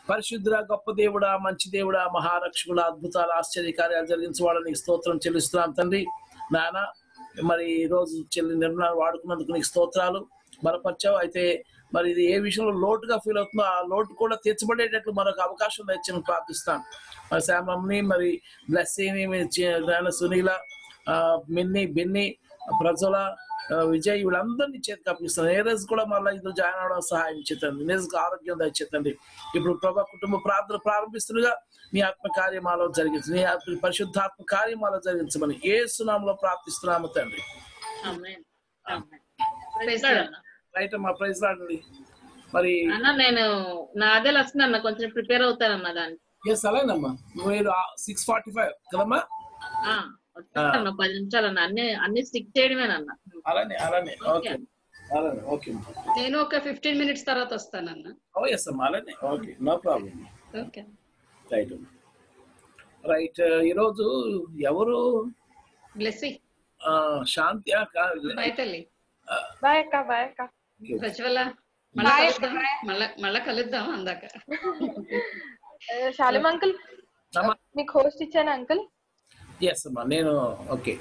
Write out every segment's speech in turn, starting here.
పరిశుద్ధుడ గొప్ప దేవుడా మంచి దేవుడా మహారక్షకుడ అద్భుతాలు ఆశ్చర్య కార్యాలు జరిగించవాడని నీకు స్తోత్రం చెల్లిస్తున్నాం తండ్రి నాన్న మరి ఈ రోజు చెల్లి నిర్ణయాలు వాడుకున్నందుకు నీకు స్తోత్రాలు బలపరిచావు అయితే మరి ఇది ఏ విషయంలో లోటుగా ఫీల్ అవుతుందో ఆ లోటు కూడా తీర్చబడేటట్లు మరొక అవకాశం తెచ్చిన ప్రార్థిస్తాం మరి శామమ్ని మరి బ్లెస్సీని మీ చి- నాయన సునీల ఆ, మిన్ని బిన్ని ప్రజల ఆ, విజయ్ వీళ్ళందరినీ చేతికి అప్పిస్తాను ఏ రోజు కూడా మళ్ళీ ఇందులో జాయిన్ అవడం సహాయం చేతండి నిజంగా ఆరోగ్యం దయచేతండి ఇప్పుడు ప్రభా కుటుంబ ప్రార్థన ప్రారంభిస్తుండగా మీ ఆత్మ కార్యమాలో జరిగించు నీ ఆత్మ పరిశుద్ధాత్మ కార్యమాలో జరిగించమని ఏ సునామలో ప్రార్థిస్తున్నాము తండ్రి ఆమేన్. ఆమేన్. Praise God అన్న. రైట్ అమ్మా ప్రైజ్ రాడండి మరి అన్న నేను నా అదే వస్తుంది అన్న కొంచెం ప్రిపేర్ అవుతానన్న దానికి ఎస్ అలాగేనమ్మా మీరు సిక్స్ ఫార్టీ ఫైవ్ కదమ్మా ఆ, వచ్చేస్తాను పది నిమిషాలన్న అన్ని అన్ని స్టిక్ చేయడమేనన్న అలానే అలానే ఓకే అలానే ఓకే నేను ఒక ఫిఫ్టీన్ మినిట్స్ తర్వాత వస్తానన్న ఓ ఎస్ అమ్మా అలానే okay no problem okay right right ఈరోజు ఎవరు బ్లెస్సి ఆ, శాంతి ఆ, కా- బాయ్ తల్లి ఆ, బాయ్ అక్క బాయ్ అక్క ప్రజ్వల మళ్ళా Bye, కలుద్దాం మళ్ళా మళ్ళా కలుద్దాం అందాక శాలిం అంకుల్ అమ్మా మీకు హోస్ట్ ఇచ్చాను అంకుల్ ఎస్ అమ్మా నేను ఓకే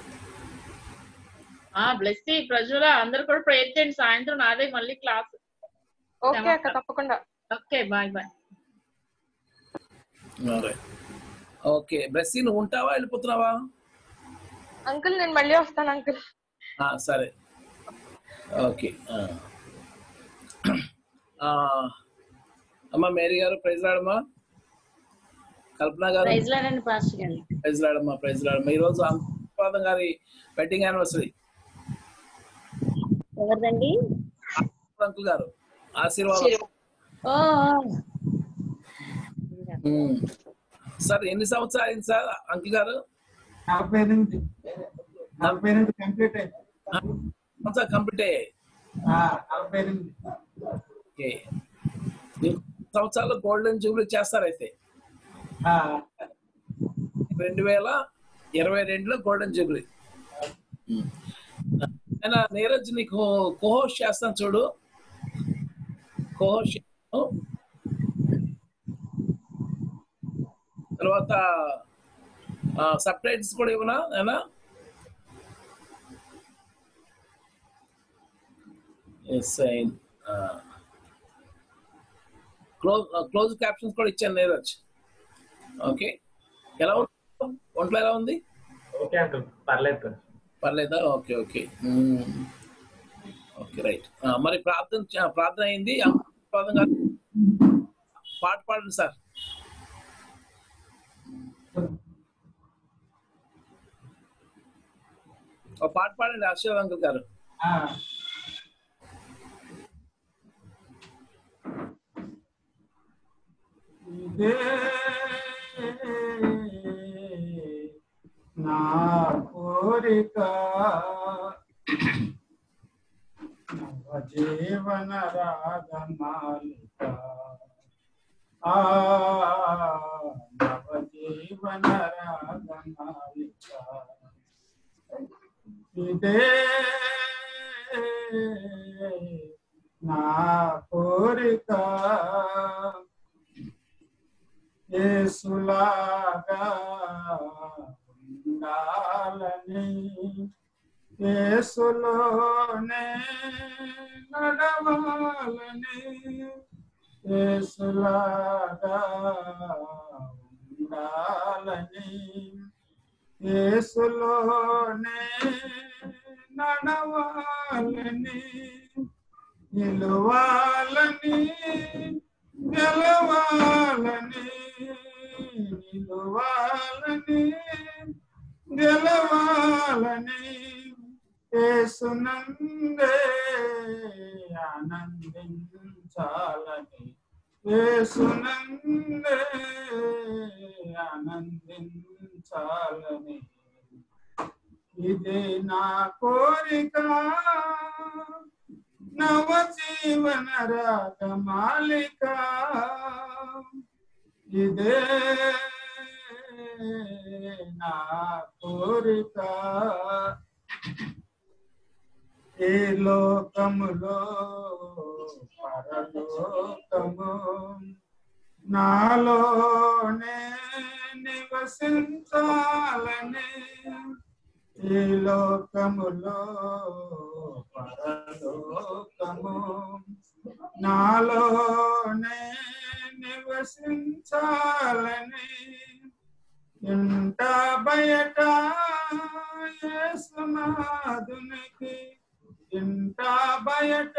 ఆ బ్లెస్ ప్రజల అందరు కూడా ప్రేర్ చేయండి సాయంత్రం నాదే మళ్ళీ క్లాస్ ఓకే అక్క తప్పకుండా okay bye bye okay Blessy నువ్వు ఉంటావా వెళ్ళిపోతున్నావా అంకుల్ నేను మళ్ళీ వస్తాను అంకుల్ ఆ, సరే ఓకే ఆ. ఆ, అమ్మా మేరీ గారు ప్రైజ్ రాడమ్మా కల్పన గారు ప్రైజ్ లాడండి పాస్టర్ గారు ప్రైజ్ రాడమ్మా ప్రైజ్ రాడమ్మా ఈరోజు అనుపాదం గారి వెడ్డింగ్ యానివర్సరీ ఎవరిదండి అంకుల్ గారు ఆశీర్వాదం ఓ ఉమ్. సార్ ఎన్ని సంవత్సరాలు అయింది సార్ అంకుల్ గారు నలభై ఎనిమిది నలభై ఎనిమిది కంప్లీట్ అయింది సంవత్సరాలు కంప్లీట్ అయ్యాయి ఆ, నలభై ఎనిమిది ఓకే ఇంకో సంవత్సరాలు గోల్డెన్ జూబ్లీ చేస్తారు అయితే ఆ, రెండు వేల ఇరవై రెండులో గోల్డెన్ జూబ్లీ ఆయన నీరజ్ నీకు కోహోస్ట్ చేస్తాను చూడు కోహోస్ట్ చేస్తాను తర్వాత సబ్ టైటిల్స్ కూడా ఇవ్వనా అయినా ఎస్ క్లోజ్ క్లోజ్ క్యాప్షన్స్ కూడా ఇచ్చాను నీరజ్ ఓకే ఎలా ఉంది ఒంట్లో ఎలా ఉంది ఓకే అంకుల్ పర్లేదు పర్లేదా ఓకే ఓకే ఓకే రైట్ మరి ప్రార్థన చ- ప్రార్థన అయింది ప్రార్థన కాదు. పాట పాడండి సార్ ఒక పాట పాడండి అశోక్ అంకుల్ గారు ఆ. ఇదే నా కోరిక నవజీవన రాగమాలిక ఆ నవజీవన రాగమాలిక ఇదే నా కోరిక యేసులాగా ఉండాలని యేసులోనే నడవాలని యేసులాగా ఉండాలని యేసులోనే నడవాలని నిలువాలని గెలవాలని నిలువాలని గెలవాలని యేసునందే ఆనందించాలని యేసునందే ఆనందించాలని ఇది నా కోరిక నవజీవన రాగమాలిక ఇదే నా కోరిక ఈ లోకములో పరలోకము నాలోనే నివసించాలని ఈ లోకములో పరలోకము నాలోనే నివసించాలని ఇంట బయట యేసునాథునికి ఇంట బయట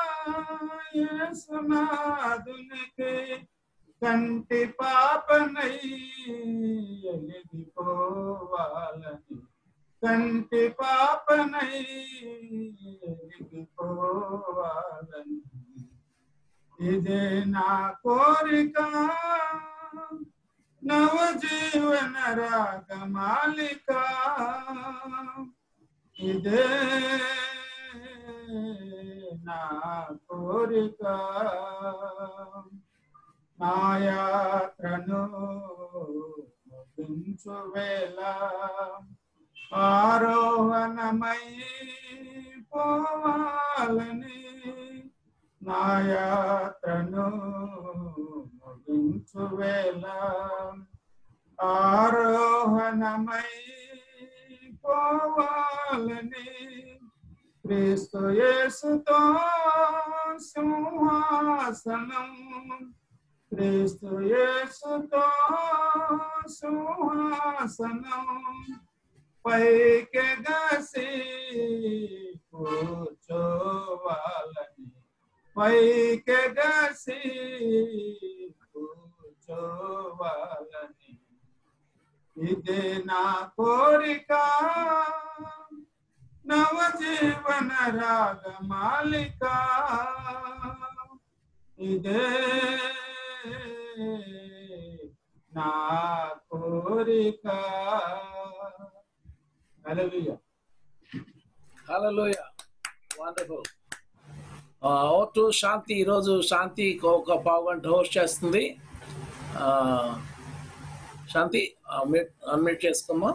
యేసునాథునికి కంటి పాపనై ఎలిగిపోవాలని కంటి పాపనై ఎలిగిపోవాలని ఇదే నా కోరిక నవజీవన రాగమాలిక ఇదే నా కోరిక నా యాత్రను ముగించు వేళ ఆరోహణమై పోవాలని నా యాత్రను ముగించు వేళ ఆరోహణమై పోవాలని క్రీస్తు యేసుతో సింహాసనం క్రీస్తు యేసుతో సింహాసనం పైకెగసి కూర్చోవాలని పైకెగసి కూర్చోవాలని ఇదే నా కోరిక నవజీవన రాగమాలిక ఇదే నా కోరిక హల్లెలూయా హలోయ వండర్ఫుల్ ఓటు శాంతి ఈరోజు శాంతి ఒక పావు గంట హోస్ట్ చేస్తుంది ఆ, శాంతి అన్మిట్ చేసుకోమ్మా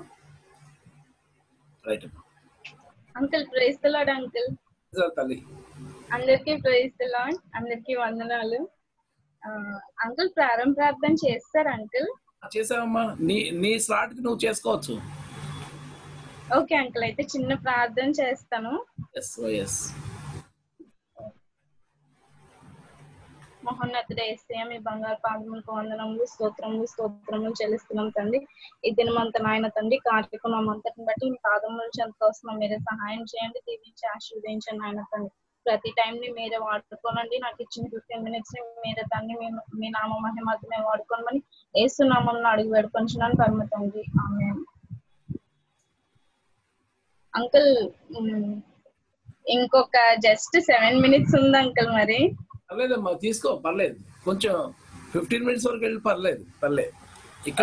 right uncle praise lord uncle తల్లి అందరికీ ప్రైజ్ లాడ్ అందరికీ వందనాలు ఆ, అంకుల్ ప్రారంభ ప్రార్థన చేస్తారు అంకుల్ చేసావమ్మా నీ నీ స్లాట్కి నువ్వు చేసుకోవచ్చు ఓకే అంకుల్ అయితే చిన్న ప్రార్థన చేస్తాను ఎస్ ఎస్ మహోన్నతుడ ఏసయ మీ బంగారు పాదములకు వందనములు స్తోత్రములు స్తోత్రములు చెల్లిస్తున్నాం తండ్రి ఈ దినమంతా నాయన తండ్రి కార్యక్రమం అంతటిని బట్టి మీ పాదములు చెంత కోసం మీరే సహాయం చేయండి దీవించి ఆశీర్వదించండి నాయన తండ్రి ప్రతి టైం ని మీరే వాడుకోనండి నాకు ఇచ్చిన ఫిఫ్టీన్ మినిట్స్ ని మీరే దాన్ని మీ- మీ నామ మహిమాత్మే వాడుకోనమని ఏసునామం అడుగు పెడుకొంచున్నాను పరమ తండ్రి ఆమె అంకుల్ ఉమ్, ఇంకొక జస్ట్ సెవెన్ మినిట్స్ ఉంది అంకుల్ మరి పర్లేదమ్మా తీసుకో పర్లేదు కొంచెం ఫిఫ్టీన్ మినిట్స్ వరకు వెళ్ళి పర్లేదు పర్లేదు ఇక్కడ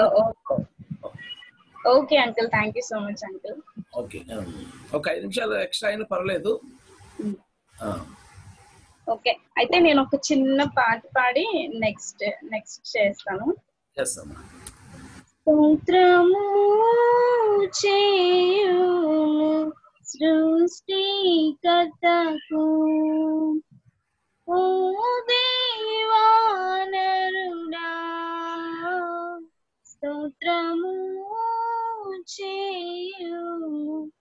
okay uncle thank you so much uncle okay ఒక ఐదు నిమిషాలు ఎక్స్ట్రా అయినా పర్లేదు ఆ, ఓకే అయితే నేను ఒక చిన్న పాట పాడి నెక్స్ట్ నెక్స్ట్ చేస్తాను చేస్తామా స్తోత్రము చేయుము సృష్టికర్తకు ఓ దేవానరుడా స్తోత్రము చేయుము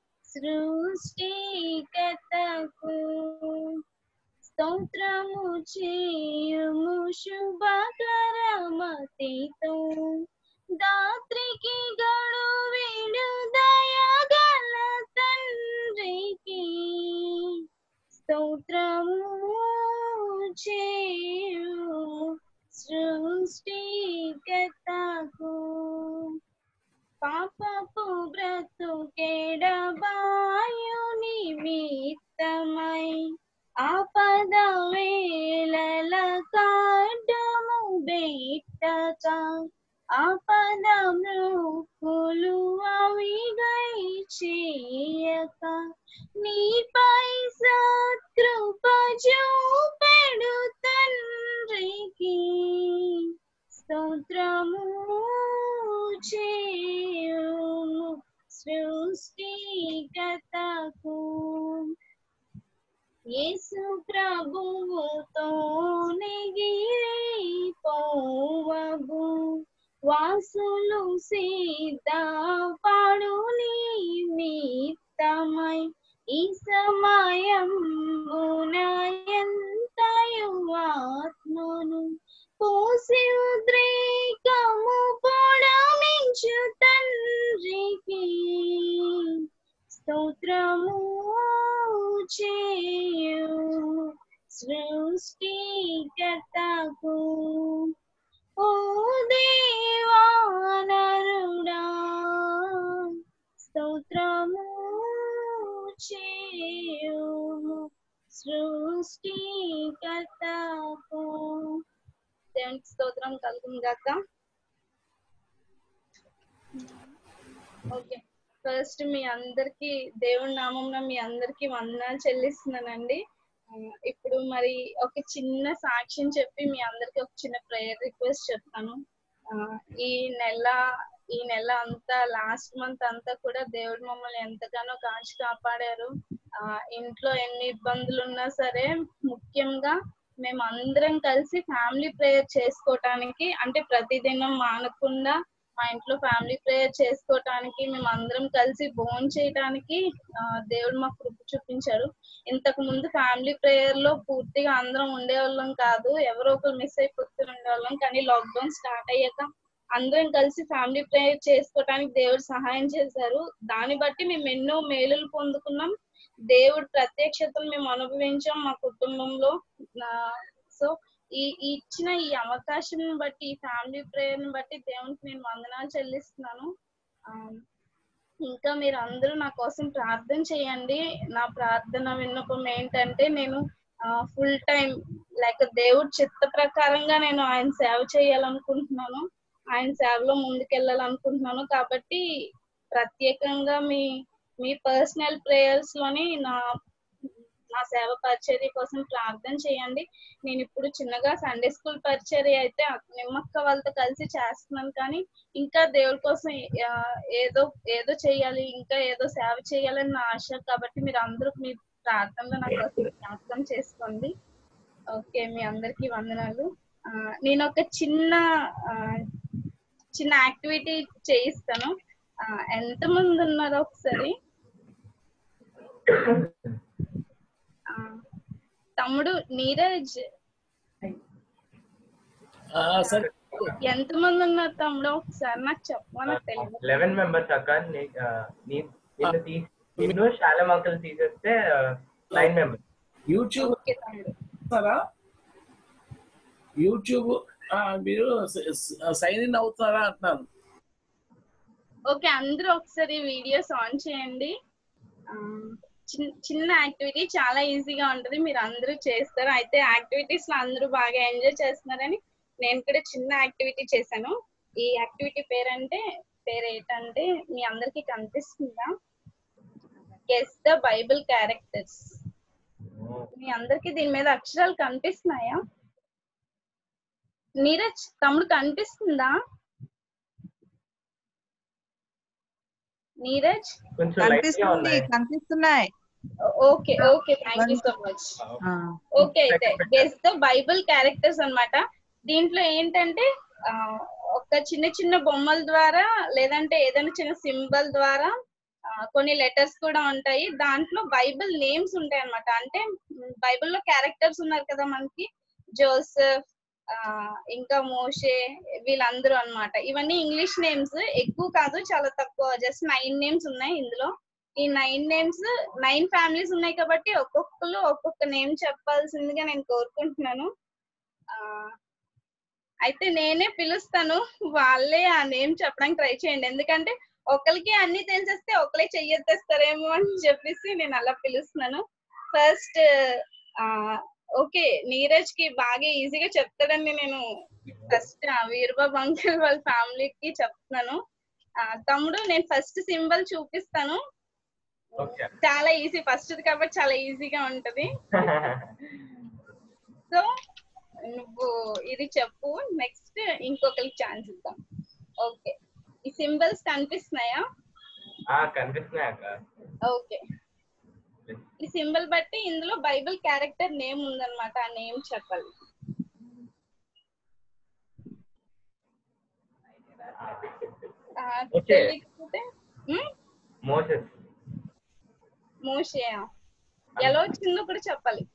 సృష్టికర్తకు స్తోత్రము చేయుము శుభకరమతితో దాత్రికి గడు వీడు దయగల తండ్రికి స్తోత్రము చేయు సృష్టికర్తకు పాపపు బ్రతుకెడబాయు నిమిత్తమై ఆపద వేళల కాడము బెట్టక ఆపద మృకులు అవిగై చేయక నీపై సత్కృప చూపెడు తండ్రికి స్తోత్రము చేయుము సృష్టికర్తకు యేసు ప్రభువుతో నిగిరి పోవ వాసులు సిద్ధపడు నిమిత్తమై ఈ సమయం ఎంతయు ఆత్మను పోసి ఉద్రేకము పొడమించు తండ్రికి స్తోత్రము చేయు సృష్టికర్తకు ఓ దేవానరుడా స్తోత్రము చేయు సృష్టికర్తకు దేవునికి స్తోత్రం కలుగును గాక ఓకే ఫస్ట్ మీ అందరికి దేవుడి నామంలో మీ అందరికి వందనాలు చెల్లిస్తున్నానండి ఆ, ఇప్పుడు మరి ఒక చిన్న సాక్ష్యం చెప్పి మీ అందరికి ఒక చిన్న ప్రేయర్ రిక్వెస్ట్ చెప్తాను ఆ, ఈ నెల ఈ నెల అంతా లాస్ట్ మంత్ అంతా కూడా దేవుడు మమ్మల్ని ఎంతగానో కాచి కాపాడారు ఆ ఇంట్లో ఎన్ని ఇబ్బందులు ఉన్నా సరే ముఖ్యంగా మేము అందరం కలిసి ఫ్యామిలీ ప్రేయర్ చేసుకోవటానికి అంటే ప్రతిదినం మానకుండా మా ఇంట్లో ఫ్యామిలీ ప్రేయర్ చేసుకోవటానికి మేము అందరం కలిసి భోజనం చేయడానికి ఆ, దేవుడు మాకు కృప చూపించారు ఇంతకు ముందు ఫ్యామిలీ ప్రేయర్ లో పూర్తిగా అందరం ఉండేవాళ్ళం కాదు ఎవరో ఒకరు మిస్ అయిపోతూ ఉండేవాళ్ళం కానీ లాక్డౌన్ స్టార్ట్ అయ్యాక అందరం కలిసి ఫ్యామిలీ ప్రేయర్ చేసుకోవటానికి దేవుడు సహాయం చేశారు దాన్ని బట్టి మేము ఎన్నో మేలులు పొందుకున్నాం దేవుడు ప్రత్యక్షతను మేము అనుభవించాం మా కుటుంబంలో సో ఈ ఈ ఇచ్చిన ఈ అవకాశం బట్టి ఈ ఫ్యామిలీ ప్రేయర్ ని బట్టి దేవునికి నేను వందనాలు చెల్లిస్తున్నాను ఆ, ఇంకా మీరు అందరూ నా కోసం ప్రార్థన చేయండి నా ప్రార్థన విన్నపం ఏంటంటే నేను ఫుల్ టైం లైక్ దేవుడి చిత్త ప్రకారంగా నేను ఆయన సేవ చేయాలనుకుంటున్నాను ఆయన సేవలో ముందుకెళ్ళాలనుకుంటున్నాను కాబట్టి ప్రత్యేకంగా మీ మీ పర్సనల్ ప్రేయర్స్ లోని నా నా సేవ పరిచర్య కోసం ప్రార్థన చేయండి నేను ఇప్పుడు చిన్నగా సండే స్కూల్ పరిచర్య అయితే అక్క- నిమ్మక్క వాళ్ళతో కలిసి చేస్తున్నాను కానీ ఇంకా దేవుడి కోసం ఆ, ఏదో ఏదో చేయాలి ఇంకా ఏదో సేవ చేయాలని నా ఆశ కాబట్టి మీరు అందరూ మీ ప్రార్థనలో నా కోసం జ్ఞాపకం చేసుకోండి ఓకే మీ అందరికీ వందనాలు ఆ, నేను ఒక చిన్న ఆ, చిన్న యాక్టివిటీ చేయిస్తాను ఆ, ఎంతమంది ఉన్నారో ఒకసారి ఆ, తమ్ముడు నీరజ్ ఆ, సరే ఎంతమంది ఉన్నారు తమ్ముడు ఒకసారి నాకు చెప్పమని తెలియదు లెవెన్ మెంబర్స్ అక్క నీ- ఆ, నీ- నిన్ను తీ- నిన్ను శాలం అంకుల్ తీసేస్తే నైన్ మెంబర్స్ యూట్యూబ్ ఓకే తమ్ముడు చూస్తున్నారా యూట్యూబ్ ఆ, మీరు సైన్ ఇన్ అవుతున్నారా అంటున్నాను ఓకే అందరూ ఒకసారి వీడియోస్ ఆన్ చేయండి ఆ, చిన్- చిన్న యాక్టివిటీ చాలా ఈజీగా ఉంటది మీరు అందరూ చేస్తారు అయితే యాక్టివిటీస్ లో అందరూ బాగా ఎంజాయ్ చేస్తున్నారని నేను కూడా చిన్న యాక్టివిటీ చేశాను ఈ యాక్టివిటీ పేరంటే పేరు ఏంటంటే మీ అందరికి కనిపిస్తుందా గెస్ ద బైబిల్ క్యారెక్టర్స్ మీ అందరికి దీని మీద అక్షరాలు కనిపిస్తున్నాయా నీరజ్ తమ్ముడు కనిపిస్తుందా నీరజ్ కొంచెం లైట్ గా కనిపిస్తుంది ఉన్నాయి కనిపిస్తున్నాయి okay okay thank you so much ఆ, ఓకే అయితే గెస్ ద బైబిల్ క్యారెక్టర్స్ అన్నమాట దీంట్లో ఏంటంటే ఆ, ఒక చిన్న చిన్న బొమ్మల ద్వారా లేదంటే ఏదైనా చిన్న సింబల్ ద్వారా ఆ, కొన్ని లెటర్స్ కూడా ఉంటాయి దాంట్లో బైబిల్ నేమ్స్ ఉంటాయి అన్నమాట అంటే బైబిల్లో క్యారెక్టర్స్ ఉన్నారు కదా మనకి జోసెఫ్ ఆ, ఇంకా మోషే వీళ్ళందరూ అన్నమాట ఇవన్నీ ఇంగ్లీష్ నేమ్స్ ఎక్కువ కాదు చాలా తక్కువ జస్ట్ నైన్ నేమ్స్ ఉన్నాయి ఇందులో ఈ నైన్ నేమ్స్ నైన్ ఫ్యామిలీస్ ఉన్నాయి కాబట్టి ఒక్కొక్కరు ఒక్కొక్క నేమ్ చెప్పాల్సిందిగా నేను కోరుకుంటున్నాను ఆ అయితే నేనే పిలుస్తాను వాళ్ళే ఆ నేమ్ చెప్పడానికి ట్రై చేయండి ఎందుకంటే ఒకరికి అన్ని తెలిసేస్తే ఒకరే చెయ్యొత్తేస్తారేమో అని చెప్పేసి నేను అలా పిలుస్తున్నాను ఫస్ట్ ఆ ఓకే నీరజ్ కి బాగా ఈజీగా చెప్తాడని నేను ఫస్ట్ వీరబాబు అంకుల్ వాళ్ళ ఫ్యామిలీకి చెప్తున్నాను ఆ, తమ్ముడు నేను ఫస్ట్ సింబల్ చూపిస్తాను ఓకే చాలా ఈజీ ఫస్ట్ కాబట్టి చాలా ఈజీగా ఉంటది సో నువ్వు ఇది చెప్పు నెక్స్ట్ ఇంకొకరికి ఛాన్స్ ఇద్దాం ఓకే ఈ సింబల్స్ కనిపిస్తున్నాయా ఆ కనిపిస్తున్నాయి అక్క ఓకే ఈ సింబల్ బట్టి ఇందులో బైబిల్ క్యారెక్టర్ నేమ్ ఉందన్నమాట ఆ నేమ్ చెప్పాలి Okay. తెలియకపోతే ఉమ్, మోసెస్ మోషేయా ఎలా వచ్చిందో కూడా చెప్పాలి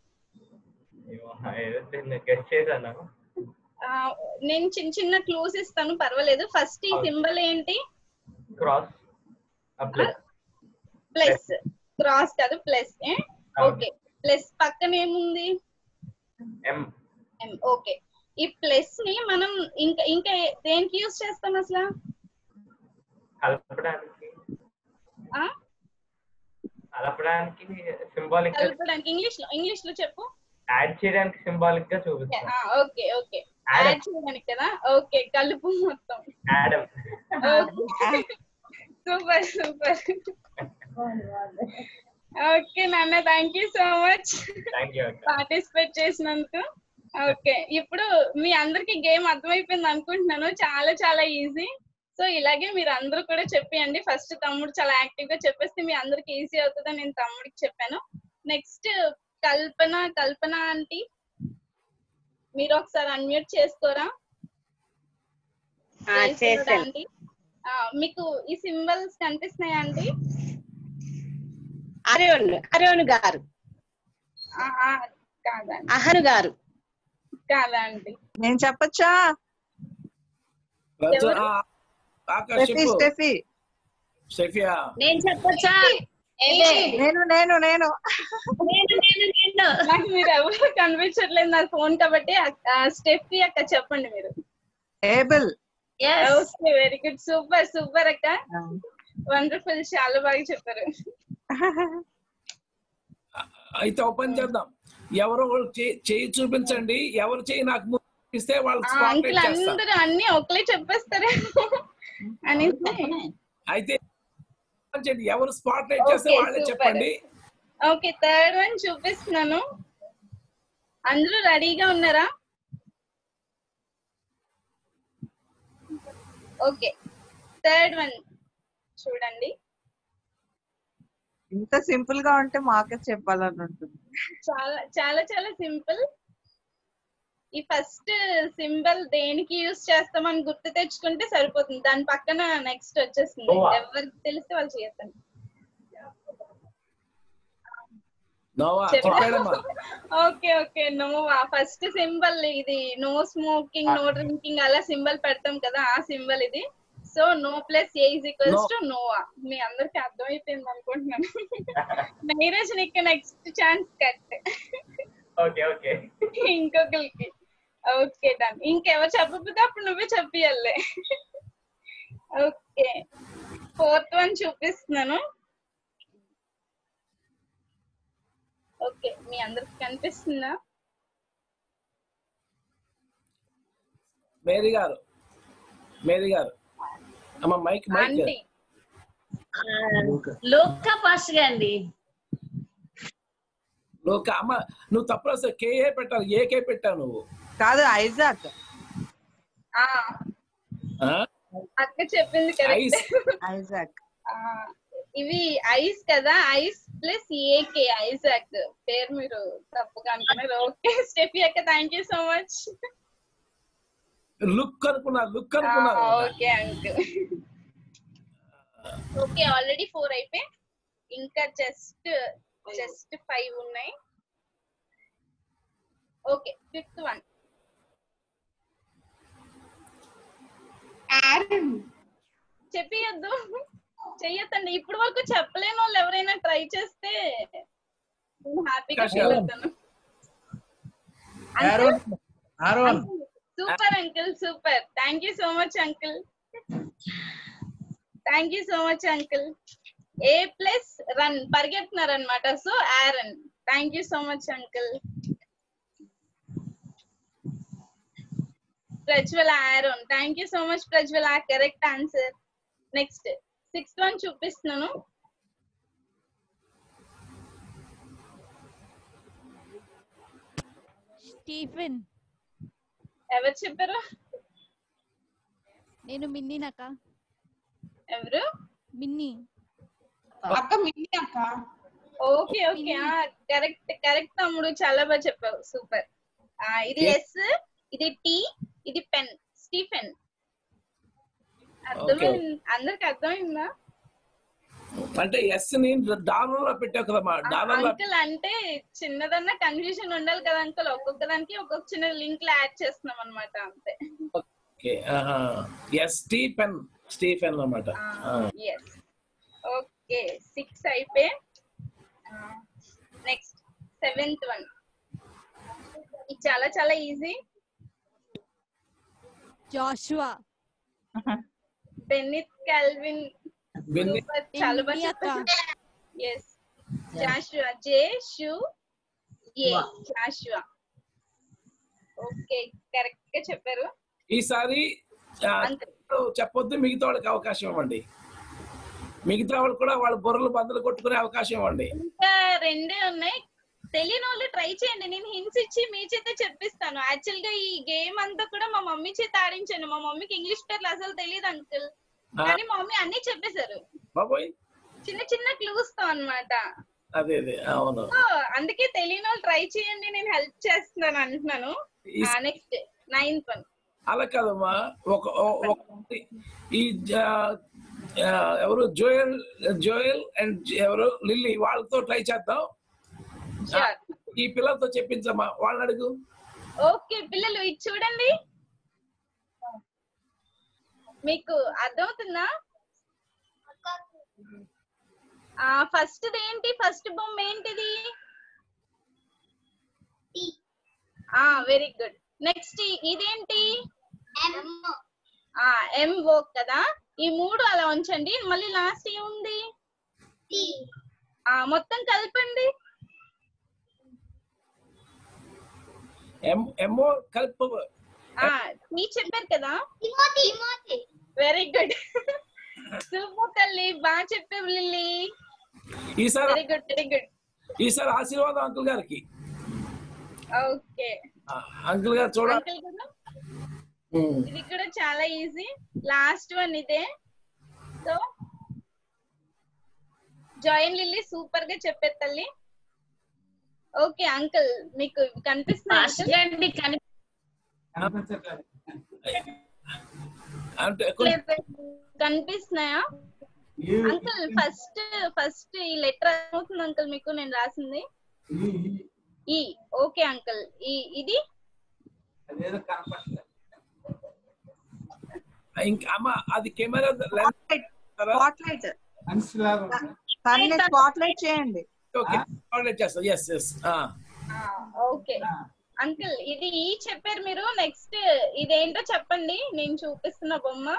గెస్ట్ చేశాను ఆ, నేను చిన్న చిన్న క్లూస్ ఇస్తాను పర్వాలేదు ఫస్ట్ ఈ సింబల్ ఏంటి క్రాస్ ప్లస్ ప్లస్ క్రాస్ కాదు ప్లస్ ఓకే ప్లస్ పక్కన ఏముంది ఎం M, ఓకే ఈ ప్లస్ ని మనం ఇంకా ఇంకా ఏ- దేనికి యూస్ చేస్తాం అసలు కలపడానికి ఆ? కలపడానికి సింబాలిక్ గా కలపడానికి ఇంగ్లీష్ లో ఇంగ్లీష్ లో చెప్పు యాడ్ చేయడానికి సింబాలిక్ గా చూపిస్తాం ఓకే ఓకే Add. యాడ్ చేయడానికి కదా ఓకే కలుపు మొత్తం యాడమ్ సూపర్ సూపర్ ఓకే నాన్న thank you so much thank you అక్క పార్టిసిపేట్ చేసినందుకు ఓకే ఇప్పుడు మీ అందరికి గేమ్ అర్థమైపోయింది అనుకుంటున్నాను చాలా చాలా ఈజీ సో ఇలాగే మీరు అందరూ కూడా చెప్పేయండి ఫస్ట్ తమ్ముడు చాలా యాక్టివ్ గా చెప్పేస్తే మీ అందరికి ఈజీ అవుతుందని నేను తమ్ముడికి చెప్పాను నెక్స్ట్ కల్పన కల్పన ఆంటీ మీరు ఒకసారి అన్మ్యూట్ చేసుకోరా చేస్తున్నారా ఆంటీ ఆ, మీకు ఈ సింబల్స్ కనిపిస్తున్నాయా ఆంటీ అరేవన్ అరేవన్ గారు ఆ, ఆ, కాదండి అహరు గారు కాదా ఆంటీ నేను చెప్పచ్చా రచన ఎవరు? ఆ, ఆకాష్ స్టెఫీ చెప్పు స్టెఫీ షఫియా నేను చెప్పొచ్చా నేను నేను నేను నేను నేను నేను నాకు మీరు ఎవరు కనిపించట్లేదు నా ఫోన్ కాబట్టి స్టెఫీ అక్క చెప్పండి మీరు Abel Yes. Okay very good super super అక్క వండర్ఫుల్ చాలా బాగా చెప్పారు అయితే ఓపెన్ చేద్దాం ఎవరో ఒకరు చే- చేయి చూపించండి ఎవరు చేయి నాకు ముందు ఇస్తే వాళ్ళకి స్పాట్ అంకుల్ చేస్తా అందరూ అన్ని ఒకలే చెప్పేస్తారు అనేసి అయితే చెప్పండి, ఎవరు స్పాట్ లైట్ చేస్తే Okay, వాళ్ళే super. చెప్పండి ఓకే థర్డ్ వన్ చూపిస్తున్నాను అందరూ రెడీగా ఉన్నారా ఓకే థర్డ్ వన్ చూడండి ఇంత సింపుల్ గా ఉంటే మాకే చెప్పాలని ఉంటుంది చాలా చాలా చాలా సింపుల్ ఈ ఫస్ట్ సింబల్ దేనికి యూస్ చేస్తామని గుర్తు తెచ్చుకుంటే సరిపోతుంది దాని పక్కన నెక్స్ట్ వచ్చేస్తుంది Noah. ఎవరికి తెలిస్తే వాళ్ళు చేస్తాను నోవా చెప్పాడమ్మా okay okay Noah first symbol ఇది నో స్మోకింగ్ నో డ్రింకింగ్ అలా సింబల్ పెడతాం కదా ఆ సింబల్ ఇది so no plus a is equals No. To Noah మీ అందరికి అర్థమైపోయింది అనుకుంటున్నాను నీరజ్ నీకు next chance cut okay okay ఇంకొకరికి ఓకే డన్ ఇంకెవరు చెప్పకపోతే అప్పుడు నువ్వే చెప్పియాలే ఓకే ఫోర్త్ వన్ చూపిస్తున్నాను ఓకే మీ అందరికి కనిపిస్తుందా మేరీ గారు మేరీ గారు అమ్మ మైక్ మైక్ ఆంటీ లోక పాస్ గా అండి నువ్వు క- అమ్మ నువ్వు తప్పులు వస్తే కేఏ పెట్టాలి ఏకే పెట్టావు నువ్వు కాదు ఐజాక్ ఆ, ఆ? అక్క చెప్పింది ఐస్. కరెక్ట్ ఐజాక్ ఇవి ఐస్ కదా ఐస్ ప్లస్ ఏకే ఐసాక్ పేరు మీరు తప్పుగా అనుకున్నారు ఓకే స్టెఫీ అక్క thank you so much look అనుకున్నా లుక్ అనుకున్నారు okay uncle okay already four అయిపోయి ఇంకా జస్ట్ జస్ట్ ఫైవ్ ఉన్నాయి ఓకే ఫిఫ్త్ వన్ చెప్పియద్దు చెయ్యొద్దండి ఇప్పుడు వరకు చెప్పలేని వాళ్ళు ఎవరైనా ట్రై చేస్తే నేను హ్యాపీగా Cash ఫీల్ out. అవుతాను Aaron Aaron super uncle super thank you so much uncle thank you so much uncle a plus run పరిగెత్తున్నారు అనమాట so Aaron thank you so much uncle Prajwal Aaron thank you so much Prajwal ఆ correct answer next sixth one చూపిస్తున్నాను Stephen ఎవరు చెప్పారు నేను మిన్నీనక్క ఎవరు Minnie అక్క మిన్ని అక్క ఓకే ఓకే కరెక్ట్ కరెక్ట్ తమ్ముడు చాలా బాగా చెప్పావు సూపర్ ఇది ఎస్ ఇది టీ ఇది పెన్ స్టీఫెన్ అర్థమైంది అందరికి అర్థమైందా అంటే ఎస్ ని డాలర్ లో పెట్టావు కదమ్మా డాలర్ లో అంకుల్ అంటే చిన్నదన్నా కన్ఫ్యూజన్ ఉండాలి కదా అంకుల్ ఒక్కొక్క దానికి ఒక్కొక్క చిన్న లింక్ లో యాడ్ చేస్తున్నాం అనమాట అంతే ఓకే ఎస్ స్టీఫెన్ స్టీఫెన్ అన్నమాట ఎస్ ఓకే సిక్స్ అయిపోయి నెక్స్ట్ సెవెంత్ వన్ ఇది చాలా చాలా ఈజీ జాషువా బెన్నిత్ కాల్విన్ బెన్ని- సూపర్ చాలా బాగా ఎన్ని అక్క? చెప్పారు ఎస్ జాషువా జే షు ఏ జాషువా ఓకే కరెక్ట్ గా చెప్పారు ఈసారి ఆ, అంతే. చెప్పొద్దు మిగతా వాళ్ళకి అవకాశం ఇవ్వండి మిగతా వాళ్ళు కూడా వాళ్ళ బుర్రలు బద్దలు కొట్టుకునే అవకాశం ఇవ్వండి ఇంకా రెండే ఉన్నాయి తెలియని వాళ్ళు ట్రై చేయండి నేను హింట్స్ ఇచ్చి మీ చేత చెప్పిస్తాను యాక్చువల్ గా ఈ గేమ్ అంతా కూడా మా మమ్మీ చేత ఆడించాను మా మమ్మీకి ఇంగ్లీష్ పేర్లు అసలు తెలియదు అంకుల్ ఆ. కానీ మా మమ్మీ అన్ని చెప్పేశారు బాబోయ్ చిన్న చిన్న క్లూస్ తో అన్నమాట అదే అదే అవును సో అందుకే తెలియని వాళ్ళు ట్రై చేయండి నేను హెల్ప్ చేస్తున్నాను అంటున్నాను ఈ- నెక్స్ట్ నైన్త్ వన్ అలా కాదమ్మా ఒక ఒక- ఒక- ఈ జా- ఆ, ఎవరు జోయల్ జోయల్ అండ్ ఎవరు లిల్లీ వాళ్ళతో ట్రై చేద్దాం ఆ, ఈ పిల్లలతో చెప్పించమ్మా వాళ్ళని అడుగు ఓకే పిల్లలు ఇది చూడండి మీకు అర్థమవుతుందా ఆ ఫస్ట్ ఏంటి ఫస్ట్ బొమ్మ ఏంటిది ఆ వెరీ గుడ్ నెక్స్ట్ ఇదేంటి ఆ ఎం ఓ కదా ఈ మూడు అలా ఉంచండి మళ్ళీ లాస్ట్ ఏముంది ఆ మొత్తం కలపండి ఎం ఎమ్మో కలుపు ఆ మీ చెప్పారు కదా వెరీ గుడ్ సూపర్ తల్లి బాగా చెప్పావు లిల్లీ ఈసారి వెరీ గుడ్ వెరీ గుడ్ ఈసారి ఆశీర్వాదం అంకుల్ గారికి ఓకే ఆ, అంకుల్ గారు చూడ అంకుల్ కూడా ఇది కూడా చాలా ఈజీ లాస్ట్ వన్ ఇదే సో జాయిన్ లిల్లీ సూపర్ గా చెప్పే తల్లి ఓకే అంకుల్ మీకు కనిపిస్తున్నా ఫాస్ట్ అండి కని అంటే కొంచెం కనిపిస్తున్నాయా అంకుల్ ఫస్ట్ ఫస్ట్ ఈ లెటర్ అవుతుంది అంకుల్ మీకు నేను రాసింది ఈ ఓకే అంకుల్ ఈ ఇది అదేదో కనపడలేదు ఇంకా అమ్మ అది కెమెరా లెన్స్ స్పాట్ లైట్ మనిషి లాగా ఉంది. కానీ స్పాట్ లైట్ చేయండి ఓకే కాంటాక్ట్ చేస్తా ఎస్ ఎస్ ఓకే అంకుల్ ఇది ఈ చెప్పారు మీరు నెక్స్ట్ ఇదేంటో చెప్పండి నేను చూపిస్తున్న బొమ్మ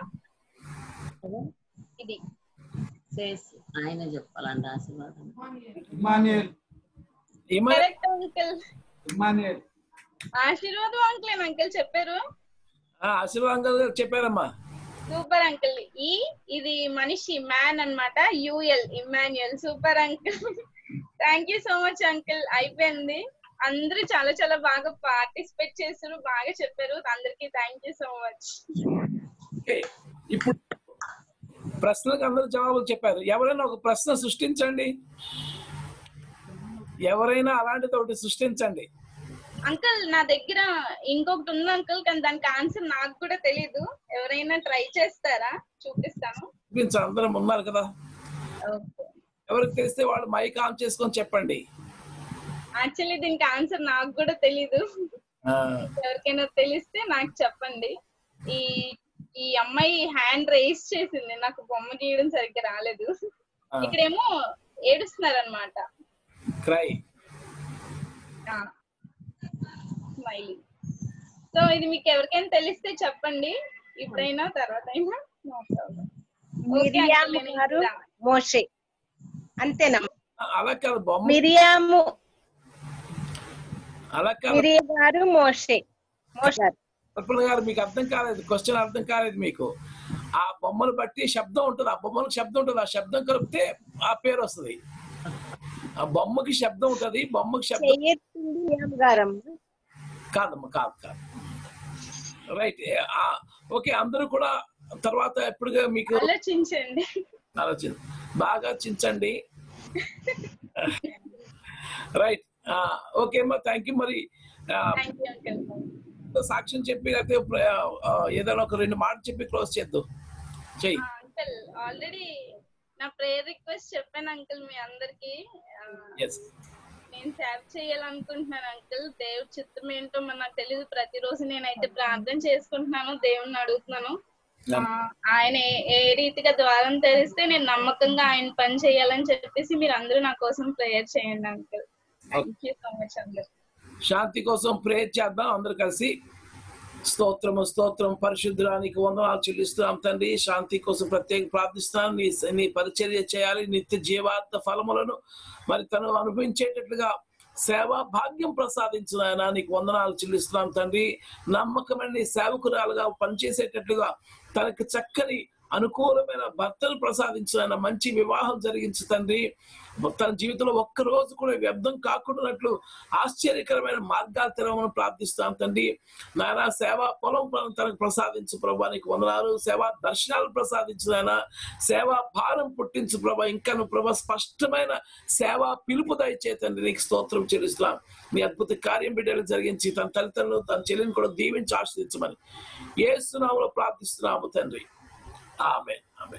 ఇది చేసి ఆయన చెప్పాలండి Aseervadam Emmanuel correct uncle Emmanuel Aseervadam uncle uncle చెప్పారు ఆశీర్వాదం అంకుల్ గారు చెప్పారమ్మా సూపర్ అంకుల్ ఈ ఇది మనిషి మ్యాన్ అన్నమాట UL Emmanuel super uncle thank you so much uncle అయిపోయింది అందరూ చాలా చాలా బాగా పార్టిసిపేట్ చేశారు బాగా చెప్పారు అందరికి thank you so much okay ఇప్పుడు ప్రశ్నలకు అందరూ జవాబులు చెప్పారు ఎవరైనా ఒక ప్రశ్న సృష్టించండి ఎవరైనా అలాంటిది ఒకటి సృష్టించండి అంకుల్ నా దగ్గర ఇంకొకటి ఉంది అంకుల్ కానీ దానికి ఆన్సర్ నాకు కూడా తెలీదు ఎవరైనా ట్రై చేస్తారా చూపిస్తాను చూపించండి అందరం ఉన్నారు కదా ఎవరికి తెలిస్తే వాళ్ళు మైక్ ఆన్ చేసుకొని చెప్పండి యాక్చువల్లీ దీనికి ఆన్సర్ నాకు కూడా తెలీదు ఆ, ఎవరికైనా తెలిస్తే నాకు చెప్పండి ఈ ఈ అమ్మాయి హ్యాండ్ రేస్ చేసింది నాకు బొమ్మ గీయడం సరిగ్గా రాలేదు ఆ. ఇక్కడేమో ఏడుస్తున్నారు అనమాట క్రై స్మైలీ సో ఇది మీకు ఎవరికైనా తెలిస్తే చెప్పండి ఇప్పుడైనా తర్వాత అయినా No problem. Okay, Miriam uncle, గారు నేను మోషే అంతేనమ్మా అలా కాదు బొమ్మ మిరియాము అలా కాదు మిరియా గారు మోషే మోషే గారు కల్పన గారు మీకు అర్థం కాలేదు క్వశ్చన్ అర్థం కాలేదు మీకు ఆ బొమ్మను బట్టి శబ్దం ఉంటుంది ఆ బొమ్మలకు శబ్దం ఉంటుంది ఆ శబ్దం కలిపితే ఆ పేరు వస్తుంది ఆ బొమ్మకి శబ్దం ఉంటుంది బొమ్మకి శబ్దం చెయ్యెత్తింది మిరియాము గారమ్మ కాదమ్మా కాదు కాదు రైట్ ఓకే అందరూ కూడా తర్వాత ఎప్పుడుగా మీకు ఆలోచించండి ఆలోచన బాగా చించండి రైట్ ఓకే అమ్మా థ్యాంక్ యూ మరి ఆ, థ్యాంక్ యూ అంకుల్ సాక్ష్యం చెప్పి లేకపోతే ఆ, ఆ, ఏదైనా ఒక రెండు మాటలు చెప్పి క్లోజ్ చేద్దాం చెయ్యి అంకుల్ ఆల్రెడీ నా ప్రేయర్ రిక్వెస్ట్ చెప్పాను అంకుల్ మీ అందరికి ఎస్ నేను సేవ చేయాలనుకుంటున్నాను అంకుల్ దేవుడి చిత్తం ఏంటో మరి నాకు తెలియదు ప్రతిరోజు నేనైతే ప్రార్థన చేసుకుంటున్నాను దేవుణ్ణి అడుగుతున్నాను ఆ, ఆయన ఏ- ఏ రీతిగా ద్వారం తెరిస్తే నేను నమ్మకంగా ఆయన పని చేయాలని చెప్పేసి మీరు అందరూ నా కోసం ప్రేయర్ చేయండి uncle thank you so much uncle Shanthi కోసం ప్రేయర్ చేద్దాం అందరు కలిసి స్తోత్రము స్తోత్రం పరిశుద్ధానికి వందనాలు చెల్లిస్తున్నాం తండ్రి శాంతి కోసం ప్రత్యేక ప్రార్థిస్తున్నాను నీ నీ పరిచర్య చేయాలి నిత్య జీవాత్మ ఫలములను మరి తను అనుభవించేటట్లుగా సేవా భాగ్యం ప్రసాదించిన ఆయన నీకు వందనాలు చెల్లిస్తున్నాం తండ్రి నమ్మకమైన నీ సేవకురాలుగా పనిచేసేటట్లుగా తనకి చక్కని అనుకూలమైన భర్తను ప్రసాదించిన ఆయన మంచి వివాహం జరిగించు తండ్రి తన జీవితంలో ఒక్క రోజు కూడా వ్యర్థం కాకుండానట్లు ఆశ్చర్యకరమైన మార్గాలు తెరవమని ప్రార్థిస్తాం తండ్రి నాయన సేవా పొలం పనులు తనకు ప్రసాదించు ప్రభా నీకు వందనాలు సేవా దర్శనాలు ప్రసాదించు నాయన సేవా భారం పుట్టించు ప్రభా ఇంకా నువ్వు ప్రభా స్పష్టమైన సేవా పిలుపు దయచేతండి నీకు స్తోత్రం చెల్లిస్తున్నాం నీ అద్భుత కార్యం బిడ్డలు జరిగించి తన తల్లిదండ్రులు తన చెల్లిని కూడా దీవించి ఆశ్రదించమని ఏసునామలో ప్రార్థిస్తున్నాము తండ్రి ఆమె ఆమె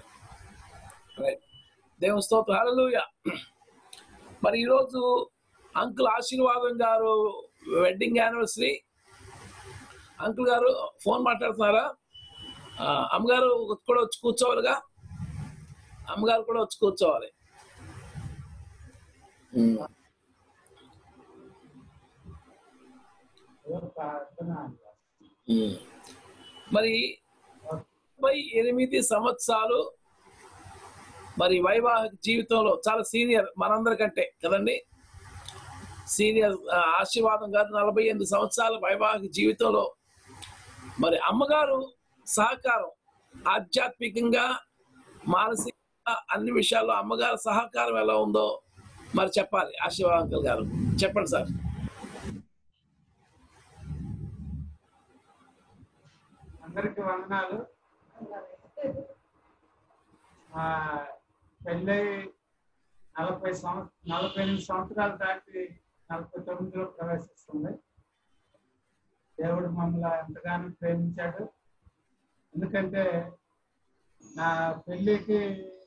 దేవుని స్తోత్రం హల్లెలూయా మరి ఈరోజు అంకుల్ ఆశీర్వాదం గారు వెడ్డింగ్ యానివర్సరీ అంకుల్ గారు ఫోన్ మాట్లాడుతున్నారా ఆ, అమ్మగారు కూడా వచ్చి కూర్చోవాలిగా అమ్మగారు కూడా వచ్చి కూర్చోవాలి ఉమ్. ఉమ్. మరి ముప్పై ఎనిమిది సంవత్సరాలు మరి వైవాహిక జీవితంలో చాలా సీనియర్ మనందరికంటే కదండి సీనియర్ ఆ, ఆశీర్వాదం గారు నలభై ఎనిమిది సంవత్సరాల వైవాహిక జీవితంలో మరి అమ్మగారు సహకారం ఆధ్యాత్మికంగా మానసికంగా అన్ని విషయాల్లో అమ్మగారు సహకారం ఎలా ఉందో మరి చెప్పాలి ఆశీర్వాదం అంకుల్ గారు చెప్పండి సార్ అందరికి వందనాలు ఆ, పెళ్ళై నలభై సంవత్సరం నలభై ఎనిమిది సంవత్సరాలు దాటి నలభై తొమ్మిదిలో ప్రవేశిస్తుంది దేవుడు మమ్మల్ని ఎంతగానో ప్రేమించాడు ఎందుకంటే నా పెళ్ళికి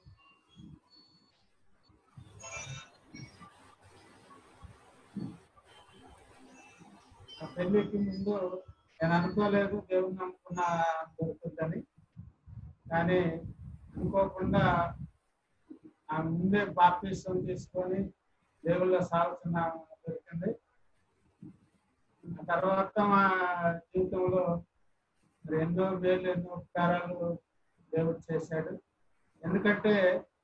నా పెళ్ళికి ముందు నేను అనుకోలేదు దేవుడు నమ్ముకున్న దొరుకుతుందని కానీ అనుకోకుండా ఆ ముందే బాప్టిజం తీసుకొని దేవుళ్ళ సాగుతున్న దొరికింది ఆ తర్వాత మా జీవితంలో మరి ఎన్నో వేలు ఎన్నో ఉపకారాలు దేవుడు చేశాడు ఎందుకంటే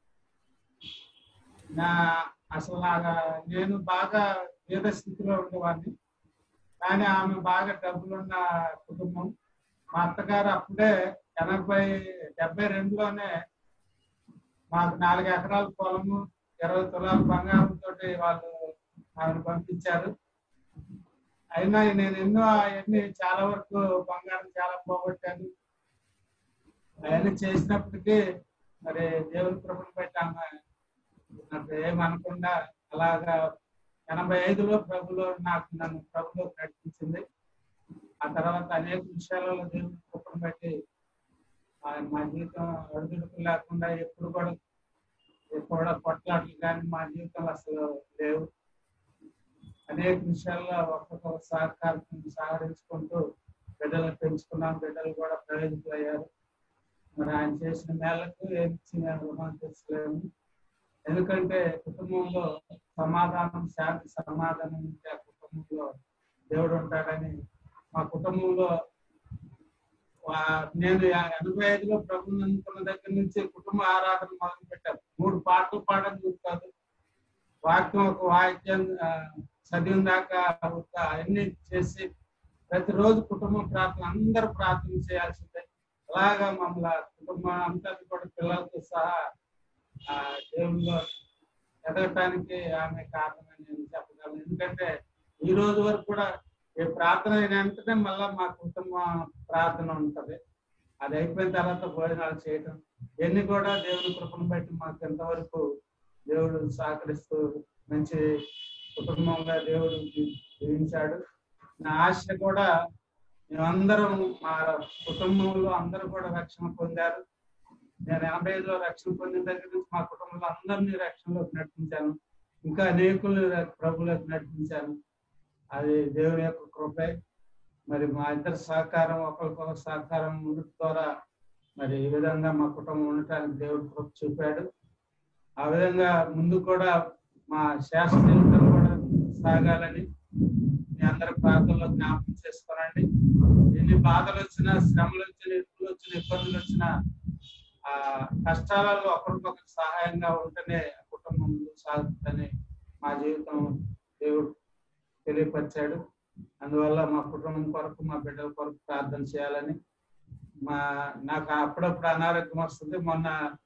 నా అసలు నాగా నేను బాగా పేద స్థితిలో ఉండేవాడిని కానీ ఆమె బాగా డబ్బులున్న కుటుంబం మా అత్తగారు అప్పుడే ఎనభై డెబ్బై రెండులోనే మాకు నాలుగు ఎకరాల పొలము ఇరవై తులాల బంగారం తోటి వాళ్ళు ఆమెను పంపించారు అయినా నేను ఎన్నో అవన్నీ చాలా వరకు బంగారం చాలా పోగొట్టాను అవన్నీ చేసినప్పటికీ మరి దేవుని కృపను బట్టి ఆమె నాకు ఏమనకుండా అలాగా ఎనభై ఐదులో ప్రభులో నాకు నన్ను ప్రభులో నడిపించింది ఆ తర్వాత అనేక విషయాలలో దేవుని కృపను బట్టి ఆయన మా జీవితం అడుగుడుకు లేకుండా ఎప్పుడు కూడా ఎప్పుడు కూడా కొట్లాటలు కానీ మా జీవితంలో అసలు లేవు అనేక విషయాల్లో ఒక్కొక్క సహకారం సహకరించుకుంటూ బిడ్డలు పెంచుకున్నాం బిడ్డలు కూడా ప్రయోజకులు అయ్యారు మరి ఆయన చేసిన మేరకు ఏమి మేము రుణం తీసుకోలేము ఎందుకంటే కుటుంబంలో సమాధానం శాంతి సమాధానం ఉంటే ఆ కుటుంబంలో దేవుడు ఉంటాడని మా కుటుంబంలో వా- నేను యా- ఎనభై ఐదులో ప్రభు నమ్ముకున్న దగ్గర నుంచి కుటుంబ ఆరాధన మొదలు పెట్టారు మూడు పాటలు పాడడం కాదు వాక్యం ఒక వాక్యం ఆ, చదివిన దాకా ఒక అన్ని చేసి ప్రతిరోజు కుటుంబ ప్రార్థన అందరూ ప్రార్థన చేయాల్సిందే అలాగా మమ్మల్ని కుటుంబం అంతా కూడా పిల్లలతో సహా ఆ దేవుల్లో ఎదగటానికి ఆమె కారణమని నేను చెప్పగలను ఎందుకంటే ఈ రోజు వరకు కూడా ఈ ప్రార్థన అయిన వెంటనే మళ్ళా మా కుటుంబ ప్రార్థన ఉంటది అది అయిపోయిన తర్వాత భోజనాలు చేయటం ఇవన్నీ కూడా దేవుని కృపను బట్టి మాకు ఎంతవరకు దేవుడు సహకరిస్తూ మంచి కుటుంబంగా దేవుడు జీ- జీవించాడు నా ఆశ కూడా మేమందరం మా కుటుంబంలో అందరూ కూడా రక్షణ పొందారు నేను ఎనభై ఐదులో రక్షణ పొందిన దగ్గర నుంచి మా కుటుంబంలో అందరినీ రక్షణలోకి నడిపించాను ఇంకా అనేకుల్ని ప్రభులోకి నడిపించాను అది దేవుని యొక్క కృపే మరి మా ఇద్దరు సహకారం ఒకరికొకరు సహకారం ఉండటం ద్వారా మరి ఈ విధంగా మా కుటుంబం ఉండటానికి దేవుడు కృప చూపాడు ఆ విధంగా ముందు కూడా మా శాస్త్ర జీవితం కూడా సాగాలని మీ అందరి ప్రాంతంలో జ్ఞాపకం చేసుకోనండి ఎన్ని బాధలు వచ్చినా శ్రమలు వచ్చినా ఇరుకులు వచ్చినా ఇబ్బందులు వచ్చినా ఆ కష్టాలలో ఒకరికొకరు సహాయంగా ఉంటేనే ఆ కుటుంబం ముందుకు సాగుతుందని మా జీవితం దేవుడు తెలియపరిచాడు అందువల్ల మా కుటుంబం కొరకు మా బిడ్డల కొరకు ప్రార్థన చేయాలని మా నాకు అప్పుడప్పుడు అనారోగ్యం వస్తుంది మొన్న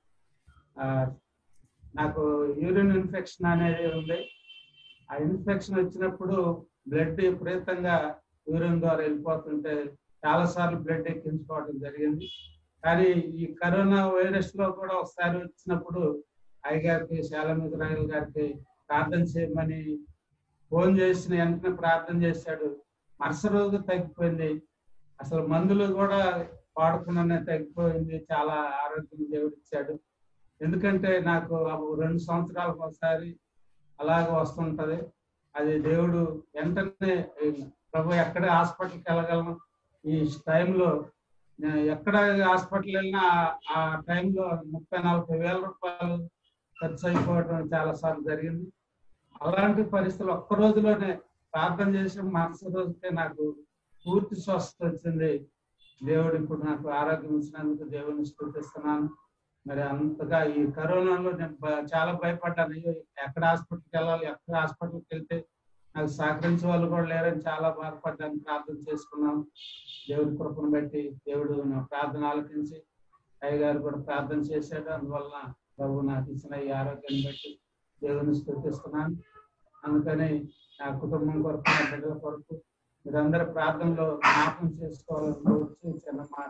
ఆ, నాకు యూరిన్ ఇన్ఫెక్షన్ అనేది ఉంది ఆ ఇన్ఫెక్షన్ వచ్చినప్పుడు బ్లడ్ విపరీతంగా యూరిన్ ద్వారా వెళ్ళిపోతుంటే చాలా సార్లు బ్లడ్ ఎక్కించుకోవడం జరిగింది కానీ ఈ కరోనా వైరస్ లో కూడా ఒకసారి వచ్చినప్పుడు అయ్యగారికి శాలం ఇజ్రాయల్ గారికి ప్రార్థన చేయమని ఫోన్ చేసిన వెంటనే ప్రార్థన చేశాడు మరుస రోజు తగ్గిపోయింది అసలు మందులు కూడా వాడకుండానే తగ్గిపోయింది చాలా ఆరోగ్యం దేవుడు ఇచ్చాడు ఎందుకంటే నాకు ఆ రెండు సంవత్సరాలకు ఒకసారి అలాగ వస్తుంటది అది దేవుడు వెంటనే ఈ ప్రభు ఎక్కడ హాస్పిటల్కి వెళ్ళగలను ఈ టైంలో నేను ఎక్కడ హాస్పిటల్ వెళ్ళినా ఆ- ఆ టైంలో ముప్పై నలభై వేల రూపాయలు ఖర్చు అయిపోవడం చాలా సార్లు జరిగింది అలాంటి పరిస్థితులు ఒక్క రోజులోనే ప్రార్థన చేసిన మరుసటి రోజుకే నాకు పూర్తి స్వస్థత వచ్చింది దేవుడు ఇప్పుడు నాకు ఆరోగ్యం ఇచ్చినందుకు దేవుని స్థుతిస్తున్నాను మరి అంతగా ఈ కరోనాలో నేను బ- చాలా భయపడ్డాను అయ్యో ఎక్కడ హాస్పిటల్కి వెళ్ళాలి ఎక్కడ హాస్పిటల్కి వెళ్తే నాకు సహకరించే వాళ్ళు కూడా లేరని చాలా బాధపడ్డాను ప్రార్థన చేసుకున్నాను దేవుడి కృపను బట్టి దేవుడు నా ప్రార్థన ఆలకించి అయ్యగారు కూడా ప్రార్థన చేశాడు అందువల్ల ప్రభు నాకు ఇచ్చిన ఈ ఆరోగ్యాన్ని బట్టి దేవుని స్థుతిస్తున్నాను అందుకని నా కుటుంబం కొరకు నా బిడ్డల కొరకు మీరందరూ ప్రార్థనలో జ్ఞాపకం చేసుకోవాలని వచ్చి చిన్న మాట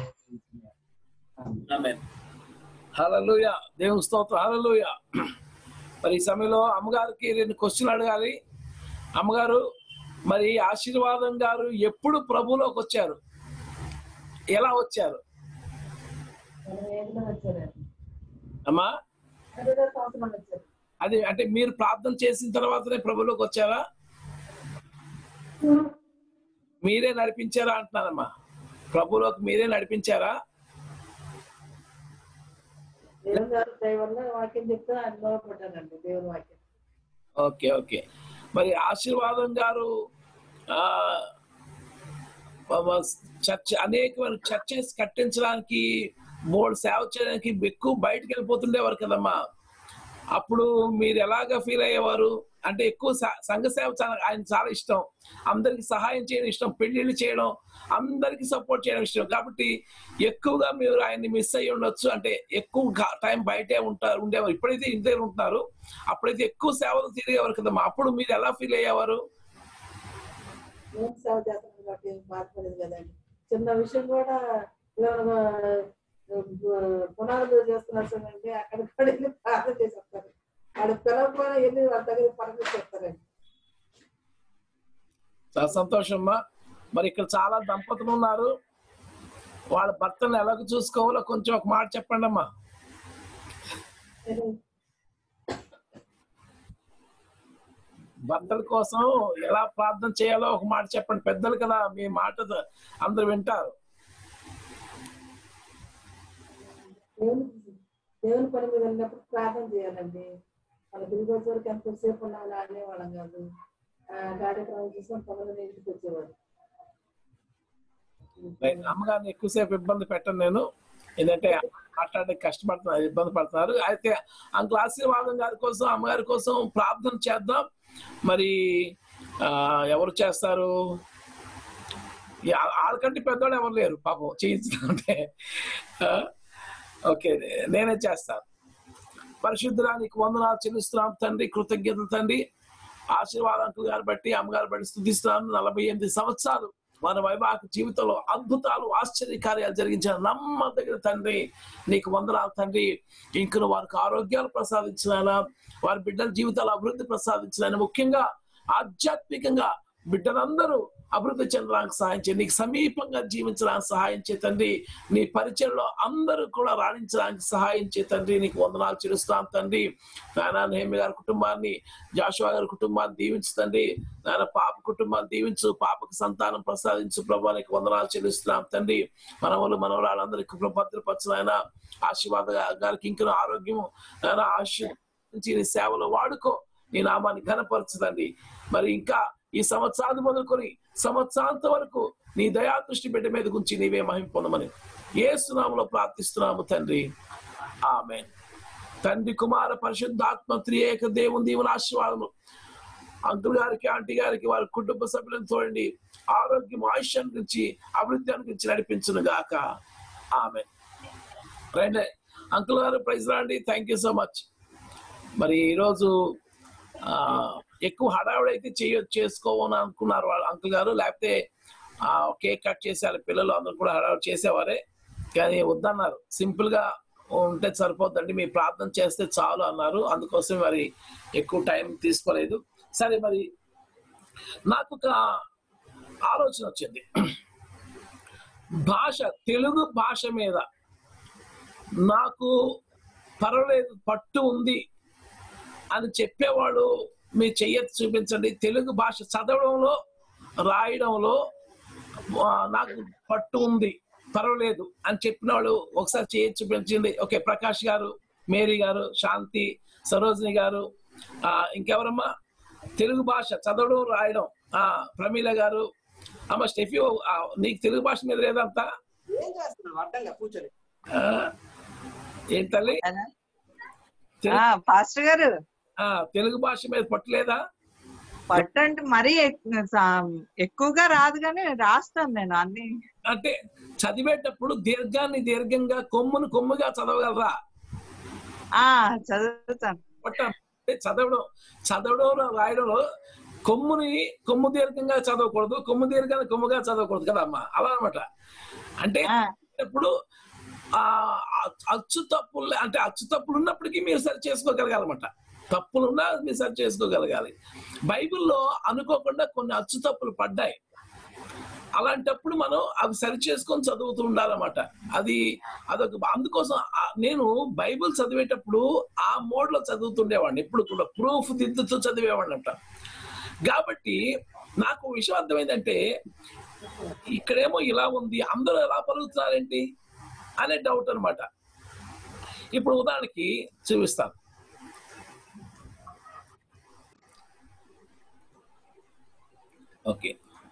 ఆమేన్. హల్లెలూయా దేవుని స్తోత్రం హల్లెలూయా మరి ఈ సమయంలో అమ్మగారికి రెండు క్వశ్చన్లు అడగాలి అమ్మగారు మరి ఆశీర్వాదం గారు ఎప్పుడు ప్రభులోకి వచ్చారు ఎలా వచ్చారు అమ్మా అది అంటే మీరు ప్రార్థన చేసిన తర్వాతనే ప్రభులోకి వచ్చారా మీరే నడిపించారా అంటున్నానమ్మా ప్రభులోకి మీరే నడిపించారా దేవుని గారు దయ వల్ల వాక్యం చెప్తే అనుభవపడ్డానండి దేవుని వాక్యం ఓకే ఓకే మరి ఆశీర్వాదం గారు ఆ చర్చ అనేకమైన చర్చెస్ కట్టించడానికి బోర్డు సేవ చేయడానికి ఎక్కువ బయటకు వెళ్ళిపోతుండేవారు కదమ్మా అప్పుడు మీరు ఎలాగ ఫీల్ అయ్యేవారు అంటే ఎక్కువ స- సంఘ సేవ చాలా ఆయన చాలా ఇష్టం అందరికి సహాయం చేయడం ఇష్టం పెళ్లిళ్ళు చేయడం అందరికి సపోర్ట్ చేయడం ఇష్టం కాబట్టి ఎక్కువగా మీరు ఆయన్ని మిస్ అయ్యి ఉండొచ్చు అంటే ఎక్కువ టైం బయటే ఉంటారు ఉండేవారు ఇప్పుడైతే ఇంటి దగ్గర ఉంటున్నారు అప్పుడైతే ఎక్కువ సేవలు తిరిగేవారు కదమ్మా అప్పుడు మీరు ఎలా ఫీల్ అయ్యేవారు ఏం సేవ చేస్తున్నాను కాబట్టి ఏం బాధపడేది కదండి చిన్న విషయం కూడా ఎవరైనా, ఆ, పునాదులు చేస్తున్నారు చూడండి అక్కడ కూడా వెళ్ళి ప్రార్థన చేసి వస్తారు వాడు పిలవకపోయినా వెళ్ళి వాళ్ళ దగ్గర పరగతి చేస్తారండి చాలా సంతోషం అమ్మా మరి ఇక్కడ చాలా దంపతులు ఉన్నారు వాళ్ళ భర్తను ఎలాగ చూసుకోవాలో కొంచెం ఒక మాట చెప్పండి అమ్మా భర్తల కోసం ఎలా ప్రార్థన చేయాలో ఒక మాట చెప్పండి పెద్దలు కదా మీ మాట అందరు వింటారు దేవుని దేవుని పని మీద వెళ్ళినప్పుడు ప్రార్థన చేయాలండి వాళ్ళ తిరిగి వచ్చే వరకు ఎంతసేపు ఉన్నామని ఆడేవాళ్ళం కాదు ఆ, కార్యక్రమం చూసాం తొమ్మిది ఇంటికి వచ్చేవారు రైట్. అమ్మగారిని ఎక్కువసేపు ఇబ్బంది పెట్టను నేను ఎందుకంటే మాట్లాడడానికి కష్టపడుతున్నారు ఇబ్బంది పడుతున్నారు అయితే అంకుల్ ఆశీర్వాదం గారి కోసం అమ్మగారి కోసం ప్రార్థన చేద్దాం మరి ఆ, ఎవరు చేస్తారు ఈ ఆ- వాళ్ళకంటే పెద్దవాళ్ళు ఎవరు లేరు పాపం చేయించుకుంటే ఓకే నేనే చేస్తాను పరిశుద్ధరానికి వందనాలు చెల్లిస్తున్నాం తండ్రి కృతజ్ఞతలు తండ్రి ఆశీర్వాద అంకుల్ గారు బట్టి అమ్మగారు బట్టి స్థుతిస్తున్నాను నలభై ఎనిమిది సంవత్సరాలు మన వైవాహిక జీవితంలో అద్భుతాలు ఆశ్చర్య కార్యాలు జరిగించిన నమ్మదగిన తండ్రి నీకు వందనాలు తండ్రి ఇంకను వారికి ఆరోగ్యాలు ప్రసాదించిన వారి బిడ్డల జీవితాల అభివృద్ధి ప్రసాదించిన ముఖ్యంగా ఆధ్యాత్మికంగా బిడ్డలందరూ అభివృద్ధి చెందడానికి సహాయం చేయండి నీకు సమీపంగా జీవించడానికి సహాయం చేయ తండ్రి నీ పరిచయంలో అందరూ కూడా రాణించడానికి సహాయం చేయ తండ్రి నీకు వందనాలు చెల్లిస్తాను తండ్రి నాయన నేమి గారి కుటుంబాన్ని జాషువా గారి కుటుంబాన్ని దీవించు తండ్రి నాయన పాప కుటుంబాన్ని దీవించు పాపకు సంతానం ప్రసాదించు ప్రభా నీకు వందనాలు చెల్లిస్తున్నాం తండ్రి మనవలు మనవరాళ్ళందరికీ భద్రపరచు ఆయన ఆశీర్వాద గారికి ఇంకా ఆరోగ్యము నాయన ఆశీర్వదించి నీ సేవలో వాడుకో నీ నామాన్ని ఘనపరచదండి మరి ఇంకా ఈ సంవత్సరాలు మొదలుకొని సంవత్సరాంత వరకు నీ దయా దృష్టి బిడ్డ మీద గురించి నీవే మహిమ పొందమని ఏ సునాములో ప్రార్థిస్తున్నాము తండ్రి ఆమె తండ్రి కుమార పరిశుద్ధాత్మ త్రియేక దేవుని దీవుల ఆశీర్వాదము అంకుల్ గారికి ఆంటీ గారికి వారి కుటుంబ సభ్యులను చూడండి ఆరోగ్యం ఆయుష్యాన్ని గురించి అభివృద్ధి గురించి నడిపించును గాక ఆమె రైట్ అంకుల్ గారు ప్రైజ్ రాండి థ్యాంక్ యూ సో మచ్ మరి ఈరోజు ఆ, ఎక్కువ హడావిడి అయితే చేయ చేసుకోవని అనుకున్నారు వాళ్ళు అంకుల్ గారు లేకపోతే ఆ, కేక్ కట్ చేసేవాళ్ళు పిల్లలు అందరూ కూడా హడావిడి చేసేవారే కానీ వద్దన్నారు సింపుల్ గా ఉంటే సరిపోద్దండి మీ ప్రార్థన చేస్తే చాలు అన్నారు అందుకోసం మరి ఎక్కువ టైం తీసుకోలేదు సరే మరి నాకు ఒక ఆలోచన వచ్చింది భాష తెలుగు భాష మీద నాకు పర్వాలేదు పట్టు ఉంది అని చెప్పేవాడు మీ చెయ్యెత్తి చూపించండి తెలుగు భాష చదవడంలో రాయడంలో ఆ, నాకు పట్టు ఉంది పర్వాలేదు అని చెప్పిన వాళ్ళు ఒకసారి చేయి చూపించండి ఓకే ప్రకాష్ గారు మేరీ గారు శాంతి సరోజిని గారు ఆ, ఇంకెవరమ్మా తెలుగు భాష చదవడం రాయడం ఆ ప్రమీల గారు అమ్మ స్టెఫీ ఆ, నీకు తెలుగు భాష మీద లేదంతా ఏం చేస్తున్నావు అడ్డంగా కూర్చొని ఆ, ఏం తల్లి ఆ, పాస్టర్ గారు ఆ, తెలుగు భాష మీద పట్టులేదా పట్టు అంటే మరీ ఎక్- సా- ఎక్కువగా రాదు కానీ రాస్తాను నేను అన్ని అంటే చదివేటప్పుడు దీర్ఘాన్ని దీర్ఘంగా కొమ్మును కొమ్ముగా చదవగలరా ఆ చదువుతాను పట్ట అంటే చదవడం చదవడం రాయడంలో కొమ్ముని కొమ్ము దీర్ఘంగా చదవకూడదు కొమ్ము దీర్ఘాన్ని కొమ్ముగా చదవకూడదు కదా అమ్మా అలా అనమాట అంటే ఇప్పుడు ఆ అచ్చు తప్పులు అంటే అచ్చు తప్పులు ఉన్నప్పటికీ మీరు సరి చేసుకోగలగాలన్నమాట తప్పులున్నా మీరు సరి చేసుకోగలగాలి బైబిల్లో అనుకోకుండా కొన్ని అచ్చు తప్పులు పడ్డాయి అలాంటప్పుడు మనం అవి సరి చేసుకొని చదువుతూ ఉండాలన్నమాట అది అదొక అందుకోసం ఆ- నేను బైబిల్ చదివేటప్పుడు ఆ మోడ్ లో చదువుతుండేవాడిని ఎప్పుడు కూడా ప్రూఫ్ దిద్దుతూ చదివేవాడిని అంట కాబట్టి నాకు ఒక విషయం అర్థమైందంటే ఇక్కడేమో ఇలా ఉంది అందరూ ఎలా పలుకుతున్నారేంటి అనే డౌట్ అన్నమాట ఇప్పుడు ఉదాహరణకి చూపిస్తాను ఓకే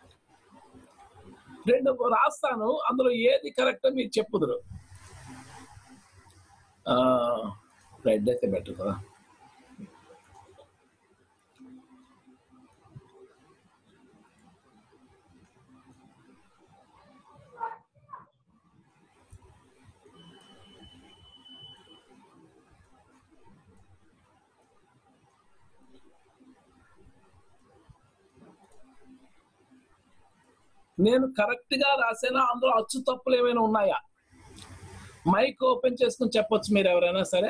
రెండు రాస్తాను అందులో ఏది కరెక్ట్ మీరు చెప్పుదురు రెడ్ అయితే బెటర్ కదా నేను కరెక్ట్ గా రాసానా అందులో అచ్చు తప్పులు ఏమైనా ఉన్నాయా మైక్ ఓపెన్ చేసుకుని చెప్పొచ్చు మీరు ఎవరైనా సరే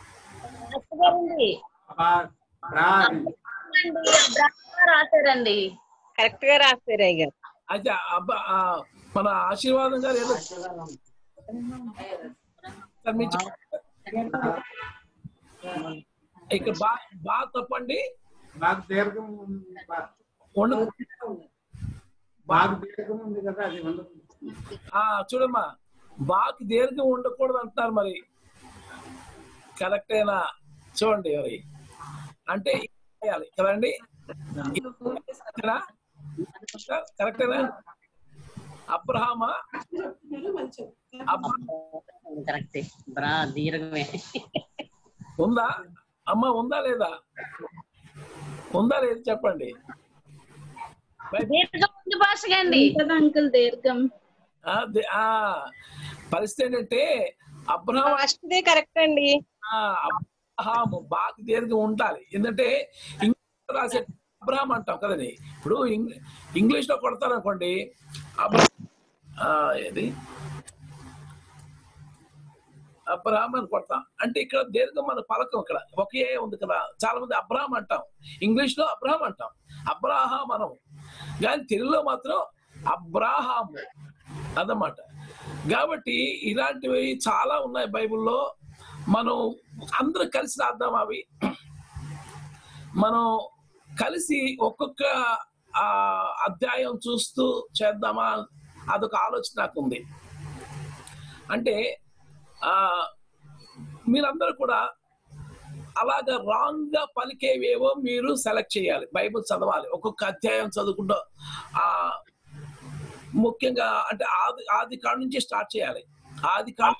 రాశారండి కరెక్ట్ గా రాశారు అయ్య గారు అయితే అబ్బా ఆ, మన ఆశీర్వాదం గారు ఏదో సార్ మీరు చెప్పండి. ఇక్కడ బా బాగా తప్పండి నాకు దీర్ఘం ఉంది. బా- ఉండదు బాగా దీర్ఘం ఉంది కదా అది ఉండదు ఆ చూడమ్మా బాకి దీర్ఘం ఉండకూడదు అంటున్నారు మరి కరెక్టేనా చూడండి మరి అంటే ఇలా చేయాలి కదండి కరెక్టేనా? కరెక్టేనా అబ్రహామా అబ్రహం కరెక్ట్ బ్రా దీర్ఘమే ఉందా అమ్మ ఉందా లేదా ఉందా లేదు చెప్పండి దీర్ఘం ఉంది భాషగండి అంకుల్ దీర్ఘం ఆ, ది- ఆ, పరిస్థితి ఏంటంటే అబ్రహాం ఫస్ట్దే కరెక్ట్ అండి ఆ, అబ్రహాము బాగా దీర్ఘం ఉండాలి ఎందుకంటే ఇంగ్లీష్ రాసే అబ్రహాం అంటాం కదండి ఇప్పుడు ఇంగ్- ఇంగ్లీష్ లో కొడతారు అనుకోండి అబ్రహాం ఆ, ఏది అబ్రహాం అని కొడతాం అంటే ఇక్కడ దీర్ఘం మన పలకం ఇక్కడ ఒకే ఉంది కదా చాలా మంది అబ్రహాం అంటాం ఇంగ్లీష్ లో అబ్రహాం అంటాం అబ్రహాం మనం కానీ తెలుగులో మాత్రం అబ్రాహాము అన్నమాట కాబట్టి ఇలాంటివి చాలా ఉన్నాయి బైబిల్లో మనం అందరూ కలిసి రాద్దాం అవి మనం కలిసి ఒక్కొక్క ఆ, అధ్యాయం చూస్తూ చేద్దామా అదొక ఆలోచన నాకు ఉంది అంటే ఆ మీరందరూ కూడా అలాగా రాంగ్ గా పలికేవేవో మీరు సెలెక్ట్ చేయాలి బైబిల్ చదవాలి ఒక్కొక్క అధ్యాయం చదువుకుంటూ ఆ ముఖ్యంగా అంటే ఆది ఆది కాడ నుంచి స్టార్ట్ చేయాలి ఆది కాడ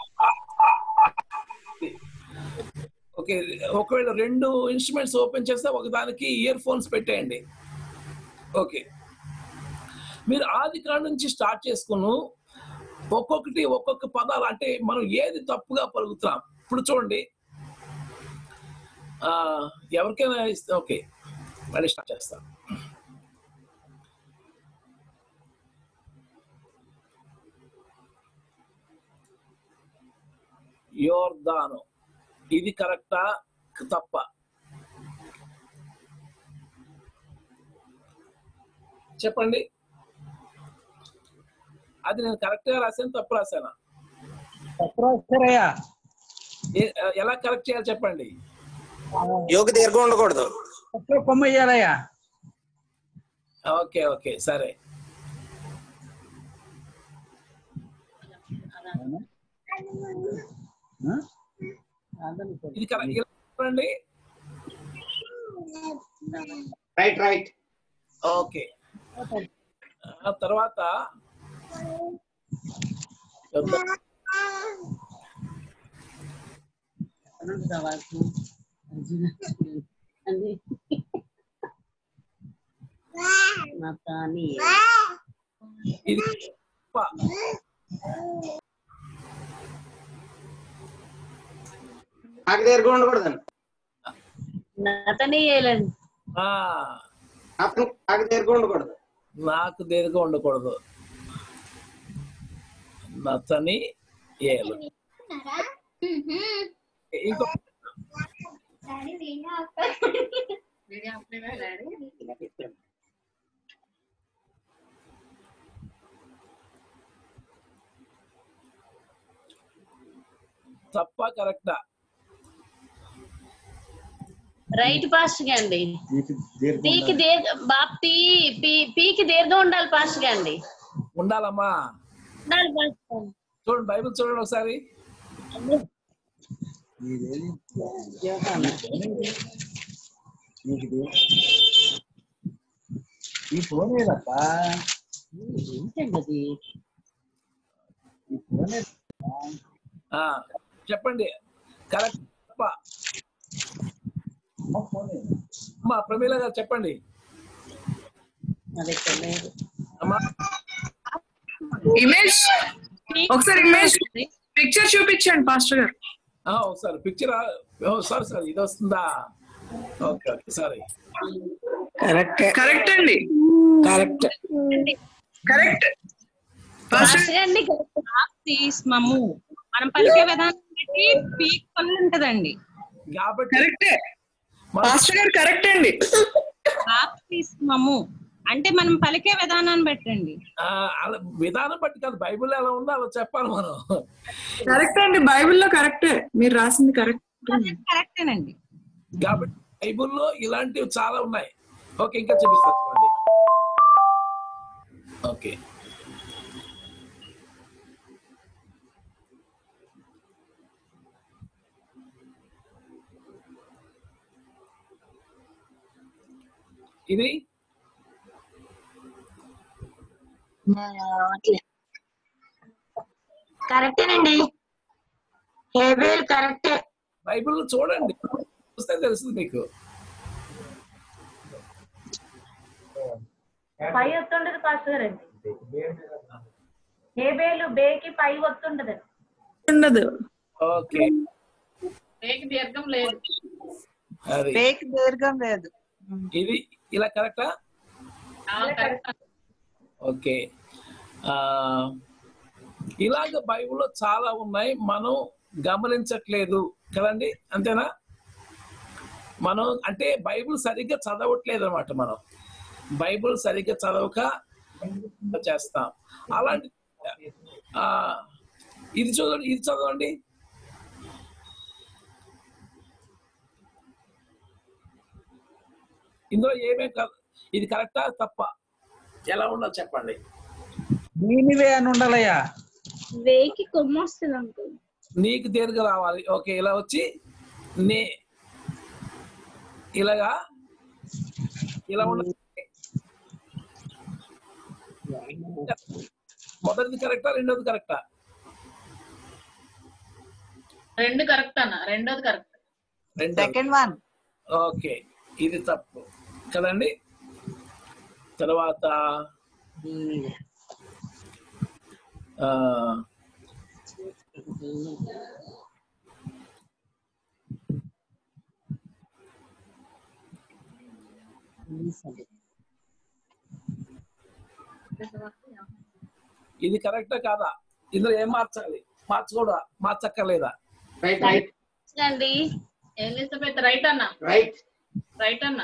ఓకే ఒకవేళ రెండు ఇన్స్ట్రుమెంట్స్ ఓపెన్ చేస్తే ఒకదానికి ఇయర్ ఫోన్స్ పెట్టేయండి ఓకే మీరు ఆది కాడ నుంచి స్టార్ట్ చేసుకును ఒక్కొక్కటి ఒక్కొక్క పదాలు అంటే మనం ఏది తప్పుగా పలుకుతున్నాం ఇప్పుడు చూడండి ఆ, ఎవరికైనా ఇస్తే ఓకే మళ్ళీ స్టార్ట్ చేస్తాం యోర్దాను ఇది కరెక్టా తప్ప చెప్పండి అది నేను కరెక్ట్ గా రాశాను తప్పు రాశానా రాశారయ్యా ఏ- ఎలా కరెక్ట్ చేయాలి చెప్పండి యోగి దీర్ఘం ఉండకూడదు కొమ్మ ఇయ్యాలయ్యా ఓకే ఓకే సరే ఇది కరెక్ట్ ఇలా చెప్పండి రైట్ రైట్ ఓకే ఆ తర్వాత ఇది తప్ప. నాకు దీర్ఘం ఉండకూడదండి నతనీయేలండి ఆ, నాకు నాకు దీర్ఘం ఉండకూడదు నాకు దీర్ఘం ఉండకూడదు నతని ఏలు ఇంకో తప్ప కరెక్టా రైట్ పాస్ట్ గా అండి పీకి దీర్ఘ బాప్ పీ పీ- పీకి దీర్ఘం ఉండాలి పాస్ట్ గా అండి ఉండాలమ్మా ఉండాలి పాస్ట్ గా. చూడండి బైబిల్ చూడండి ఒకసారి ఈ ఫోన్ ఏదప్ప ఏంటండి అది ఈ ఫోన్ ఆ, చెప్పండి కరెక్ట్ తప్ప అమ్మా ప్రమీల గారు చెప్పండి అది ఇక్కడ లేదు అమ్మా ఇమేజ్ ఒకసారి ఇమేజ్ పిక్చర్ చూపించండి పాస్టర్ గారు ఆ, ఒకసారి పిక్చర్ సారీ సారీ ఇది వస్తుందా okay okay sorry correct correct అండి కరెక్ట్ కరెక్ట్ పాస్ట్ గా అండి తీస్మము మనం పలికే విధానం బట్టి పీక్ పనులు ఉంటదండి కాబట్టి కరెక్టే పాస్టర్ గారు కరెక్ట్ అండి తీస్మము అంటే మనం పలికే విధానాన్ని బట్టండి ఆ, అలా విధానం బట్టి కాదు బైబిల్ ఎలా ఉందో అలా చెప్పాలి మనం కరెక్ట్ అండి బైబిల్లో కరెక్టే మీరు రాసింది కరెక్ట్ కరెక్టేనండి కాబట్టి బైబిల్లో ఇలాంటివి చాలా ఉన్నాయి ఓకే ఇంకా చూపిస్తాను చూడండి ఓకే ఇది కరెక్టేనండి హేబేల్ కరెక్టే బైబిల్ చూడండి చూస్తే తెలుస్తుంది మీకు పై వస్తుండదు పాస్టర్ గారండి హేబేలు బేకి పై వస్తుండదండి ఉండదు ఓకే బేకి దీర్ఘం లేదు అది ఫేక్ దీర్ఘం లేదు ఇది ఇలా కరెక్టా కరెక్ట్ ఓకే ఆ ఇలాగ బైబిల్లో చాలా ఉన్నాయి మనం గమనించట్లేదు కదండి అంతేనా మనం అంటే బైబిల్ సరిగ్గా చదవట్లేదు అనమాట మనం బైబుల్ సరిగ్గా చదవక చేస్తాం అలాంటి ఆ, ఇది చదవండి ఇది చదవండి ఇందులో ఏమేం క- ఇది కరెక్టా తప్ప ఎలా ఉండాలి చెప్పండి దీనివే అని ఉండాలయ్యా వేకి కొమ్మ వస్తుంది అంకుల్ నీకు దేనికి రావాలి ఓకే ఇలా వచ్చి నే ఇలాగా ఇలా ఉండాలి మొదటిది కరెక్టా రెండోది కరెక్టా రెండు కరెక్ట్ అన్న రెండోది కరెక్ట్ సెకండ్ వన్ ఓకే ఇది తప్పు కదండి తర్వాత ఆ, ఇది కరెక్టా కాదా ఇందులో ఏం మార్చాలి మార్చకూడదా మార్చక్కర్లేదా అండి ఎలిజబెత్ రైట్ అన్న రైట్ రైట్ అన్న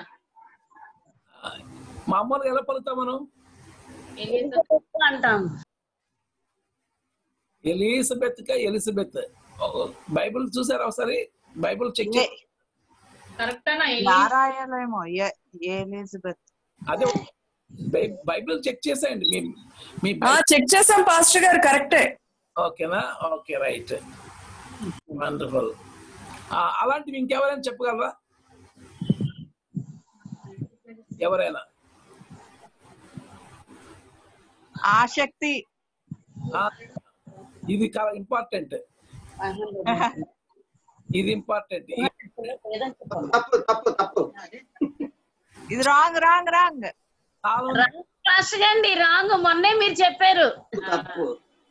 మామూలుగా ఎలా పలుకుతాం మనం ఎలిజబెత్ అంటాం ఎలిజబెత్ కా ఎలిజబెత్ ఓ, బైబిల్ చూసారా ఒకసారి బైబిల్ చెక్ చేయండి కరెక్ట్ అన్న నారాయణేమో ఏ- ఎలిజబెత్ అదే బై- బైబిల్ చెక్ చేసేయండి మీ మీ చెక్ చేసాం పాస్టర్ గారు కరెక్టే ఓకేనా ఓకే రైట్ వండర్ఫుల్ అలాంటివి ఇంకెవరైనా చెప్పగలరా ఎవరైనా ఆసక్తి ఆ, ఇది ఇంపార్టెంట్ ఇది ఇంపార్టెంట్ తప్పు తప్పు తప్పు ఇది రాంగ్ రాంగ్ రాంగ్ పాస్టర్ అండి రాంగ్ మొన్నే మీరు చెప్పారు తప్పు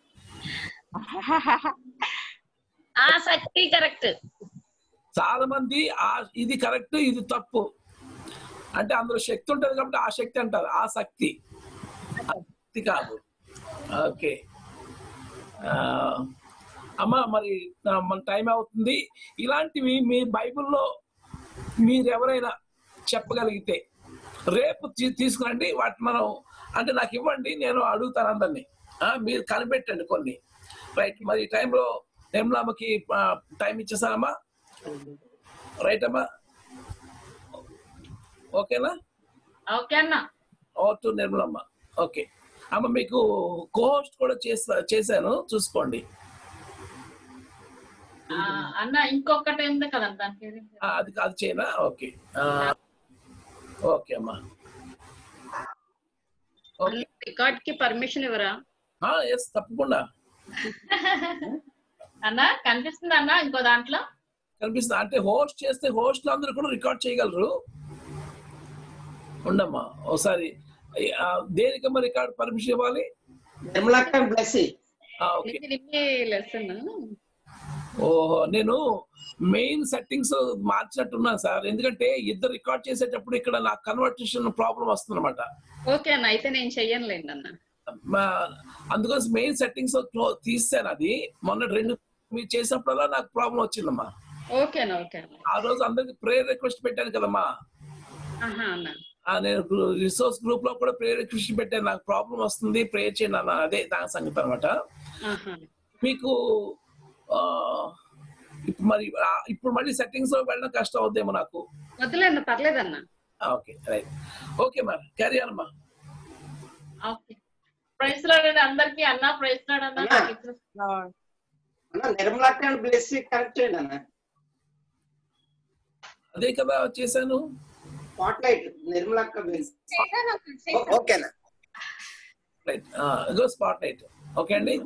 ఆసక్తి కరెక్ట్ చాలా మంది ఆ ఇది కరెక్ట్ ఇది తప్పు అంటే అందులో శక్తి ఉంటది కాబట్టి ఆ శక్తి అంటారు ఆ శక్తి ఆ శక్తి కాదు ఓకే ఆ, అమ్మ మరి ఆ, మన టైం అవుతుంది ఇలాంటివి మీ బైబిల్లో మీరు ఎవరైనా చెప్పగలిగితే రేపు తీ- తీసుకురండి వాటి మనం అంటే నాకు ఇవ్వండి నేను అడుగుతాను అందరినీ ఆ, మీరు కనిపెట్టండి కొన్ని రైట్ మరి ఈ టైంలో నిర్మలామ్మకి టైం ఇచ్చేసానమ్మా రైట్ అమ్మా ఓకేనా ఓకే అన్న ఓ టు నిర్మలమ్మ ఓకే అమ్మ మీకు కోహోస్ట్ కూడా చేస్తా చేశాను చూసుకోండి ఆ, అన్న ఇంకొకటి ఉంది కదండి దానికి ఏది? ఆ, అది అది చేయనా ఓకే ఆ, ఓకే అమ్మా రికార్డ్ కి పర్మిషన్ ఇవ్వరా ఎస్ తప్పకుండా అన్న కనిపిస్తుంది అన్న ఇంకో దాంట్లో కనిపిస్తుంది అంటే హోస్ట్ చేస్తే హోస్ట్ అందరూ కూడా రికార్డ్ చేయగలరు ఉండమ్మా ఒకసారి ఆ, దేనికమ్మా రికార్డ్ పర్మిషన్ ఇవ్వాలి నిర్మలాక్క బ్లెస్ ఆ, ఓకే లెసన్ ఓహో నేను మెయిన్ సెట్టింగ్స్ మార్చినట్టున్నాను సార్ ఎందుకంటే ఇద్దరు రికార్డ్ చేసేటప్పుడు ఇక్కడ నాకు కన్వర్టేషన్ ప్రాబ్లం వస్తుంది అనమాట ఓకే అన్న అయితే నేను చెయ్యనులేండి అన్న అందుకోసం మెయిన్ సెట్టింగ్స్ తీసాను అది మొన్న రెండు మీరు చేసినప్పుడల్లా నాకు ప్రాబ్లం వచ్చిందమ్మా ఓకేనా ఓకే అన్న ఆ రోజు అందరికి ప్రేయర్ రిక్వెస్ట్ పెట్టాను కదమ్మా ఆహా అన్న ఆ, నేను రిసోర్స్ గ్రూప్ లో కూడా ప్రేయర్ రిక్వెస్ట్ పెట్టాను నాకు ప్రాబ్లం వస్తుంది ప్రేయర్ చేయండి అన్న అదే దాని సంగతి అనమాట ఆహా మీకు ఆ, ఇప్పుడు మరి ఆ, ఇప్పుడు మళ్ళీ సెట్టింగ్స్ లో వెళ్ళడం కష్టం అవుద్దేమో నాకు వద్దులేండి పర్లేదన్న ఓకే రైట్ ఓకే మరి క్యారీ అమ్మా ఓకే ప్రైస్ లాడండి అందరికి అన్న ప్రైస్ లాడన్న అన్న నిర్మలాక్క అండ్ బ్లెస్ కరెక్ట్ చేయండి అన్న అదే కదా చేశాను స్పాట్ లైట్ నిర్మలాక్క బ్లెస్ ఓకేనా రైట్ ఇగో స్పాట్ లైట్ ఓకే అండి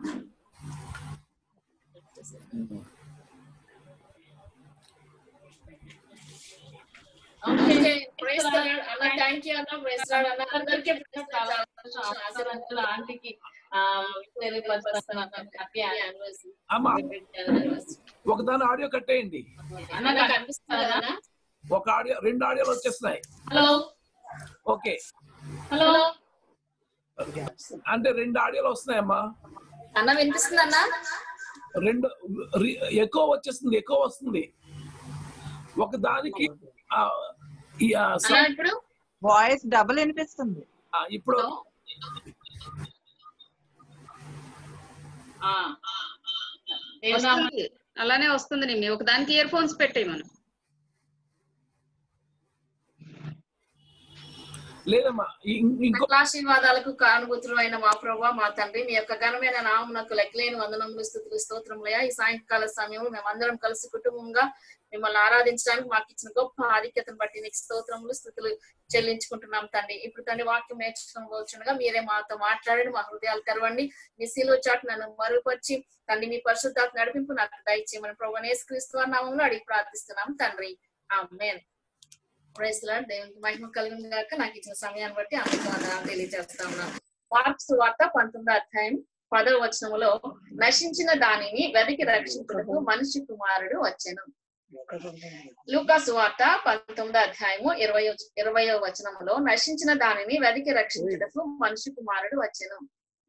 ఓకే ప్రైస్ లాడ్ అన్న థ్యాంక్ యూ అన్న ప్రైస్ లాడ్ అన్న అందరికీ ప్రైస్ లాడ్ ఆశీర్వాదాలు ఆంటీకి ఆ హ్యాపీ యానివర్సరీ అమ్మా ఒకదాని ఆడియో కట్టేయండి అన్న నాకు కనిపిస్తుందా ఒక ఆడియో రెండు ఆడియోలు వచ్చేస్తున్నాయి హలో ఓకే హలో అంటే రెండు ఆడియోలు వస్తున్నాయమ్మా అన్న వినిపిస్తుంది అన్న రెండు రి- ఎక్కువ వచ్చేస్తుంది ఎక్కువ వస్తుంది ఒక దానికి ఆ, ఈ, ఆ, అన్న ఇప్పుడు వాయిస్ డబుల్ వినిపిస్తుంది ఆ, ఇప్పుడు ఆ. దేవునామ వస్తుంది అలానే వస్తుంది నిమ్మి ఒకదానికి ఇయర్ ఫోన్స్ పెట్టేయి మనం లేదమ్మా ఇం- ఇంకో ఆశీర్వాదాలకు కానుగుతులు అయిన మా ప్రభా మా తండ్రి మీ యొక్క ఘనమైన నామునకు లెక్కలేని వందనములు స్థుతులు స్తోత్రములయ్యా ఈ సాయంకాల సమయంలో మేమందరం కలిసి కుటుంబంగా మిమ్మల్ని ఆరాధించడానికి మాకు ఇచ్చిన గొప్ప ఆధిక్యతను బట్టి నీకు స్తోత్రములు స్థుతులు చెల్లించుకుంటున్నాం తండ్రి ఇప్పుడు తండ్రి వాక్యం నేర్చుకోవచ్చునగా మీరే మాతో మాట్లాడండి మా హృదయాలు తెరవండి మీ శీలో చాటు నన్ను మరుగుపరిచి తండ్రి మీ పరిశుద్ధాత్మ నడిపింపు నాకు దయచేయమని ప్రభు నేసుక్రీస్తు నామంలో అడిగి ప్రార్థిస్తున్నాం తండ్రి ఆమేన్ ప్రైజ్ లార్డ్ దేవునికి మహిమ కలుగును గాక నాకు ఇచ్చిన సమయాన్ని బట్టి అందుకు వందనాలు తెలియజేస్తా ఉన్నాను మార్క్స్ వార్త పంతొమ్మిదో అధ్యాయం పదవ వచనములో నశించిన దానిని వెతికి రక్షించుటకు మనిషి కుమారుడు వచ్చెను లూకాసు వార్త పంతొమ్మిదో అధ్యాయము ఇరవై ఇరవయో వచనములో నశించిన దానిని వెతికి రక్షించుటకు మనిషి కుమారుడు వచ్చెను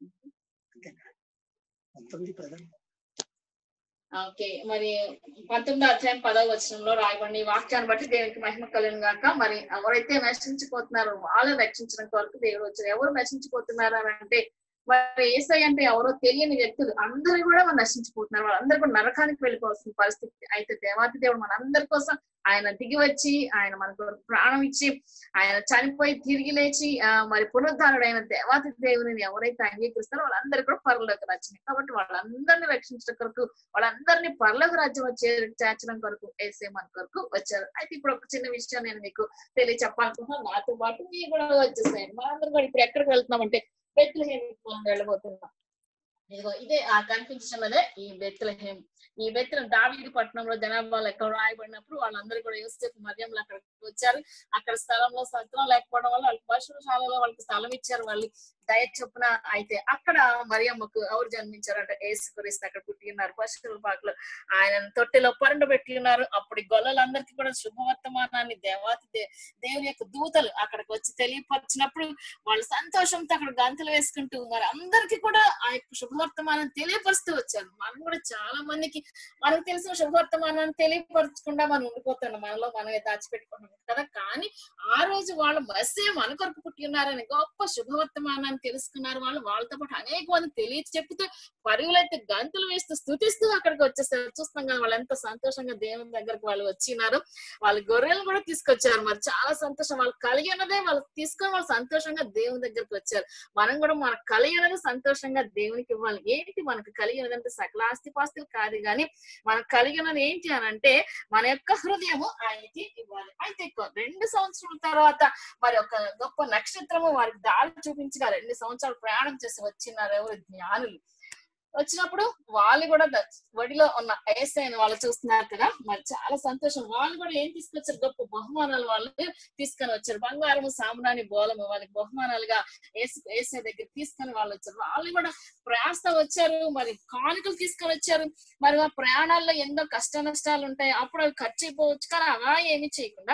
ఓకే మరి పంతొమ్మిదో అధ్యాయం పదవ వచనంలో రాయబడిన ఈ వాక్యాన్ని బట్టి దేవునికి మహిమ కలిగిన గాక మరి ఎవరైతే నశించిపోతున్నారో వాళ్ళు రక్షించడం కొరకు దేవుడు వచ్చారు ఎవరు నశించిపోతున్నారు అని అంటే మరి ఏసై అంటే ఎవరో తెలియని వ్యక్తులు అందరూ కూడా మనం నశించిపోతున్నారు వాళ్ళందరూ కూడా నరకానికి వెళ్ళిపోవాల్సిన పరిస్థితి అయితే దేవాతి దేవుడు మనందరి కోసం ఆయన దిగి వచ్చి ఆయన మనకు ప్రాణం ఇచ్చి ఆయన చనిపోయి తిరిగి లేచి ఆ మరి పునరుద్ధారుడైన దేవాతి దేవుని ఎవరైతే అంగీకరిస్తారో వాళ్ళందరూ కూడా పరలోకి రచన కాబట్టి వాళ్ళందరినీ రక్షించడం కొరకు వాళ్ళందరినీ పరలోక రాజ్యం వచ్చే చేర్చడం కొరకు వేసే మన కొరకు వచ్చారు అయితే ఇప్పుడు ఒక చిన్న విషయం నేను మీకు తెలియ చెప్పాలనుకుంటున్నాను నాతో పాటు మీరు కూడా వచ్చేసాయండి మనందరం కూడా ఇప్పుడు ఎక్కడికి వెళ్తున్నామంటే బెత్లహేమ్ మనం వెళ్ళబోతున్నాం ఇదిగో ఇదే ఆ కనిపించినదే ఈ బెత్లహేమ్ ఈ బెత్ల దావీది పట్టణంలో జనాభాలు ఎక్కడ రాయబడినప్పుడు వాళ్ళందరూ కూడా యోసేపు మర్యంలో అక్కడికి వచ్చారు అక్కడ స్థలంలో సత్రం లేకపోవడం వల్ల వాళ్ళకి పశుశాలలో వాళ్ళకి స్థలం ఇచ్చారు వాళ్ళు దయ చొప్పున అయితే అక్కడ మరియమ్మకు ఎవరు జన్మించారంటే ఏసుక్రీస్తు అక్కడ పుట్టి ఉన్నారు పశువుల పాకలో ఆయన తొట్టెలో పరండు పెట్టి ఉన్నారు అప్పుడు ఈ గొల్లలందరికీ కూడా శుభవర్తమానాన్ని దేవాతి దే- దేవుని యొక్క దూతలు అక్కడికి వచ్చి తెలియపరిచినప్పుడు వాళ్ళు సంతోషంతో అక్కడ గంతులు వేసుకుంటూ ఉన్నారు అందరికీ కూడా ఆ యొక్క శుభవర్తమానం తెలియపరుస్తూ వచ్చారు మనం కూడా చాలా మందికి మనకు తెలిసిన శుభవర్తమానాన్ని తెలియపరచకుండా మనం ఉండిపోతున్నాం మనలో మనమే దాచిపెట్టుకున్నాం కదా కానీ ఆ రోజు వాళ్ళు బస్సే మన కొరకు పుట్టి ఉన్నారని గొప్ప శుభవర్తమానాన్ని తెలుసుకున్నారు వాళ్ళు వాళ్ళతో పాటు అనేక మంది తెలియ చెప్తూ పరుగులైతే గంతులు వేస్తూ స్థుతిస్తూ అక్కడికి వచ్చేసారు చూస్తాం కదా వాళ్ళు ఎంత సంతోషంగా దేవుని దగ్గరకు వాళ్ళు వచ్చినారు వాళ్ళ గొర్రెలు కూడా తీసుకొచ్చారు మరి చాలా సంతోషం వాళ్ళు కలిగినదే వాళ్ళు తీసుకొని వాళ్ళు సంతోషంగా దేవుని దగ్గరకు వచ్చారు మనం కూడా మనకు కలిగినది సంతోషంగా దేవునికి ఇవ్వాలి ఏంటి మనకు కలిగినదంటే సకల ఆస్తిపాస్తులు కాదు కానీ మనకు కలిగినది ఏంటి అని అంటే మన యొక్క హృదయము ఆయనకి ఇవ్వాలి అయితే కొ- రెండు సంవత్సరాల తర్వాత మరి ఒక గొప్ప నక్షత్రము వారికి దారి చూపించగా రెండు సంవత్సరాలు ప్రయాణం చేసి వచ్చినారు ఎవరు జ్ఞానులు వచ్చినప్పుడు వాళ్ళు కూడా ద- వడిలో ఉన్న ఏసైన వాళ్ళు చూస్తున్నారు కదా మరి చాలా సంతోషం వాళ్ళు కూడా ఏం తీసుకొచ్చారు గొప్ప బహుమానాలు వాళ్ళు తీసుకొని వచ్చారు బంగారము సామ్రాణి బోలము వాళ్ళకి బహుమానాలుగా ఏసు ఏసై దగ్గర తీసుకొని వాళ్ళు వచ్చారు వాళ్ళు కూడా ప్రయాస వచ్చారు మరి కానుకలు తీసుకొని వచ్చారు మరి ఆ ప్రయాణాల్లో ఎన్నో కష్ట నష్టాలు ఉంటాయి అప్పుడు అవి ఖర్చు అయిపోవచ్చు కానీ అలా ఏమీ చేయకుండా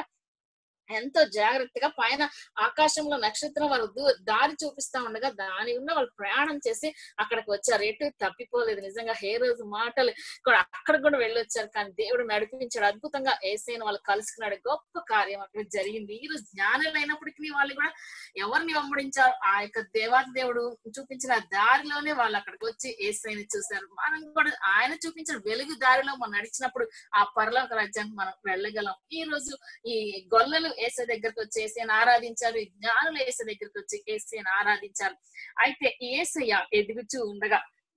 ఎంతో జాగ్రత్తగా పైన ఆకాశంలో నక్షత్రం వారు దూ- దారి చూపిస్తా ఉండగా దాని ఉన్న వాళ్ళు ప్రయాణం చేసి అక్కడికి వచ్చారు ఎటు తప్పిపోలేదు నిజంగా హే రోజు మాటలు కూడా అక్కడ కూడా వెళ్ళొచ్చారు కానీ దేవుడు నడిపించాడు అద్భుతంగా ఏసైన వాళ్ళు కలుసుకున్నాడు గొప్ప కార్యం అక్కడ జరిగింది ఈ రోజు జ్ఞానులు అయినప్పటికీ వాళ్ళు కూడా ఎవరిని వెంబడించారు ఆ యొక్క దేవాది దేవుడు చూపించిన దారిలోనే వాళ్ళు అక్కడికి వచ్చి ఏసైని చూశారు మనం కూడా ఆయన చూపించిన వెలుగు దారిలో మనం నడిచినప్పుడు ఆ పరలోక రాజ్యానికి మనం వెళ్ళగలం ఈ రోజు ఈ గొల్లలు ఏసై దగ్గరకు వచ్చి ఏసైని ఆరాధించారు ఈ జ్ఞానులు ఏసై దగ్గరకు వచ్చి ఏసైని ఆరాధించారు అయితే ఈ ఏసయ్య ఎదుగుచూ ఉండగా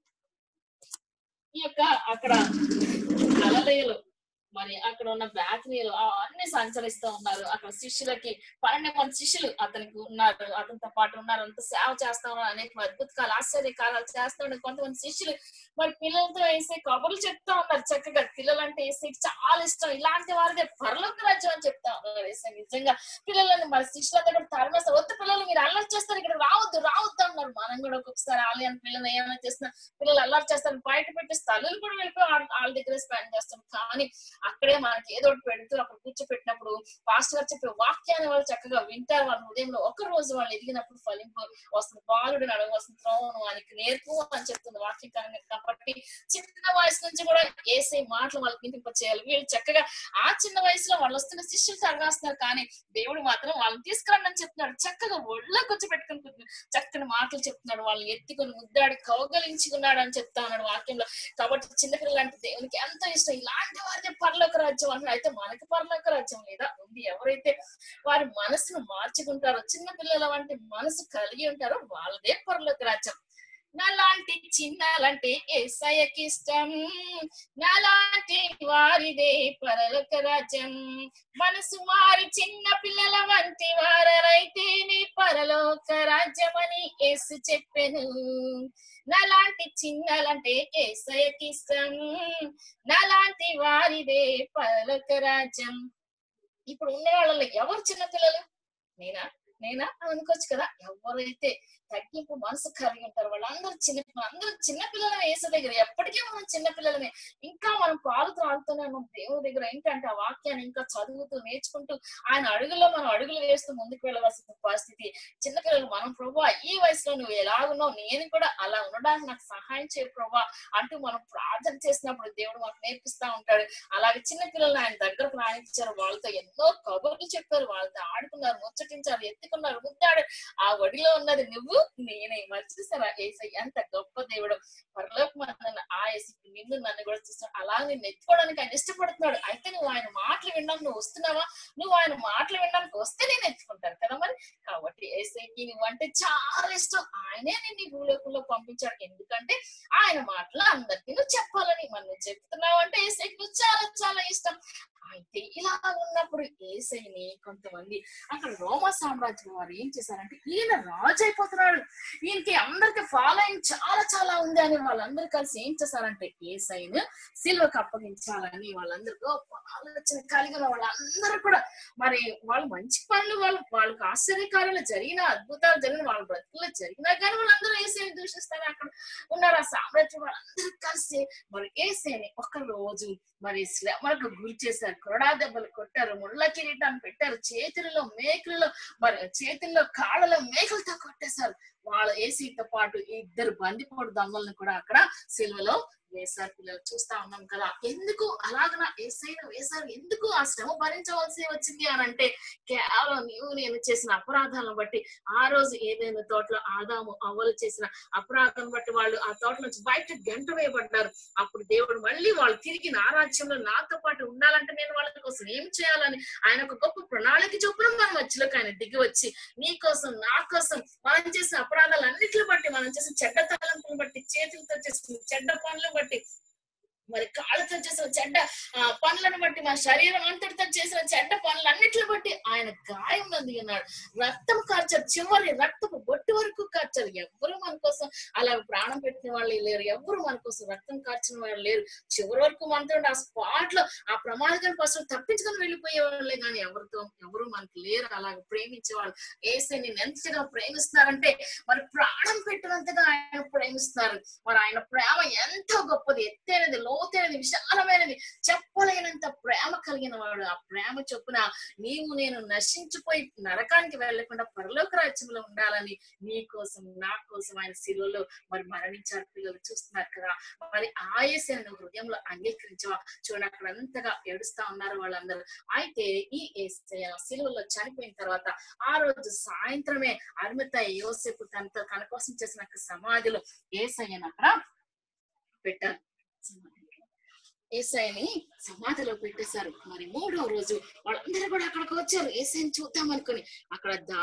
ఈ యొక్క అక్కడ గలలయలు మరి అక్కడ ఉన్న బ్యాటరీలు అన్ని సంచరిస్తూ ఉన్నారు అక్కడ శిష్యులకి పన్నెండు మంది శిష్యులు అతనికి ఉన్నారు అతనితో పాటు ఉన్నారు అంత సేవ చేస్తా ఉన్నారు అనేక అద్భుతాలు ఆశ్చర్యకారాలు చేస్తూ ఉన్నారు కొంతమంది శిష్యులు మరి పిల్లలతో వేసే కబుర్లు చెప్తా ఉన్నారు చక్కగా పిల్లలంటే వేసే చాలా ఇష్టం ఇలాంటి వారిదే పరలోక రాజ్యం అని చెప్తా ఉన్నారు వేసే నిజంగా పిల్లలని మరి శిష్యులంతా కూడా తరిమేస్తారు వద్దు పిల్లలు మీరు అల్లరి చేస్తారు ఇక్కడ రావద్దు రావద్దు అన్నారు మనం కూడా ఒక్కొక్కసారి ఆలయాన్ని పిల్లలు ఏమైనా చేస్తున్నా పిల్లలు అల్లరి చేస్తారు బయట పెట్టి తల్లులు కూడా వెళ్ళిపోయి వాళ్ళ వాళ్ళ దగ్గర స్పెండ్ చేస్తాం కానీ అక్కడే మనకి ఏదో ఒకటి పెడుతూ అక్కడ కూర్చోపెట్టినప్పుడు పాస్టర్ గారు చెప్పే వాక్యాన్ని వాళ్ళు చక్కగా వింటారు వాళ్ళ హృదయంలో ఒక రోజు వాళ్ళు ఎదిగినప్పుడు ఫలింపు వస్తుంది బాలుడు నడవ వస్తుంది త్రోవను వానికి నేర్పు అని చెప్తుంది వాక్యం కనుక కాబట్టి చిన్న వయసు నుంచి కూడా ఏసే మాటలు వాళ్ళకి వినిపింప చేయాలి వీళ్ళు చక్కగా ఆ చిన్న వయసులో వాళ్ళు వస్తున్న శిష్యులు తరగాస్తున్నారు కానీ దేవుడు మాత్రం వాళ్ళని తీసుకురండి అని చెప్తున్నాడు చక్కగా ఒళ్ళో కూర్చో పెట్టుకుని కూర్చుని చక్కని మాటలు చెప్తున్నాడు వాళ్ళని ఎత్తుకొని ముద్దాడి కౌగలించుకున్నాడు అని చెప్తా ఉన్నాడు వాక్యంలో కాబట్టి చిన్నపిల్లలు అంటే దేవునికి ఎంతో ఇష్టం ఇలాంటి వారిని పరలోక రాజ్యం అంటున్నాడు అయితే మనకి పరలోక రాజ్యం లేదా ఉంది ఎవరైతే వారి మనసును మార్చుకుంటారో చిన్న పిల్లల వంటి మనసు కలిగి ఉంటారో వాళ్ళదే పరలోక రాజ్యం నాలాంటి చిన్నాలంటే ఏసయ్యకి ఇష్టం నాలాంటి వారిదే పరలోక రాజ్యం మనసు మారి చిన్న పిల్లల వంటి వారైతేనే పరలోక రాజ్యం అని యేసు చెప్పెను నాలాంటి చిన్నలంటే ఏసయ్యకి ఇష్టం నాలాంటి వారిదే పరలోక రాజ్యం ఇప్పుడు ఉన్న వాళ్ళలో ఎవరు చిన్న పిల్లలు నేనా నేనా అని అనుకోవచ్చు కదా ఎవరైతే తగ్గింపు మనసు కలిగి ఉంటారు వాళ్ళందరూ చిన్న అందరూ చిన్న పిల్లలమే వేసే దగ్గర ఎప్పటికీ మనం చిన్న పిల్లలమే ఇంకా మనం పాలు త్రాగుతూనే ఉన్నాం దేవుని దగ్గర ఏంటంటే ఆ వాక్యాన్ని ఇంకా చదువుతూ నేర్చుకుంటూ ఆయన అడుగులో మనం అడుగులు వేస్తూ ముందుకు వెళ్ళవలసిన పరిస్థితి చిన్నపిల్లలు మనం ప్రభా ఈ వయసులో నువ్వు ఎలా ఉన్నావు నేను కూడా అలా ఉండడానికి నాకు సహాయం చేయ ప్రభా అంటూ మనం ప్రార్థన చేసినప్పుడు దేవుడు మాకు నేర్పిస్తా ఉంటాడు అలాగే చిన్న పిల్లల్ని ఆయన దగ్గరకు రాణించారు వాళ్ళతో ఎన్నో కబుర్లు చెప్పారు వాళ్ళతో ఆడుకున్నారు ముచ్చటించారు ఎత్తుకున్నారు ముద్దాడు ఆ ఒడిలో ఉన్నది నువ్వు నేనే మరి చూసారా ఏసై ఎంత గొప్ప దేవుడు పరలోక నన్ను ఆ ఏసు నిన్ను నన్ను కూడా చూస్తాడు అలా నిన్ను ఎత్తుకోవడానికి ఆయన ఇష్టపడుతున్నాడు అయితే నువ్వు ఆయన మాటలు వినడానికి నువ్వు వస్తున్నావా నువ్వు ఆయన మాటలు వినడానికి వస్తే నేను ఎత్తుకుంటాను కదా మరి కాబట్టి ఏసైకి నువ్వు అంటే చాలా ఇష్టం ఆయనే నిన్ను ఈ భూలోకంలో పంపించాడు ఎందుకంటే ఆయన మాటలు అందరికీ నువ్వు చెప్పాలని మరి నువ్వు చెప్తున్నావు అంటే ఏసైకి నువ్వు చాలా చాలా ఇష్టం అయితే ఇలా ఉన్నప్పుడు ఏసైని కొంతమంది అక్కడ రోమా సామ్రాజ్యం వారు ఏం చేశారంటే ఈయన రాజు అయిపోతున్నాడు ఈయనకి అందరికి ఫాలోయింగ్ చాలా చాలా ఉంది అని వాళ్ళందరూ కలిసి ఏం చేశారంటే ఏసైను సిల్వకు అప్పగించాలని వాళ్ళందరూ గొప్ప ఆలోచన కలిగిన వాళ్ళందరూ కూడా మరి వాళ్ళు మంచి పనులు వాళ్ళు వాళ్ళకి ఆశ్చర్యకార్యాలు జరిగిన అద్భుతాలు జరిగిన వాళ్ళ బ్రతుకుల్లో జరిగినా కానీ వాళ్ళందరూ ఏసైని దూషిస్తారు అక్కడ ఉన్నారు ఆ సామ్రాజ్యం వాళ్ళందరూ కలిసి మరి ఏసైని ఒక రోజు మరి శ్రమలకు గురి చేశారు కొరడా దెబ్బలు కొట్టారు ముళ్ళ కిరీటాన్ని పెట్టారు చేతులలో మేకులలో మరి చేతుల్లో కాళ్ళలో మేకలతో కొట్టేశారు వాళ్ళ ఏసీతో పాటు ఇద్దరు బందిపోటు దొంగలను కూడా అక్కడ సిల్వలో వేశారు పిల్లలు చూస్తా ఉన్నాం కదా ఎందుకు అలాగన ఏసైను వేశారు ఎందుకు ఆ శ్రమ భరించవలసి వచ్చింది అని అంటే కేవలం నీవు నేను చేసిన అపరాధాలను బట్టి ఆ రోజు ఏదైనా తోటలో ఆదాము అవ్వలు చేసిన అపరాధం బట్టి వాళ్ళు ఆ తోట నుంచి బయట గంట వేయబడ్డారు అప్పుడు దేవుడు మళ్ళీ వాళ్ళు తిరిగి నా రాజ్యంలో నాతో పాటు ఉండాలంటే నేను వాళ్ళ కోసం ఏం చేయాలని ఆయన ఒక గొప్ప ప్రణాళిక చొప్పున మన మధ్యలోకి ఆయన దిగి వచ్చి నీ కోసం నా కోసం మనం చేసిన అపరాధాలు అన్నిటిని బట్టి మనం చేసిన చెడ్డ తలంపులను బట్టి చేతులతో చేసిన చెడ్డ పనులను బట్టి మరి కాళ్ళతో చేసిన చెడ్డ ఆ, పనులను బట్టి మన శరీరం అంతటితో చేసిన చెడ్డ పనులన్నిటిని బట్టి ఆయన గాయం నంది ఉన్నాడు రక్తం కార్చారు చివరి రక్తపు బొట్టు వరకు కార్చారు ఎవరు మన కోసం అలా ప్రాణం పెట్టిన వాళ్ళు లేరు ఎవరు మన కోసం రక్తం కార్చిన వాళ్ళు లేరు చివరి వరకు మనతో ఉండి ఆ స్పాట్ లో ఆ ప్రమాదకర పశువులు తప్పించుకొని వెళ్ళిపోయే వాళ్ళే కానీ ఎవరితో ఎవరు మనకి లేరు అలాగ ప్రేమించేవాళ్ళు ఏసే నేను ఎంతగా ప్రేమిస్తున్నారంటే మరి ప్రాణం పెట్టినంతగా ఆయన ప్రేమిస్తున్నారు మరి ఆయన ప్రేమ ఎంతో గొప్పది ఎత్తైనది లోతైనది విశాలమైనది చెప్పలేనంత ప్రేమ కలిగిన వాడు ఆ ప్రేమ చొప్పున నీవు నేను నశించిపోయి నరకానికి వెళ్లకుండా పరలోక రాజ్యంలో ఉండాలని నీ కోసం నా కోసం ఆయన శిలువలో మరి మరణించారు పిల్లలు చూస్తున్నారు కదా మరి ఆయేసిన నువ్వు హృదయంలో అంగీకరించవా చూడండి అక్కడ అంతగా ఏడుస్తా ఉన్నారు వాళ్ళందరూ అయితే ఈ ఏసయ్య శిలువలో చనిపోయిన తర్వాత ఆ రోజు సాయంత్రమే అరుమిత యోసేపు తనతో తన కోసం చేసిన ఒక సమాధిలో ఏసయ్యను అక్కడ పెట్టారు ఏసైని సమాధిలో పెట్టేశారు మరి మూడో రోజు వాళ్ళందరూ కూడా అక్కడికి వచ్చారు ఏసైని చూద్దాం అనుకుని అక్కడ దా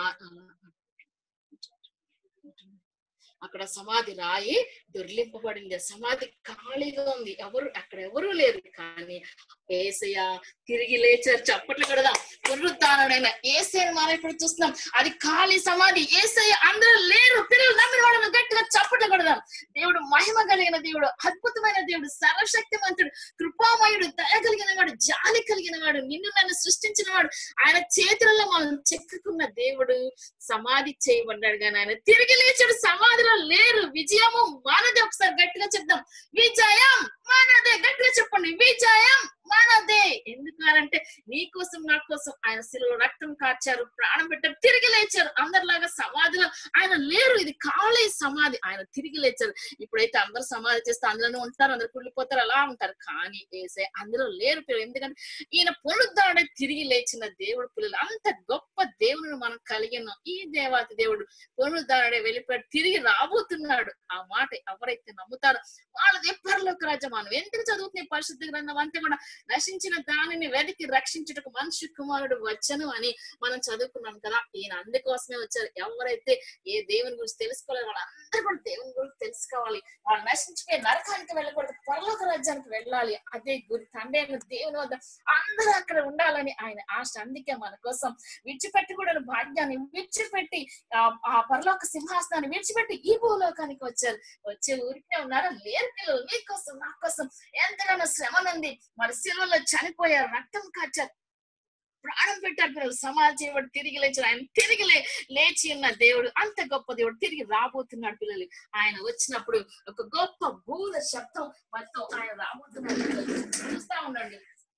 అక్కడ సమాధి రాయి దొర్లింపబడింది సమాధి ఖాళీగా ఉంది ఎవరు అక్కడ ఎవరు లేరు కానీ ఏసయ్య తిరిగి లేచారు చప్పట్లు కడదాం పునరుద్ధారణైన ఏసయ్యని మనం ఇప్పుడు చూస్తున్నాం అది ఖాళీ సమాధి ఏసయ్య అందరూ లేరు పిల్లలు నమ్మిన వాళ్ళని గట్టిగా చప్పట్లు కడదాం దేవుడు మహిమ కలిగిన దేవుడు అద్భుతమైన దేవుడు సర్వశక్తిమంతుడు కృపామయుడు దయ కలిగిన వాడు జాలి కలిగిన వాడు నిన్ను నన్ను సృష్టించిన వాడు ఆయన చేతులలో మనం చెక్కుకున్న దేవుడు సమాధి చేయబడ్డాడు కానీ ఆయన తిరిగి లేచాడు సమాధిలో లేరు విజయము మనదే ఒకసారి గట్టిగా చెప్దాం విజయం మనదే గట్టిగా చెప్పండి విజయం మనదే ఎందుకనంటే నీ కోసం నా కోసం ఆయన శిలువ రక్తం కార్చారు ప్రాణం పెట్టారు తిరిగి లేచారు అందరిలాగా సమాధిలో ఆయన లేరు ఇది కాలే సమాధి ఆయన తిరిగి లేచారు ఇప్పుడైతే అందరూ సమాధి చేస్తే అందులోనే ఉంటారు అందరు కుళ్ళిపోతారు అలా ఉంటారు కానీ ఏసే అందులో లేరు పిల్లలు ఎందుకంటే ఈయన పునరుద్ధారణ తిరిగి లేచిన దేవుడు పిల్లలు అంత గొప్ప దేవుని మనం కలిగి ఉన్నాం ఈ దేవాతి దేవుడు పునరుద్ధారణ వెళ్ళిపోయాడు తిరిగి రాబోతున్నాడు ఆ మాట ఎవరైతే నమ్ముతారో వాళ్ళది పరలోక రాజ్యం మనం ఎందుకు చదువుతున్న పరిశుద్ధ గ్రంథం అంతే కూడా నశించిన దానిని వెతికి రక్షించుటకు మనుష్య కుమారుడు వచ్చను అని మనం చదువుకున్నాం కదా ఈయన అందుకోసమే వచ్చారు ఎవరైతే ఏ దేవుని గురించి తెలుసుకోలేదు వాళ్ళందరూ కూడా దేవుని గురించి తెలుసుకోవాలి వాళ్ళు నశించిపోయి నరకానికి వెళ్ళకూడదు పరలోక రాజ్యానికి వెళ్ళాలి అదే గురి తండ్రి అయిన దేవుని వద్ద అందరూ అక్కడ ఉండాలని ఆయన ఆశ అందుకే మన కోసం విడిచిపెట్టకూడని భాగ్యాన్ని విడిచిపెట్టి ఆ ఆ పరలోక సింహాసనాన్ని విడిచిపెట్టి ఈ భూలోకానికి వచ్చారు వచ్చే ఊరికే ఉన్నారా లేరు పిల్లలు మీకోసం నా కోసం ఎంతగానో శ్రమనుంది మరి శిలువలో చనిపోయారు రక్తం కాచారు ప్రాణం పెట్టారు పిల్లలు సమాజ చేయబడి తిరిగి లేచారు ఆయన తిరిగి లే లేచి ఉన్న దేవుడు అంత గొప్ప దేవుడు తిరిగి రాబోతున్నాడు పిల్లలు ఆయన వచ్చినప్పుడు ఒక గొప్ప బూల శబ్దం మొత్తం ఆయన రాబోతున్నాడు పిల్లలు చూస్తా ఉండండి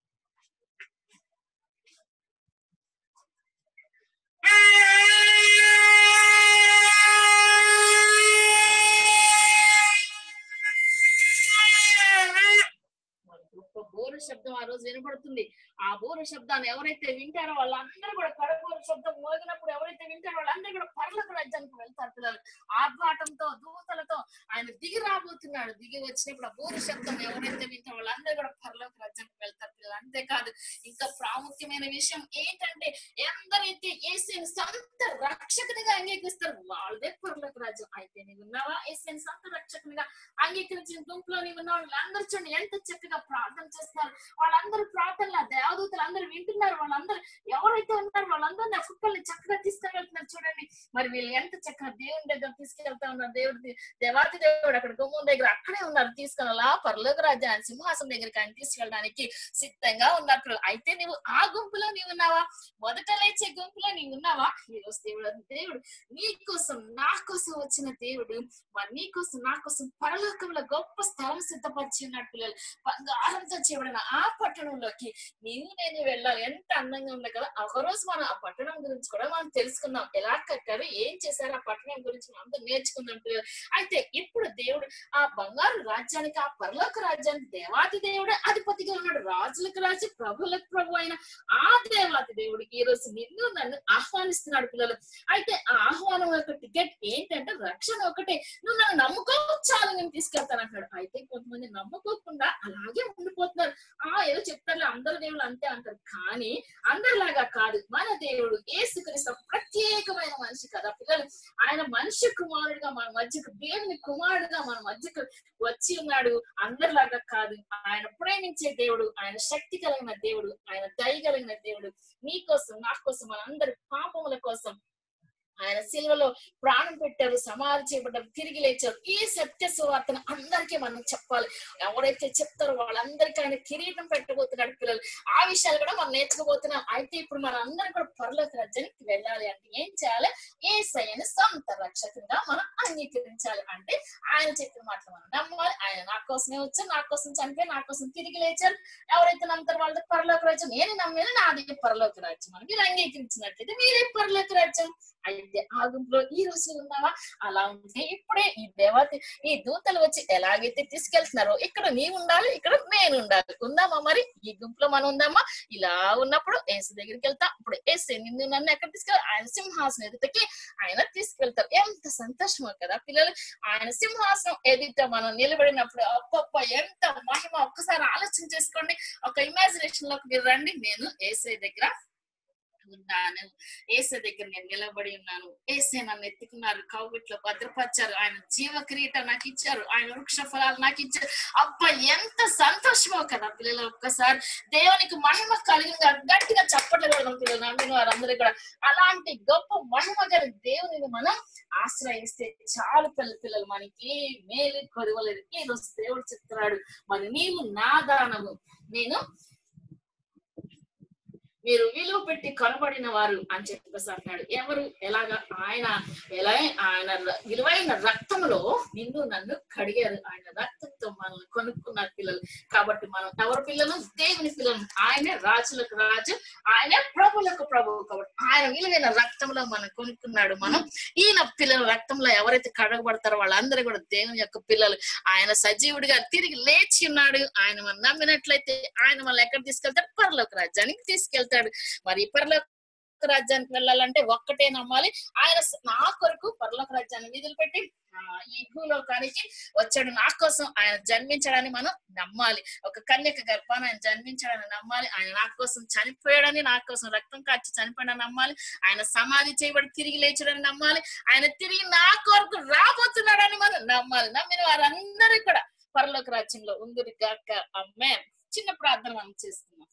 గొప్ప బోరు శబ్దం ఆ రోజు వినబడుతుంది ఆ బోరు శబ్దాన్ని ఎవరైతే వింటారో వాళ్ళందరూ కూడా కడబోరు శబ్దం మోగినప్పుడు ఎవరైతే వింటారో వాళ్ళందరూ కూడా పర్లకు రాజ్యానికి వెళ్తారు పిల్లలు ఆర్భాటంతో దూతలతో ఆయన దిగి రాబోతున్నాడు దిగి వచ్చినప్పుడు ఆ బోరు శబ్దం ఎవరైతే వింటారో వాళ్ళందరూ కూడా పర్లోక రాజ్యానికి వెళ్తారు పిల్లలు అంతేకాదు ఇంకా ప్రాముఖ్యమైన విషయం ఏంటంటే ఎందరైతే ఏసీని సొంత రక్షకునిగా అంగీకరిస్తారు వాళ్ళదే పర్లోక రాజ్యం అయితే నీవు ఉన్నావా ఏసీని సొంత రక్షకునిగా అంగీకరించిన గుంపులో నీవు ఉన్నావు వాళ్ళందరూ చూడండి ఎంత చక్కగా ప్రార్థన చేస్తున్నారు వాళ్ళందరూ ప్రార్థనలు ఆ దేవదూతలు అందరూ వింటున్నారు వాళ్ళందరూ ఎవరైతే ఉన్నారో వాళ్ళందరినీ ఆ కుక్కల్ని చక్కగా తీసుకెళ్తున్నారు చూడండి మరి వీళ్ళు ఎంత చక్కగా దేవుని దగ్గర తీసుకెళ్తా ఉన్నారు దేవుడి దేవాతి దేవుడు అక్కడ గుమ్మం దగ్గర అక్కడే ఉన్నారు తీసుకెళ్ళి అలా పరలోక రాజ్యాన్ని సింహాసనం దగ్గరికి ఆయన తీసుకెళ్ళడానికి సిద్ధంగా ఉన్నారు పిల్లలు. అయితే నీవు ఆ గుంపులో నీవు ఉన్నావా మొదట లేచే గుంపులో నీవు ఉన్నావా ఈ రోజు దేవుడు దేవుడు నీ కోసం నా కోసం వచ్చిన దేవుడు మరి నీ కోసం నా కోసం పరలోకంలో గొప్ప స్థలం సిద్ధపరిచి ఉన్నాడు పిల్లలు బంగారంతో చేయబడిన ఆ పట్టణంలోకి నీవు నేను వెళ్ళాలి ఎంత అందంగా ఉంది కదా ఒక రోజు మనం ఆ పట్టణం గురించి కూడా మనం తెలుసుకుందాం ఎలా కట్టారు ఏం చేశారు ఆ పట్టణం గురించి మనం అందరం నేర్చుకుందాం పిల్లలు అయితే ఇప్పుడు దేవుడు ఆ బంగారు రాజ్యానికి ఆ పరలోక రాజ్యానికి దేవాది దేవుడు అధిపతిగా ఉన్నాడు రాజులకు రాజు ప్రభులకు ప్రభు అయిన ఆ దేవాది దేవుడికి ఈ రోజు నిన్ను నన్ను ఆహ్వానిస్తున్నాడు పిల్లలు అయితే ఆ ఆహ్వానం యొక్క టికెట్ ఏంటంటే రక్షణ ఒకటే నువ్వు నన్ను నమ్ముకో చాలు నేను తీసుకెళ్తాను అంటాడు అయితే కొంతమంది నమ్ముకోకుండా అలాగే ఉండిపోతున్నారు ఆ ఏదో చెప్తారు అందరు దేవుళ్ళు అంతే అంటారు కానీ అందరిలాగా కాదు మన దేవుడు ఏసుక్రీస్తు ఒక ప్రత్యేకమైన మనిషి కదా పిల్లలు ఆయన మనిషి కుమారుడుగా మన మధ్యకు దేవుని కుమారుడుగా మన మధ్యకు వచ్చి ఉన్నాడు అందరిలాగా కాదు ఆయన ప్రేమించే దేవుడు ఆయన శక్తి కలిగిన దేవుడు ఆయన దయ కలిగిన దేవుడు నీ కోసం నా కోసం మనందరి పాపముల కోసం ఆయన శిల్వలో ప్రాణం పెట్టారు సమాధి చేయబడ్డారు తిరిగి లేచారు ఈ సత్య సువార్తను అందరికీ మనం చెప్పాలి ఎవరైతే చెప్తారో వాళ్ళందరికీ ఆయన కిరీటం పెట్టబోతున్నాడు పిల్లలు ఆ విషయాలు కూడా మనం నేర్చుకోబోతున్నాం అయితే ఇప్పుడు మన అందరం కూడా పరలోక రాజ్యానికి వెళ్ళాలి అంటే ఏం చేయాలి ఏ సయ్యని సొంత రక్షకునిగా మనం అంగీకరించాలి అంటే ఆయన చెప్పిన మాటలు మనం నమ్మాలి ఆయన నా కోసమే వచ్చారు నా కోసం చనిపోయి నా కోసం తిరిగి లేచారు ఎవరైతే నమ్ముతారో వాళ్ళకి పరలోక రాజ్యం నేను నమ్మేది నాది పరలోక రాజ్యం అని మీరు అంగీకరించినట్లయితే మీరే పరలోక రాజ్యం అయితే ఆ గుంపులో ఈ రోజు ఉన్నావా అలా ఉంటే ఇప్పుడే ఈ దేవత ఈ దూతలు వచ్చి ఎలాగైతే తీసుకెళ్తున్నారో ఇక్కడ నీవు ఉండాలి ఇక్కడ నేను ఉండాలి ఉందామా మరి ఈ గుంపులో మనం ఉందామా ఇలా ఉన్నప్పుడు ఏసు దగ్గరికి వెళ్తాం ఇప్పుడు ఏసు నిన్ను నన్ను ఎక్కడ తీసుకెళ్ళి ఆయన సింహాసనం ఎదుటకి ఆయన తీసుకెళ్తారు ఎంత సంతోషమో కదా పిల్లలు ఆయన సింహాసనం ఎదుట మనం నిలబడినప్పుడు అప్పప్ప ఎంత మహిమ ఒక్కసారి ఆలోచన చేసుకోండి ఒక ఇమాజినేషన్ లోకి మీరు రండి నేను ఏసై దగ్గర ఉన్నాను ఏసే దగ్గర నేను నిలబడి ఉన్నాను ఏసే నన్ను ఎత్తుకున్నారు కౌగిట్లో భద్రపరిచారు ఆయన జీవ కిరీటం నాకు ఇచ్చారు ఆయన వృక్ష ఫలాలు నాకు ఇచ్చారు అబ్బా ఎంత సంతోషమో కదా పిల్లలు ఒక్కసారి దేవునికి మహిమ కలిగిన గట్టిగా చప్పట్లు కొడదాం పిల్లలు నమ్మిన వారందరూ కూడా అలాంటి గొప్ప మహిమ గల దేవుని మనం ఆశ్రయిస్తే చాలు పిల్ల పిల్లలు మనకి మేలు కొదవలేదు ఈ రోజు దేవుడు చెప్తున్నాడు మరి నీవు నా దానము నేను మీరు విలువ పెట్టి కనబడిన వారు అని చెప్పేసి అంటున్నాడు ఎవరు ఎలాగా ఆయన ఎలా ఆయన ర- విలువైన రక్తంలో నిన్ను నన్ను కడిగారు ఆయన రక్తంతో మనల్ని కొనుక్కున్నారు పిల్లలు కాబట్టి మనం ఎవరి పిల్లలు దేవుని పిల్లలు ఆయనే రాజులకు రాజు ఆయనే ప్రభులకు ప్రభువు కాబట్టి ఆయన విలువైన రక్తంలో మనం కొనుక్కున్నాడు మనం ఈయన పిల్లల రక్తంలో ఎవరైతే కడగబడతారో వాళ్ళందరూ కూడా దేవుని యొక్క పిల్లలు ఆయన సజీవుడిగా తిరిగి లేచి ఉన్నాడు ఆయన మనం నమ్మినట్లయితే ఆయన మనల్ని ఎక్కడ తీసుకెళ్తాడు పరలోక రాజ్యానికి తీసుకెళ్తాడు మరి ఈ పరలోక రాజ్యానికి వెళ్ళాలంటే ఒక్కటే నమ్మాలి ఆయన స- నా కొరకు పరలోక రాజ్యాన్ని విధులు పెట్టి ఆ, ఈ భూలోకానికి వచ్చాడు నా కోసం ఆయన జన్మించడాన్ని మనం నమ్మాలి ఒక కన్యక గర్భాన ఆయన జన్మించాడని నమ్మాలి ఆయన నా కోసం చనిపోయాడని నా కోసం రక్తం కార్చి చనిపోయాడని నమ్మాలి ఆయన సమాధి చేయబడి తిరిగి లేచాడని నమ్మాలి ఆయన తిరిగి నా కొరకు రాబోతున్నాడని మనం నమ్మాలి నమ్మిన వారందరూ కూడా పరలోక రాజ్యంలో ఉందిరి గాక అమ్మే చిన్న ప్రార్థన మనం చేసుకుందాం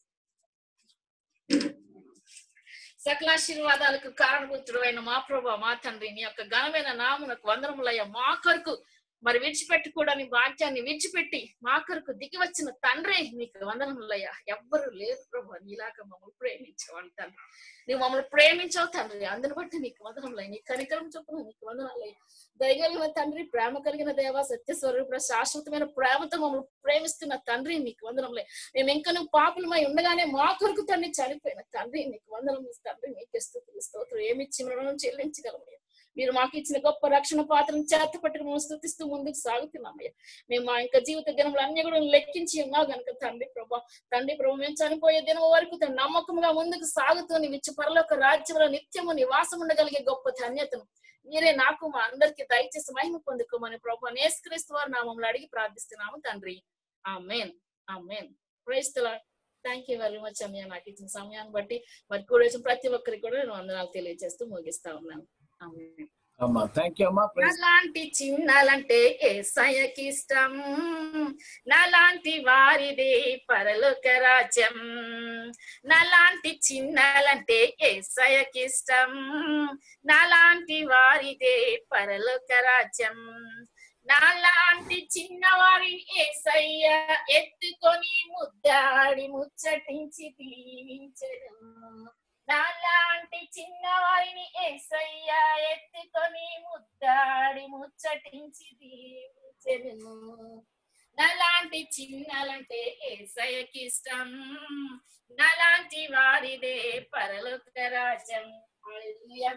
సకలాశీర్వాదాలకు కారణభూతుడు అయిన మా ప్రభా మా తండ్రి నీ యొక్క ఘనమైన నామునకు వందనములయ్య మా కొరకు మరి విడిచిపెట్టుకోవడానికి భాగ్యాన్ని విడిచిపెట్టి మా కొరకు దిగి వచ్చిన తండ్రి నీకు వందనములయ్యా ఎవ్వరు లేరు ప్రభా నీలాగా మమ్మల్ని ప్రేమించవాలి తండ్రి నువ్వు మమ్మల్ని ప్రేమించావు తండ్రి అందుని బట్టి నీకు వందనములయ్య నీ కనికరం చొప్పున నీకు వందనాలయ్య దయగలిగిన తండ్రి ప్రేమ కలిగిన దేవ సత్య స్వరూపుడ శాశ్వతమైన ప్రేమతో మమ్మల్ని ప్రేమిస్తున్న తండ్రి నీకు వందనములే మేము ఇంకా నువ్వు పాపులమై ఉండగానే మా కొరకు తండ్రి చనిపోయిన తండ్రి నీకు వందనం తండ్రి నీకు స్థుతులు స్తోత్రం ఏమిచ్చి రుణం చెల్లించగలమయ్యా మీరు మాకు ఇచ్చిన గొప్ప రక్షణ పాత్రను చేత పట్టుకుని మమ్మల్ని స్థుతిస్తూ ముందుకు సాగుతున్నామయ్యా మేము మా ఇంకా జీవిత దినములు అన్ని కూడా లెక్కించి ఉన్నావు గనుక తండ్రి ప్రభా తండ్రి ప్రభు మేము చనిపోయే దినం వరకు తన నమ్మకంగా ముందుకు సాగుతూ నీ విచ్చి పరలోక రాజ్యంలో నిత్యము నివాసం ఉండగలిగే గొప్ప ధన్యతను మీరే నాకు మా అందరికి దయచేసి మహిమ పొందుకోమని ప్రభు నేస్క్రీస్తు వారు నామములు అడిగి ప్రార్థిస్తున్నాము తండ్రి ఆ మెయిన్ ఆ main praise thank you very much అమ్మయ్య నాకు ఇచ్చిన సమయాన్ని బట్టి మరి కూడా వచ్చిన ప్రతి ఒక్కరికి కూడా నేను వందనాలు తెలియజేస్తూ ముగిస్తా ఉన్నాను ఆమేన్. అమ్మా థ్యాంక్ యూ అమ్మా ప్రైజ్ నాలాంటి చిన్నలంటే ఏసయ్యకి ఇష్టం నాలాంటి వారిదే పరలోక రాజ్యం నాలాంటి చిన్నలంటే ఏసయ్యకి ఇష్టం నాలాంటి వారిదే పరలోక రాజ్యం నాలాంటి చిన్నవారిని ఏసయ్య ఎత్తుకొని ముద్దాడి ముచ్చటించి దీవించను నాలాంటి చిన్నవారిని ఏసయ్య ఎత్తుకొని ముద్దాడి ముచ్చటించి దీవించెను నాలాంటి చిన్నలంటే ఏసయ్యకి ఇష్టం నాలాంటి వారిదే పరలోక రాజ్యం హల్లెలూయా.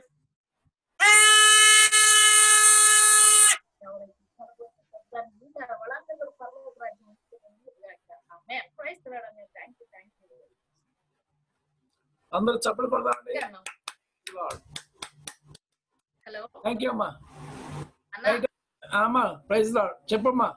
వాళ్ళందరూ పరలోక రాజ్యం ఆమేన్. Praise the Lord. Amen. Thank you, thank you. అందరూ చప్పట్లు కొడదామండి హలో థ్యాంక్ యూ అమ్మా అన్నా ఆ, అమ్మా ప్రైజ్ లాడ్ చెప్పమ్మా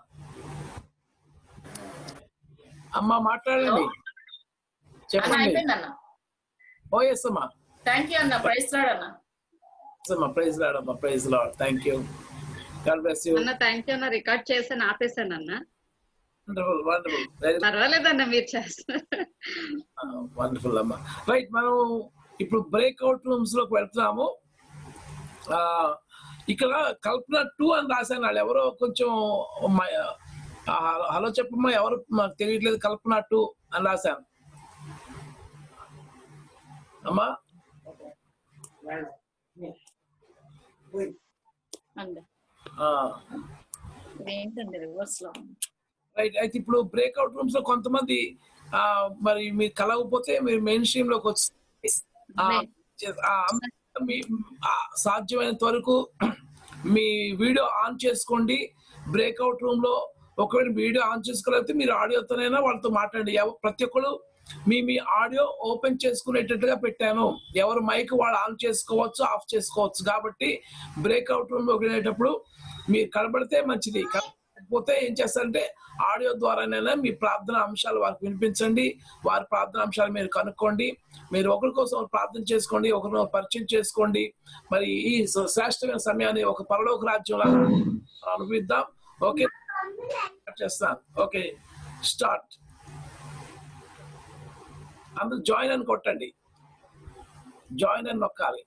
అమ్మా మాట్లాడండి అన్న చెప్పండి అయిపోయింది అన్న ఓ ఎస్ అమ్మా థ్యాంక్ యూ అన్న ప్రైస్ రాడ్ అన్న Yes, అమ్మా ప్రైజ్ లాడ్ అమ్మా praise lord thank you God bless you అన్న థ్యాంక్ యూ అన్న రికార్డ్ చేసాను ఆపేసాను అన్న వండర్ఫుల్ వండర్ఫుల్ వెరీ పర్వాలేదన్న మీరు చేస్తున్నారు వండర్ఫుల్ అమ్మా రైట్ మనం ఇప్పుడు బ్రేక్అవుట్ రూమ్స్ లోకి వెళ్తున్నాము ఆ, ఇక్కడ కల్పన టూ అని రాశాను వాళ్ళు ఎవరో కొంచెం మ- ఆ, హలో చెప్పమ్మా ఎవరు మాకు తెలియట్లేదు కల్పన టూ అని రాశాను అమ్మా అండి ఆ, ఇదేంటండి రివర్స్ లో రైట్ అయితే ఇప్పుడు బ్రేక్అవుట్ రూమ్స్ లో కొంతమంది ఆ, మరి మీరు కలవకపోతే మీరు మెయిన్ స్ట్రీమ్ లోకి వచ్చి ఆ, చే- ఆ, అందరూ మీ ఆ, సాధ్యమైనంత వరకు మీ వీడియో ఆన్ చేసుకోండి బ్రేక్అవుట్ రూమ్ లో ఒకవేళ వీడియో ఆన్ చేసుకోలేకపోతే మీరు ఆడియోతోనైనా వాళ్ళతో మాట్లాడండి ఎవ- ప్రతి ఒక్కరు మీ మీ ఆడియో ఓపెన్ చేసుకునేటట్టుగా పెట్టాను ఎవరు మైక్ వాళ్ళు ఆన్ చేసుకోవచ్చు ఆఫ్ చేసుకోవచ్చు కాబట్టి బ్రేక్అవుట్ రూమ్ లోకి వెళ్ళేటప్పుడు మీరు కనబడితే మంచిది కనబడకపోతే ఏం చేస్తారంటే ఆడియో ద్వారానైనా మీ ప్రార్థన అంశాలు వారికి వినిపించండి వారి ప్రార్థన అంశాలు మీరు కనుక్కోండి మీరు ఒకరి కోసం ఒకరు ప్రార్థన చేసుకోండి ఒకరిని పరిచయం చేసుకోండి మరి ఈ శ్ర- శ్రేష్టమైన సమయాన్ని ఒక పరలోక రాజ్యంలో అనుభవిద్దాం ఓకే చేస్తాను ఓకే స్టార్ట్ అందరూ జాయిన్ అని కొట్టండి జాయిన్ అని నొక్కాలి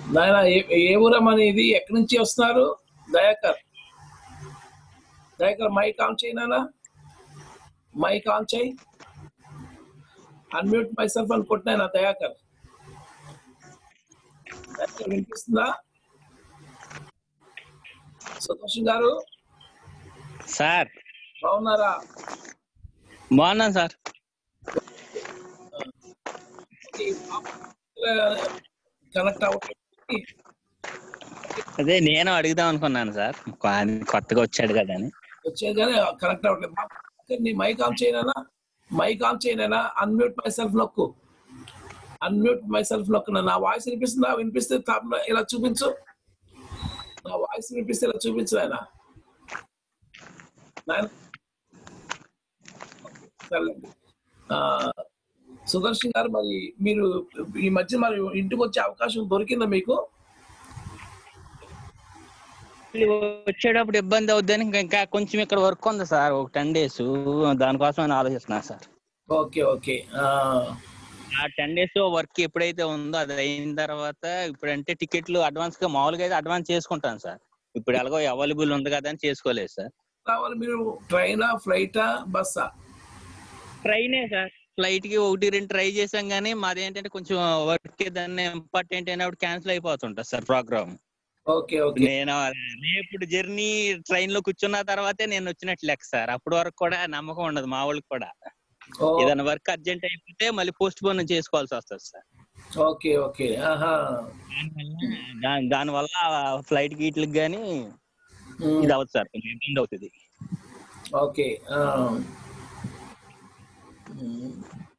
నాయన ఏ ఏ ఊరమ్మని ఇది ఎక్కడి నుంచి వస్తున్నారు దయాకర్ దయాకర్ మైక్ ఆన్ చేయి నాన్న మైక్ ఆన్ చేయి అన్మ్యూట్ మై సెల్ఫ్ అని కొట్టినా దయాకర్ దయాకర్ వినిపిస్తుందా సుదర్శన్ గారు సార్ బాగున్నారా బాగున్నాను సార్ కనెక్ట్ అవ్వట్లేదు అదే నేను అడుగుదాం అనుకున్నాను సార్ ఆయన కొత్తగా వచ్చాడు కదా అని వచ్చేది కానీ కనెక్ట్ అవ్వట్లేదు బాబు, నీ మైక్ ఆన్ చేయనా మైక్ ఆన్ చేయనా అన్మ్యూట్ మై సెల్ఫ్ నొక్కు అన్మ్యూట్ మై సెల్ఫ్ నొక్కు నా వాయిస్ వినిపిస్తుందా వినిపిస్తే తప్ప- ఇలా చూపించు నా వాయిస్ వినిపిస్తే ఇలా చూపించు ఆయన నాయన- సర్లేండి. ఆ, సుదర్శన్ గారు మరి మీరు ఈ మధ్య మరి ఇంటికి వచ్చే అవకాశం దొరికిందా మీకు వచ్చేటప్పుడు ఇబ్బంది అవుద్దని ఇంకా- ఇంకా కొంచెం ఇక్కడ వర్క్ ఉంది సార్ ఒక టెన్ డేస్ దానికోసం అని ఆలోచిస్తున్నా సార్ ఓకే ఓకే ఆ, ఆ టెన్ డేస్ వర్క్ ఎప్పుడైతే ఉందో అది అయిన తర్వాత ఇప్పుడంటే టికెట్లు అడ్వాన్స్ గా మామూలుగా అయితే అడ్వాన్స్ చేసుకుంటాను సార్ ఇప్పుడు ఎలాగో అవైలబుల్ ఉంది కదా అని చేసుకోలేదు సార్ రావాలి మీరు ట్రైనా ఫ్లైటా బస్సా ట్రైనే సార్ ఫ్లైట్ కి ఒకటి రెండు ట్రై చేసాం కానీ మాది ఏంటంటే కొంచెం వర్క్ దాన్ని ఇంపార్టెంట్ అయినప్పుడు క్యాన్సిల్ అయిపోతుంటుంది సార్ ప్రోగ్రామ్ ఓకే ఓకే నేను రేపు జర్నీ ట్రైన్ లో కూర్చున్న తర్వాతే నేను వచ్చినట్లు లెక్క సార్ అప్పటి వరకు కూడా నమ్మకం ఉండదు మా వాళ్ళకి కూడా ఓ, ఏదైనా వర్క్ అర్జెంట్ అయిపోతే మళ్ళీ పోస్ట్ పోన్ చేసుకోవాల్సి వస్తుంది సార్ ఓకే ఓకే ఆహా దాని దానివల్ల ఫ్లైట్ గీట్లకి కానీ ఉమ్, ఇది అవుతుంది సార్ కొంచెం ఇబ్బంది అవుతుంది ఓకే ఆ. ఉమ్.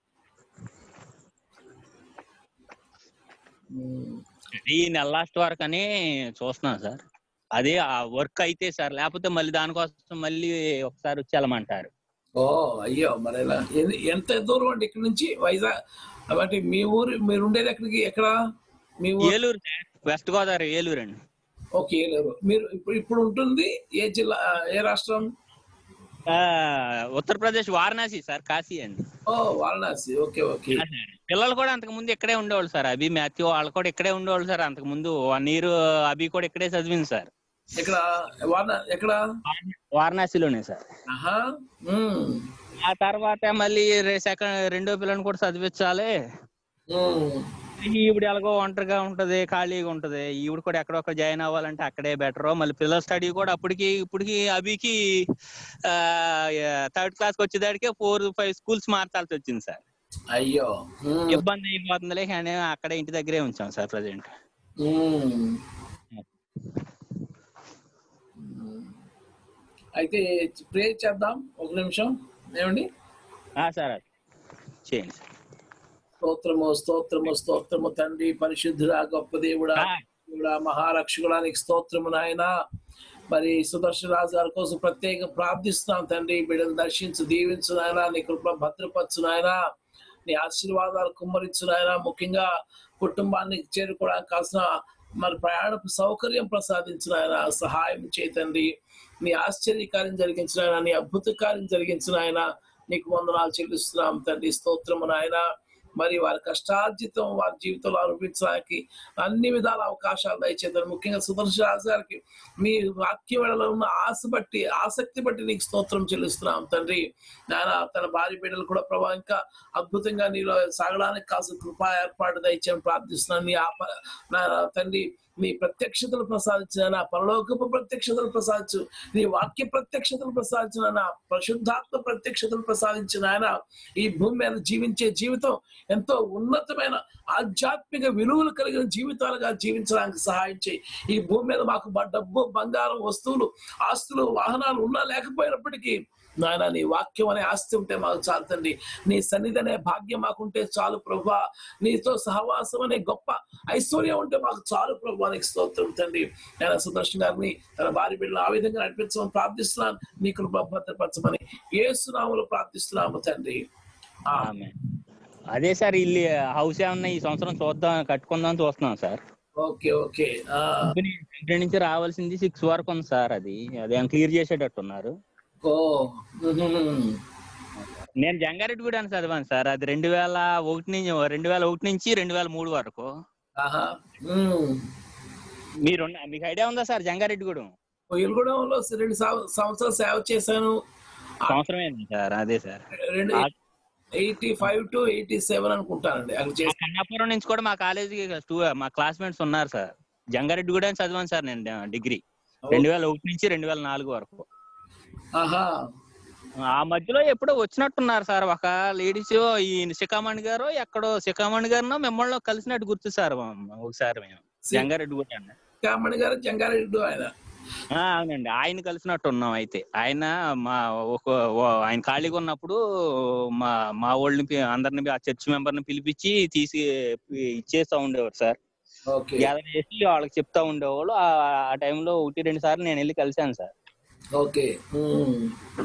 ఉమ్, ఈ నెల లాస్ట్ వరకు అని చూస్తున్నాను సార్ అదే ఆ వర్క్ అయితే సార్ లేకపోతే మళ్ళీ దానికోసం మళ్ళీ ఒకసారి వచ్చి వెళ్ళమంటారు ఓ అయ్యో మరి ఎలా ఎన్ని- ఎంత దూరం అండి ఇక్కడ నుంచి వైజాగ్ అంటే మీ ఊరు మీరు ఉండేది ఎక్కడికి ఎక్కడ మీ ఊరు ఏలూరు సార్ వెస్ట్ గోదావరి ఏలూరు అండి ఓకే ఏలూరు మీరు ఇప్పుడు ఇప్పుడు ఉంటుంది ఏ జిల్లా ఏ రాష్ట్రం ఆ, ఉత్తరప్రదేశ్ వారణాసి సార్ కాశీ అండి ఓ వారణాసి ఓకే ఓకే పిల్లలు కూడా అంతకు ముందు ఇక్కడే ఉండేవాళ్ళు సార్ అభి మాథ్యూ వాళ్ళు కూడా ఇక్కడే ఉండేవాళ్ళు సార్ అంతకు ముందు వన్ ఇయర్ అభి కూడా ఇక్కడే చదివింది సార్ ఎక్కడ వారణ ఎక్కడ వారణాసిలోనే సార్ ఆహా ఉమ్, ఆ తర్వాత మళ్ళీ సెకండ్ రెండో పిల్లని కూడా చదివించాలి ఉమ్. ఈవిడ ఎలాగో ఒంటరిగా ఉంటది ఖాళీగా ఉంటది ఈవిడ కూడా ఎక్కడొక్క జాయిన్ అవ్వాలంటే అక్కడే బెటర్ మళ్ళీ పిల్లల స్టడీ కూడా అప్పటికి ఇప్పటికి అభికి థర్డ్ క్లాస్ కి వచ్చేదాడికే ఫోర్ ఫైవ్ స్కూల్స్ మార్చాల్సి వచ్చింది సార్ అయ్యో ఉమ్, ఇబ్బంది అయిపోతుందిలే కానీ అక్కడే ఇంటి దగ్గరే ఉంచాం సార్ ప్రజెంట్ ఉమ్. అయితే ప్రే చేద్దాం ఒక నిమిషం ఏమండి సార్ చేయండి సార్ స్తోత్రము స్తోత్రము స్తోత్రము తండ్రి పరిశుద్ధుడా గొప్ప దేవుడా దేవుడా మహారక్షకుడానికి స్తోత్రము నాయన మరి సుదర్శన రాజు గారి కోసం ప్రత్యేక ప్రార్థిస్తున్నాం తండ్రి బిడ్డను దర్శించు దీవించు నాయన నీ కృప భద్రపరచు నాయన నీ ఆశీర్వాదాలు కుమ్మరించు నాయన ముఖ్యంగా కుటుంబాన్ని చేరుకోవడానికి కావాల్సిన మరి ప్రయాణపు సౌకర్యం ప్రసాదించిన ఆయన సహాయం చేతండి నీ ఆశ్చర్యకార్యం జరిగించిన ఆయన నీ అద్భుత కార్యం జరిగించిన ఆయన నీకు వందనాలు చెల్లిస్తున్నాం తండ్రి స్తోత్రము నాయన మరి వారి కష్టార్జితం వారి జీవితంలో అనుభవించడానికి అన్ని విధాల అవకాశాలు దయచేద్దాం ముఖ్యంగా సుదర్శన రాజు గారికి మీ వాక్యం ఉన్న ఆశ బట్టి ఆసక్తి బట్టి నీకు స్తోత్రం చెల్లిస్తున్నాం తండ్రి నాయన తన భార్య బిడ్డలు కూడా ప్రభా ఇంకా అద్భుతంగా నీలో సాగడానికి కాస్త కృపా ఏర్పాటు దయచేయని ప్రార్థిస్తున్నాను నీ ఆప నాయన తండ్రి నీ ప్రత్యక్షతలు ప్రసాదించిన నా పరలోకపు ప్రత్యక్షతలు ప్రసాదించు నీ వాక్య ప్రత్యక్షతలు ప్రసాదించిన నా పరిశుద్ధాత్మ ప్రత్యక్షతలు ప్రసాదించిన ఆయన ఈ భూమి మీద జీవించే జీవితం ఎంతో ఉన్నతమైన ఆధ్యాత్మిక విలువలు కలిగిన జీవితాలుగా జీవించడానికి సహాయం చేయి ఈ భూమి మీద మాకు బ- డబ్బు బంగారం వస్తువులు ఆస్తులు వాహనాలు ఉన్నా లేకపోయినప్పటికీ నాయన నీ వాక్యం అనే ఆస్తి ఉంటే మాకు చాలు తండ్రి నీ సన్నిధి అనే భాగ్యం మాకుంటే చాలు ప్రభా నీతో సహవాసం అనే గొప్ప ఐశ్వర్యం ఉంటే మాకు చాలు ప్రభా నీకు స్తోత్రం తండ్రి నేను సుదర్శన్ గారిని తన భార్య బిడ్డలు ఆ విధంగా నడిపించమని ప్రార్థిస్తున్నాను నీ కృప భద్రపరచమని ఏసునాములు ప్రార్థిస్తున్నాము తండ్రి ఆమె అదే సార్ ఇల్లు హౌస్ ఏమన్నా ఈ సంవత్సరం చూద్దాం కట్టుకుందాం అని చూస్తున్నాం సార్ ఓకే ఓకే ఆ, కంపెనీ కంపెనీ నుంచి రావాల్సింది సిక్స్ వరకు ఉంది సార్ అది అదేం క్లియర్ చేసేటట్టున్నారు ఓ ఉహుం. నేను జంగారెడ్డి కూడా అని చదివాను సార్ అది రెండు వేల ఒకటి నుంచి రెండు వేల ఒకటి నుంచి రెండు వేల మూడు వరకు ఆహా ఉమ్. మీరు మీకు ఐడియా ఉందా సార్ జంగారెడ్డిగూడెం కొయ్యలగూడెంలో రెండు సంవ- సంవత్సరాలు సేవ చేశాను సంవత్సరం ఏంటి సార్ అదే సార్ రెండు eighty five to eighty seven అనుకుంటానండి అక్కడ ఆ చేసి కన్నాపురం నుంచి కూడా మా కాలేజీకి స్టూ మా క్లాస్మేట్స్ ఉన్నారు సార్ జంగారెడ్డిగూడెం చదివాను సార్ నేను డిగ్రీ రెండు వేల ఒకటి నుంచి రెండు వేల నాలుగు వరకు ఆహా ఆ మధ్యలో ఎప్పుడో వచ్చినట్టున్నారు సార్ ఒక లేడీస్ ఈ శిఖామణి గారు ఎక్కడో శిఖామణి గారినో మిమ్మల్ని కలిసినట్టు గుర్తు సార్ ఒకసారి మేము జంగారెడ్డిగూడెం కామణి గారు జంగారెడ్డి ఆయన ఆ, అవునండి ఆయన కలిసినట్టు ఉన్నాం అయితే ఆయన మా ఒక ఓ- ఆయన ఖాళీగా ఉన్నప్పుడు మా మా వాళ్ళని పి- అందరిని పి- ఆ చర్చ్ మెంబర్ ని పిలిపించి తీసి ఇచ్చేస్తా ఉండేవారు సార్ ఓకే గ్యాదర్ చేసి వాళ్ళకి చెప్తా ఉండేవాళ్ళు ఆ ఆ టైంలో ఒకటి రెండు సార్లు నేను వెళ్ళి కలిశాను సార్ ఓకే ఉమ్.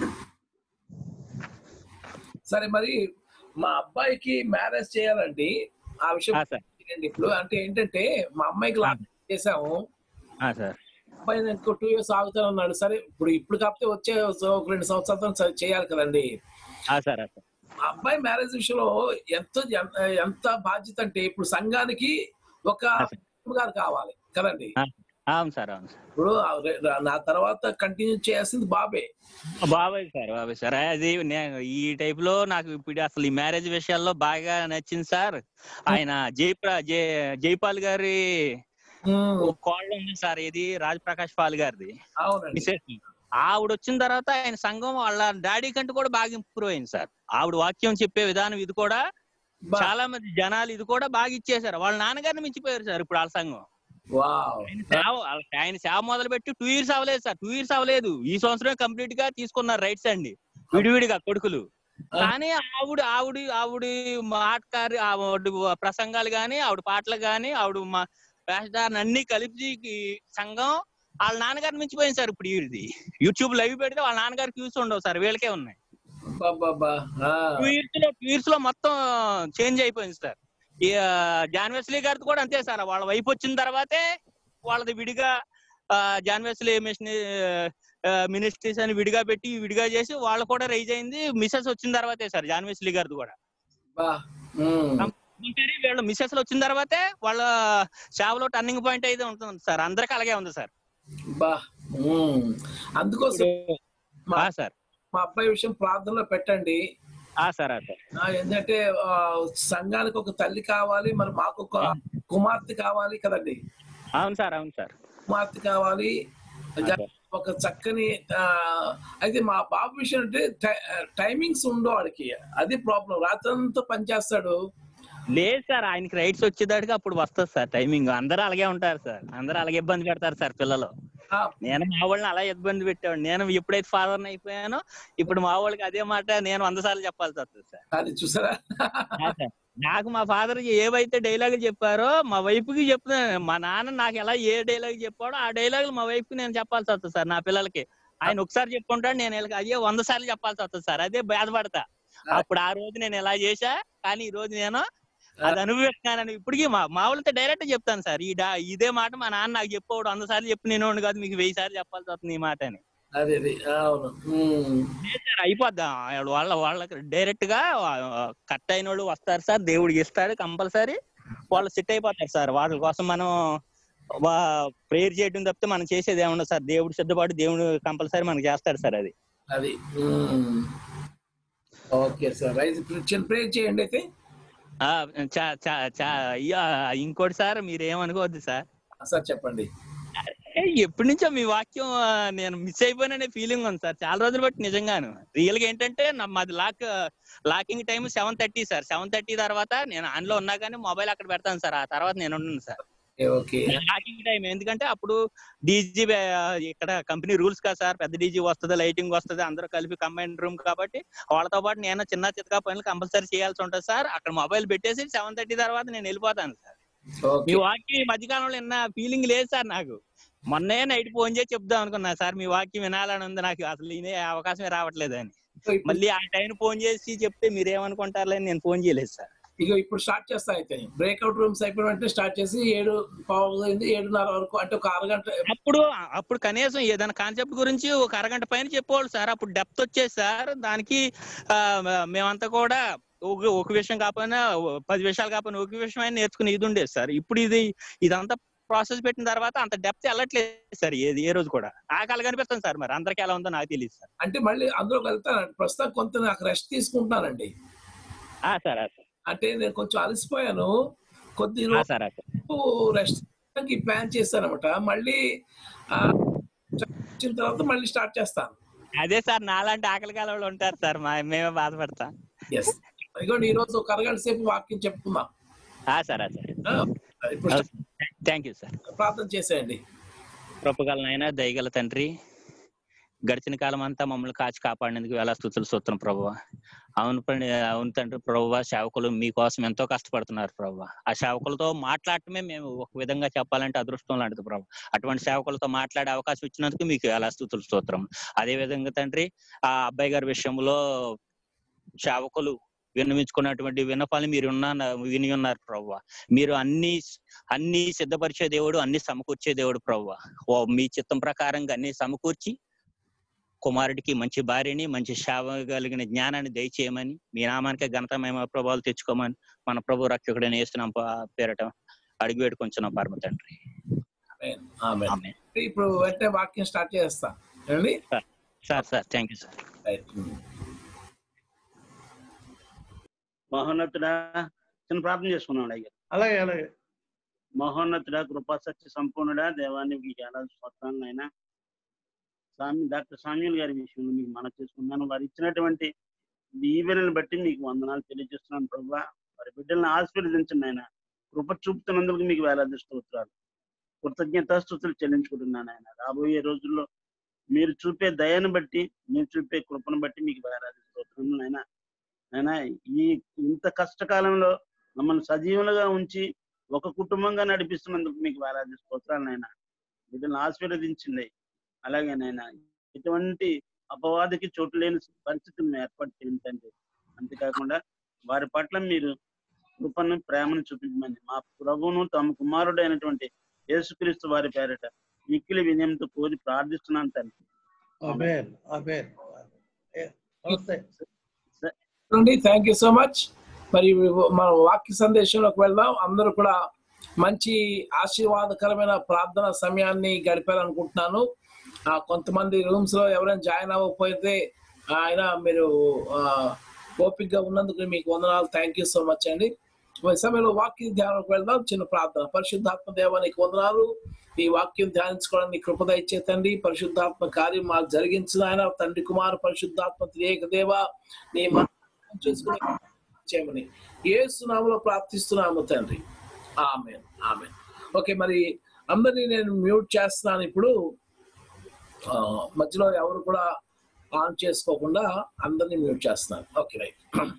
సరే మరి మా అబ్బాయికి మ్యారేజ్ చేయాలండి ఆ విషయం తెలియండి ఇప్పుడు అంటే ఏంటంటే మా అమ్మాయికి లాక్ చేసాము ఆ, సార్ అబ్బాయి ఇంకో టూ ఇయర్స్ ఆగుతానన్నాడు సరే ఇప్పుడు ఇప్పుడు కాకపోతే వచ్చే ఒక రెండు సంవత్సరాలతో సరే చేయాలి కదండి ఆ, సార్ ఆ, సార్ ఆ అబ్బాయి మ్యారేజ్ విషయంలో ఎంత ఎంత ఎంత బాధ్యత అంటే ఇప్పుడు సంఘానికి ఒక గారు కావాలి కదండి ఆ, అవును సార్ అవును సార్ ఇప్పుడు ఆ రె- నా తర్వాత కంటిన్యూ చేయాల్సింది బాబే బాబాయ్ సార్ బాబాయ్ సార్ అది నేను ఈ టైప్ లో నాకు ఇప్పుడు అసలు ఈ మ్యారేజ్ విషయాల్లో బాగా నచ్చింది సార్ ఆయన జయప్ర జయ జైపాల్ గారి ఒక కోళ్ళ ఉంది సార్ ఇది రాజ్ ప్రకాష్ పాల్ గారిది అవునండి మిసెస్ ఆవిడ వచ్చిన తర్వాత ఆయన సంఘం వాళ్ళ డాడీ కంటే కూడా బాగా ఇంప్రూవ్ అయింది సార్ ఆవిడ వాక్యం చెప్పే విధానం ఇది కూడా చాలా మంది జనాలు ఇది కూడా బాగా ఇచ్చేసారు వాళ్ళ నాన్నగారిని మించిపోయారు సార్ ఇప్పుడు వాళ్ళ సంఘం వావ్ ఆయన సేవ ఆయన సేవ మొదలు పెట్టి టూ ఇయర్స్ అవ్వలేదు సార్ టూ ఇయర్స్ అవ్వలేదు ఈ సంవత్సరం కంప్లీట్ గా తీసుకున్నారు రైట్స్ అండి విడివిడిగా కొడుకులు కానీ ఆవిడ ఆవిడ ఆవిడ మాటకారి ఆవిడ ప్రసంగాలు గాని ఆవిడ పాటలు గాని ఆవిడ మా వేషధారణ అన్ని కలిపి ఈ సంఘం వాళ్ళ నాన్నగారిని మించిపోయింది సార్ ఇప్పుడు వీళ్ళది యూట్యూబ్ లైవ్ పెడితే వాళ్ళ నాన్నగారికి వ్యూస్ ఉండవు సార్ వీళ్ళకే ఉన్నాయి బాబా టూ ఇయర్స్ లో టూ ఇయర్స్ లో మొత్తం చేంజ్ అయిపోయింది సార్ ఈ జాన్ వెస్లీ గారిది కూడా అంతే సార్ వాళ్ళ వైపు వచ్చిన తర్వాతే వాళ్ళది విడిగా ఆ, జాన్ వెస్లీ మిషన్ మినిస్ట్రీస్ అని విడిగా పెట్టి విడిగా చేసి వాళ్ళు కూడా రైజ్ అయింది మిసెస్ వచ్చిన తర్వాతే సార్ జాన్ వెస్లీ గారిది కూడా బా ఉమ్. కంపల్సరీ వీళ్ళ మిసెస్ వచ్చిన తర్వాతే వాళ్ళ సేవలో టర్నింగ్ పాయింట్ అయితే ఉంటుంది సార్ అందరికి అలాగే ఉంది సార్ బా ఉమ్. అందుకోసం మా ఆ, సార్ మా అబ్బాయి విషయం ప్రార్థనలో పెట్టండి ఆ సార్ ఆ సార్ ఆ, ఏంటంటే ఆ, సంఘానికి ఒక తల్లి కావాలి మరి మాకు ఒక కుమార్తె కావాలి కదండి అవును సార్ అవును సార్ కుమార్తె కావాలి ఒక చక్కని ఆ, అయితే మా బాబు విషయం అంటే టై- టైమింగ్స్ ఉండవు వాడికి అది ప్రాబ్లం రాత్రంతా పనిచేస్తాడు లేదు సార్ ఆయనకి రైట్స్ వచ్చేదానికి అప్పుడు వస్తుంది సార్ టైమింగ్ అందరూ అలాగే ఉంటారు సార్ అందరూ అలాగే ఇబ్బంది పెడతారు సార్ పిల్లలు నేను మా వాళ్ళని అలా ఇబ్బంది పెట్టాడు నేను ఎప్పుడైతే ఫాదర్ అయిపోయానో ఇప్పుడు మా వాళ్ళకి అదే మాట నేను వంద సార్లు చెప్పాల్సి వస్తుంది సార్ అది చూసారా ఆ సార్. నాకు మా ఫాదర్ ఏవైతే డైలాగులు చెప్పారో మా వైఫ్ కి చెప్తున్నాను మా నాన్న నాకు ఎలా ఏ డైలాగ్ చెప్పాడో ఆ డైలాగులు మా వైఫ్ కి నేను చెప్పాల్సి వస్తుంది సార్ నా పిల్లలకి ఆయన ఒకసారి చెప్పుకుంటాడు నేను వీళ్ళకి అయ్యే వంద సార్లు చెప్పాల్సి వస్తుంది సార్ అదే బాధపడతా అప్పుడు ఆ రోజు నేను ఎలా చేశా కానీ ఈ రోజు నేను అది అనుభవిస్తున్నానని ఇప్పటికీ మా మా వాళ్ళతో డైరెక్ట్ చెప్తాను సార్ ఈ డా- ఇదే మాట మా నాన్న నాకు చెప్పాడు వంద సార్లు చెప్పి నేను కాదు మీకు వెయ్యి సార్లు చెప్పాల్సి వస్తుంది ఈ మాట అని అదే అదే అవును ఉమ్. లేదు సార్ అయిపోద్దా వాళ్ళ వాళ్ళకి డైరెక్ట్ గా కట్ అయిన వాళ్ళు వస్తారు సార్ దేవుడికి ఇస్తాడు కంపల్సరీ వాళ్ళు సెట్ అయిపోతారు సార్ వాళ్ళ కోసం మనం ప్రేయర్ చేయడం తప్పితే మనం చేసేది ఏముండదు సార్ దేవుడు సిద్ధపాటు దేవుడు కంపల్సరీ మనకి చేస్తాడు సార్ అది అది ఉమ్. ఓకే సార్ అయితే చిన్న ప్రేర్ చేయండి అయితే ఆ, చా- చా- చా- అయ్యా, ఇంకోటి సార్ మీరు ఏమనుకోవద్దు సార్ సార్ చెప్పండి ఏ, ఎప్పటి నుంచో మీ వాక్యం ఆ, నేను మిస్ అయిపోయిననే ఫీలింగ్ ఉంది సార్ చాలా రోజులు బట్టి నిజంగాను రియల్ గా ఏంటంటే నా- మాది lock locking time seven thirty sir seven thirty తర్వాత నేను ఆన్ లో ఉన్నా కానీ మొబైల్ అక్కడ పెడతాను సార్ ఆ తర్వాత నేను ఉన్నాను సార్ ఓకే లాకింగ్ టైం ఎందుకంటే అప్పుడు డీజీ ఇక్కడ కంపెనీ రూల్స్ కదా సార్ పెద్ద డీజీ వస్తుంది లైటింగ్ వస్తుంది అందరూ కలిపి కంబైన్ రూమ్ కాబట్టి వాళ్ళతో పాటు నేను చిన్న చిత్తగా పనులు కంపల్సరీ చేయాల్సి ఉంటుంది సార్ అక్కడ మొబైల్ పెట్టేసి సెవెన్ థర్టీ తర్వాత నేను వెళ్ళిపోతాను సార్ మీ వాక్యం ఈ మధ్యకాలంలో విన్న ఫీలింగ్ లేదు సార్ నాకు మొన్నే నైట్ ఫోన్ చేసి చెప్దాం అనుకున్నా సార్ మీ వాక్యం వినాలని ఉంది నాకు అసలు వినే అవకాశమే రావట్లేదు అని మళ్ళీ ఆ టైం ఫోన్ చేసి చెప్తే మీరు ఏమనుకుంటారని నేను ఫోన్ చేయలేదు సార్ ఇక ఇప్పుడు స్టార్ట్ చేస్తా అయితే బ్రేక్అవుట్ రూమ్స్ అయిపోయిన వెంటనే స్టార్ట్ చేసి ఏడు పావు అయింది ఏడున్నర వరకు అంటే ఒక అరగంట అప్పుడు అప్పుడు కనీసం ఏదైనా కాన్సెప్ట్ గురించి ఒక అరగంట పైన చెప్పేవాళ్ళు సార్ అప్పుడు డెప్త్ వచ్చేది సార్ దానికి ఆ, మేమంతా కూడా ఒక ఒక విషయం కాకపోయినా ఓ- పది విషయాలు కాకపోయినా ఒక విషయం అయినా నేర్చుకునే ఇది ఉండేది సార్ ఇప్పుడు ఇది ఇదంతా ప్రాసెస్ పెట్టిన తర్వాత అంత డెప్త్ వెళ్ళట్లేదు సార్ ఏది ఏ రోజు కూడా ఆకలి కనిపిస్తుంది సార్ మరి అందరికి ఎలా ఉందో నాకు తెలియదు సార్ అంటే మళ్ళీ అందులోకి వెళ్తానండి ప్రస్తుతం కొంత నాకు రెస్ట్ తీసుకుంటున్నానండి సార్ అంటే నేను కొంచెం అలసిపోయాను కొద్ది సార్ రెస్ట్ ప్లాన్ చేస్తాను అనమాట మళ్ళీ ఆ, వచ్చిన తర్వాత మళ్ళీ స్టార్ట్ చేస్తాను అదే సార్ నాలాంటి ఆకలి కాలంలో ఉంటారు సార్ మా మేమే బాధపడతాం ఎస్ ఇదిగోండి ఈ రోజు ఒక అరగంట సేపు వాక్యం చెప్పుకుందాం ఆ సార్ ఆ సార్ ఆ, ఇప్పుడు థ్యాంక్ యూ సార్ ప్రార్థన చేసేయండి కృపగలనైనా దయగల తండ్రి గడిచిన కాలం అంతా మమ్మల్ని కాచి కాపాడినందుకు వేల స్థుతులు సూత్రం ప్రభు అవును పండి అవును తండ్రి ప్రభు సేవకులు మీకోసం ఎంతో కష్టపడుతున్నారు ప్రభు ఆ సేవకులతో మాట్లాడటమే మేము ఒక విధంగా చెప్పాలంటే అదృష్టం లాంటిది ప్రభు అటువంటి సేవకులతో మాట్లాడే అవకాశం ఇచ్చినందుకు మీకు వేల స్థుతులు సూత్రం అదే విధంగా తండ్రి ఆ అబ్బాయి గారి విషయంలో సేవకులు విన్నవించుకున్నటువంటి విన్నపాలు మీరు ఉన్న విని ఉన్నారు ప్రభు మీరు అన్ని అన్ని సిద్ధపరిచే దేవుడు అన్ని సమకూర్చే దేవుడు ప్రభు ఓ మీ చిత్తం ప్రకారంగా అన్ని సమకూర్చి కుమారుడికి మంచి భార్యని మంచి సేవ కలిగిన జ్ఞానాన్ని దయచేయమని మీ నామానికి ఘనత మేము ప్రభావాలు తెచ్చుకోమని మన ప్రభు రక్షకుడని వేస్తున్నాం పేరట అడిగి వేడుకొంచున్నాం పరమ తండ్రి ఆమెన్. ఆమెన్. ఇప్పుడు వెంటనే వాక్యం స్టార్ట్ చేస్తా ఏమండి sir sir thank you sir మహోన్నతుడా చిన్న ప్రార్థన చేసుకున్నాడు అయ్యా అలాగే అలాగే మహోన్నతుడా కృపా సత్య సంపూర్ణుడా దేవానికి చాలా స్వత్రాలను అయినా స్వామి డాక్టర్ సామ్యుల్ గారి విషయంలో మీకు మన చేసుకున్నాను వారు ఇచ్చినటువంటి దీవెనని బట్టి మీకు వందనాలు తెలియజేస్తున్నాను ప్రభు వారి బిడ్డలను ఆశీర్వదించండి ఆయన కృప చూపుతున్నందుకు మీకు వేలాది స్తోత్రాలు కృతజ్ఞతాస్తుతులు చెల్లించుకుంటున్నాను ఆయన రాబోయే రోజుల్లో మీరు చూపే దయను బట్టి మీరు చూపే కృపను బట్టి మీకు వేలాది స్తోత్రములు అయినా అయినా ఈ ఇంత కష్టకాలంలో మమ్మల్ని సజీవులుగా ఉంచి ఒక కుటుంబంగా నడిపిస్తున్నందుకు మీకు వేలాది స్తోత్రాలు నాయన బిడ్డలను ఆశీర్వదించింది అలాగే నాయన ఎటువంటి అపవాదికి చోటు లేని పరిస్థితులను ఏర్పాటు చేయండి తండ్రి అంతేకాకుండా వారి పట్ల మీరు కృపను ప్రేమను చూపించమని మా ప్రభువును తమ కుమారుడైనటువంటి యేసుక్రీస్తు వారి పేరట మిక్కిలి వినయంతో కోరి ప్రార్థిస్తున్నాను తండ్రి ఆమేన్ ఆమేన్ ఏ, నమస్తే థ్యాంక్ యూ సో మచ్ మరి మన వాక్య సందేశంలోకి వెళ్దాం అందరూ కూడా మంచి ఆశీర్వాదకరమైన ప్రార్థన సమయాన్ని గడిపారనుకుంటున్నాను ఆ, కొంతమంది రూమ్స్ లో ఎవరైనా జాయిన్ అవ్వకపోతే ఆయన మీరు ఆ, ఓపికగా ఉన్నందుకు మీకు వందనాలు థ్యాంక్ యూ సో మచ్ అండి ఈ సమయంలో వాక్య ధ్యానంలోకి వెళ్దాం చిన్న ప్రార్థన పరిశుద్ధాత్మ దేవానికి వందనాలు ఈ వాక్యం ధ్యానించుకోవడానికి కృపద ఇచ్చేతండి పరిశుద్ధాత్మ కార్యం మాకు జరిగించిన ఆయన తండ్రి కుమార్ పరిశుద్ధాత్మ త్రియేక దేవ నీ మనం చేసుకుని చేయమని ఏసునామలో ప్రార్థిస్తున్నాము తండ్రి ఆమె ఆమె ఓకే మరి అందరినీ నేను మ్యూట్ చేస్తున్నాను ఇప్పుడు ఆ, మధ్యలో ఎవరు కూడా ఆన్ చేసుకోకుండా అందరినీ మ్యూట్ చేస్తున్నాను ఓకే రైట్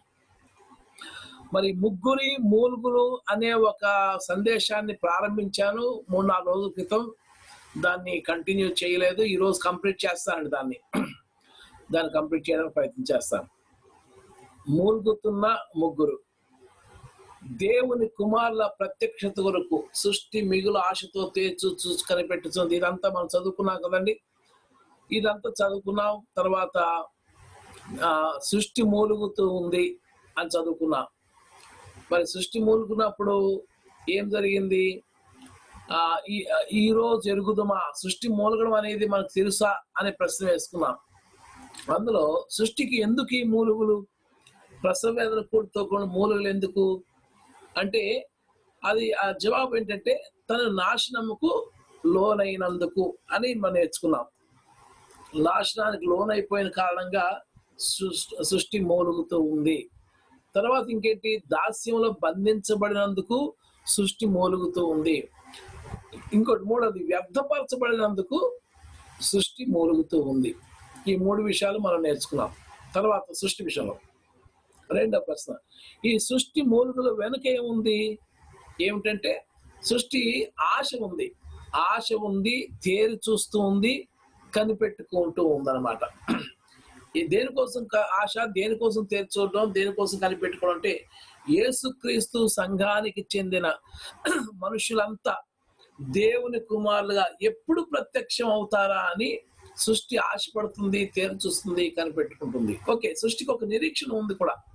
మరి ముగ్గురి మూలుగులు అనే ఒక సందేశాన్ని ప్రారంభించాను మూడు నాలుగు రోజుల క్రితం దాన్ని కంటిన్యూ చేయలేదు ఈ రోజు కంప్లీట్ చేస్తానండి దాన్ని దాన్ని కంప్లీట్ చేయడానికి ప్రయత్నం చేస్తాను మూలుగుతున్న ముగ్గురు దేవుని కుమారుల ప్రత్యక్షత కొరకు సృష్టి మిగులు ఆశతో తేచు చూసి కనిపెట్టుతుంది ఇదంతా మనం చదువుకున్నాం కదండి ఇదంతా చదువుకున్నాం తర్వాత ఆ, సృష్టి మూలుగుతూ ఉంది అని చదువుకున్నాం మరి సృష్టి మూలుగున్నప్పుడు ఏం జరిగింది ఆ ఈ ఈ రోజు ఎరుగుదమా సృష్టి మూలగడం అనేది మనకు తెలుసా అనే ప్రశ్న వేసుకున్నాం అందులో సృష్టికి ఎందుకు ఈ మూలుగులు ప్రసవ వేదన కూడితో కూడిన మూలుగులు ఎందుకు అంటే అది ఆ జవాబు ఏంటంటే తన నాశనముకు లోనైనందుకు అని మనం నేర్చుకున్నాం నాశనానికి లోనైపోయిన కారణంగా సృష్టి సృష్టి మూలుగుతూ ఉంది తర్వాత ఇంకేంటి దాస్యంలో బంధించబడినందుకు సృష్టి మూలుగుతూ ఉంది ఇంకోటి మూడోది వ్యర్థపరచబడినందుకు సృష్టి మూలుగుతూ ఉంది ఈ మూడు విషయాలు మనం నేర్చుకున్నాం తర్వాత సృష్టి విషయంలో రెండో ప్రశ్న ఈ సృష్టి మూలుగుల వెనుక ఏముంది ఏమిటంటే సృష్టి ఆశ ఉంది ఆశ ఉంది తేరి చూస్తూ ఉంది కనిపెట్టుకుంటూ ఉందన్నమాట ఈ దేనికోసం క- ఆశ దేనికోసం తేరి చూడడం దేనికోసం కనిపెట్టుకోవడం అంటే యేసుక్రీస్తు సంఘానికి చెందిన మనుషులంతా దేవుని కుమారులుగా ఎప్పుడు ప్రత్యక్షం అవుతారా అని సృష్టి ఆశపడుతుంది తేరు చూస్తుంది కనిపెట్టుకుంటుంది ఓకే సృష్టికి ఒక నిరీక్షణ ఉంది కూడా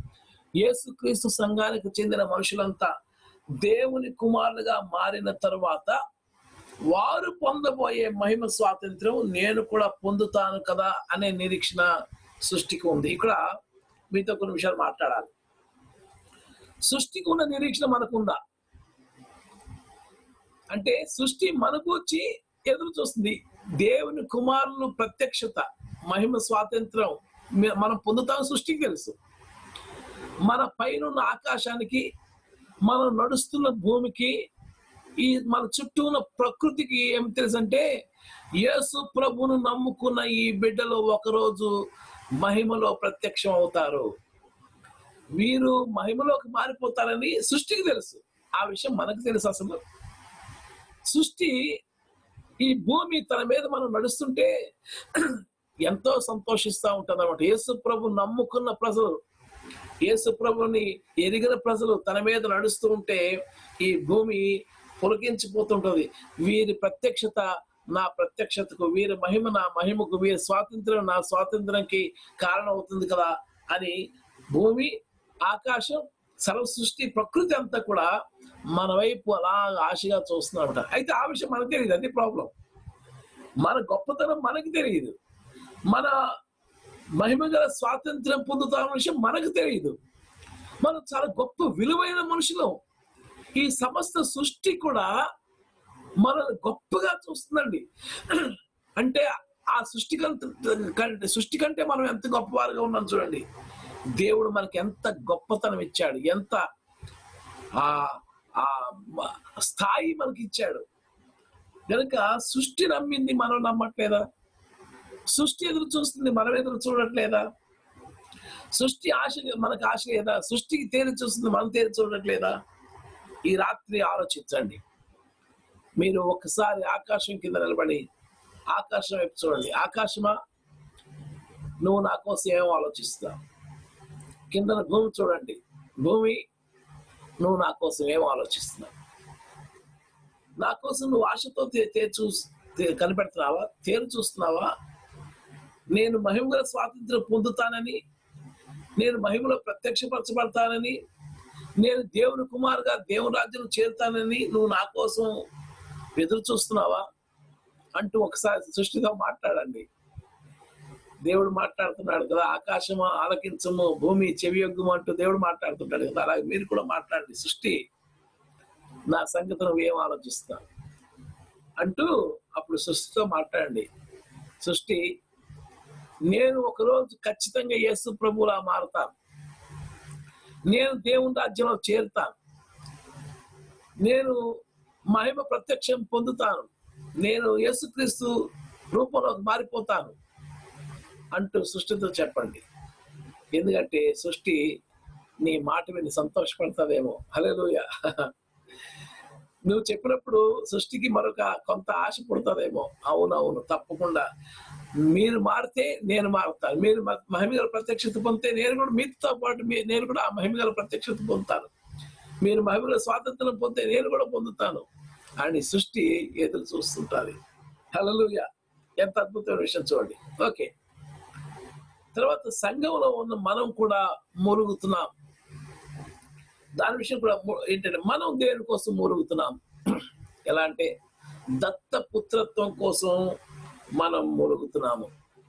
యేసుక్రీస్తు సంఘానికి చెందిన మనుషులంతా దేవుని కుమారులుగా మారిన తరువాత వారు పొందబోయే మహిమ స్వాతంత్రం నేను కూడా పొందుతాను కదా అనే నిరీక్షణ సృష్టికి ఉంది ఇక్కడ మీతో కొన్ని విషయాలు మాట్లాడాలి సృష్టికి ఉన్న నిరీక్షణ మనకుందా అంటే సృష్టి మనకు వచ్చి ఎదురు చూస్తుంది దేవుని కుమారులు ప్రత్యక్షత మహిమ స్వాతంత్రం మే- మనం పొందుతాం సృష్టికి తెలుసు మన పైన ఉన్న ఆకాశానికి మనం నడుస్తున్న భూమికి ఈ మన చుట్టూ ఉన్న ప్రకృతికి ఏం తెలుసు అంటే యేసు ప్రభును నమ్ముకున్న ఈ బిడ్డలు ఒకరోజు మహిమలో ప్రత్యక్షం అవుతారు వీరు మహిమలోకి మారిపోతారని సృష్టికి తెలుసు ఆ విషయం మనకు తెలుసు అసలు సృష్టి ఈ భూమి తన మీద మనం నడుస్తుంటే ఎంతో సంతోషిస్తూ ఉంటుంది అనమాట యేసు ప్రభు నమ్ముకున్న ప్రజలు యేసు ప్రభుని ఎరిగిన ప్రజలు తన మీద నడుస్తూ ఉంటే ఈ భూమి పొలకించిపోతుంటది వీరి ప్రత్యక్షత నా ప్రత్యక్షతకు వీరి మహిమ నా మహిమకు వీరి స్వాతంత్రం నా స్వాతంత్రంకి కారణం అవుతుంది కదా అని భూమి ఆకాశం సర్వ సృష్టి ప్రకృతి అంతా కూడా మన వైపు అలా ఆశగా చూస్తున్నామట అయితే ఆ విషయం మనకు తెలియదు అది ప్రాబ్లం మన గొప్పతనం మనకి తెలియదు మన మహిమ గల స్వాతంత్రం పొందుతామన్న విషయం మనకు తెలియదు మనం చాలా గొప్ప విలువైన మనుషులం ఈ సమస్త సృష్టి కూడా మనల్ని గొప్పగా చూస్తుందండి అంటే ఆ సృష్టి కంటే సృష్టి కంటే మనం ఎంత గొప్పవారుగా ఉన్నాం చూడండి దేవుడు మనకి ఎంత గొప్పతనం ఇచ్చాడు ఎంత ఆ ఆ మ- స్థాయి మనకి ఇచ్చాడు కనుక సృష్టి నమ్మింది మనం నమ్మట్లేదా సృష్టి ఎదురు చూస్తుంది మనం ఎదురు చూడట్లేదా సృష్టి ఆశ మనకు ఆశ లేదా సృష్టికి తేలి చూస్తుంది మనం తేలి చూడట్లేదా ఈ రాత్రి ఆలోచించండి మీరు ఒకసారి ఆకాశం కింద నిలబడి ఆకాశం వైపు చూడండి ఆకాశమా నువ్వు నా కోసం ఏం ఆలోచిస్తావు కింద భూమి చూడండి భూమి నువ్వు నా కోసం ఏం ఆలోచిస్తున్నావు నా కోసం నువ్వు ఆశతో తే- తే చూ తే- కనిపెడుతున్నావా తేరు చూస్తున్నావా నేను మహిమగల స్వాతంత్రం పొందుతానని నేను మహిమలో ప్రత్యక్షపరచబడతానని నేను దేవుని కుమారుగా దేవుని రాజ్యం చేరుతానని నువ్వు నా కోసం ఎదురు చూస్తున్నావా అంటూ ఒకసారి సృష్టితో మాట్లాడండి దేవుడు మాట్లాడుతున్నాడు కదా ఆకాశము ఆలకించము భూమి చెవియొగ్గుము అంటూ దేవుడు మాట్లాడుతుంటాడు కదా అలాగే మీరు కూడా మాట్లాడండి సృష్టి నా సంగతి నువ్వు ఏం ఆలోచిస్తా అంటూ అప్పుడు సృష్టితో మాట్లాడండి సృష్టి నేను ఒకరోజు ఖచ్చితంగా యేసు ప్రభులా మారుతాను నేను దేవుని రాజ్యంలో చేరుతాను నేను మహిమ ప్రత్యక్షం పొందుతాను నేను యేసుక్రీస్తు రూపంలోకి మారిపోతాను అంటూ సృష్టితో చెప్పండి ఎందుకంటే సృష్టి నీ మాట విని సంతోషపడుతుందేమో హలోయ నువ్వు చెప్పినప్పుడు సృష్టికి మరొక కొంత ఆశ పుడుతుందేమో అవునవును తప్పకుండా మీరు మారితే నేను మారుతాను మీరు మ- మహిమగల ప్రత్యక్షత పొందితే నేను కూడా మీతో పాటు మీ- నేను కూడా ఆ మహిమగల ప్రత్యక్షత పొందుతాను మీరు మహిమగల స్వాతంత్రం పొందితే నేను కూడా పొందుతాను అని సృష్టి ఎదురు చూస్తుంటారు హలలుయ ఎంత అద్భుతమైన విషయం చూడండి ఓకే తర్వాత సంఘంలో ఉన్న మనం కూడా మురుగుతున్నాం దాని విషయం కూడా ము- ఏంటంటే మనం దేని కోసం మురుగుతున్నాం ఎలా అంటే దత్త పుత్రత్వం కోసం మనం మురుగుతున్నాము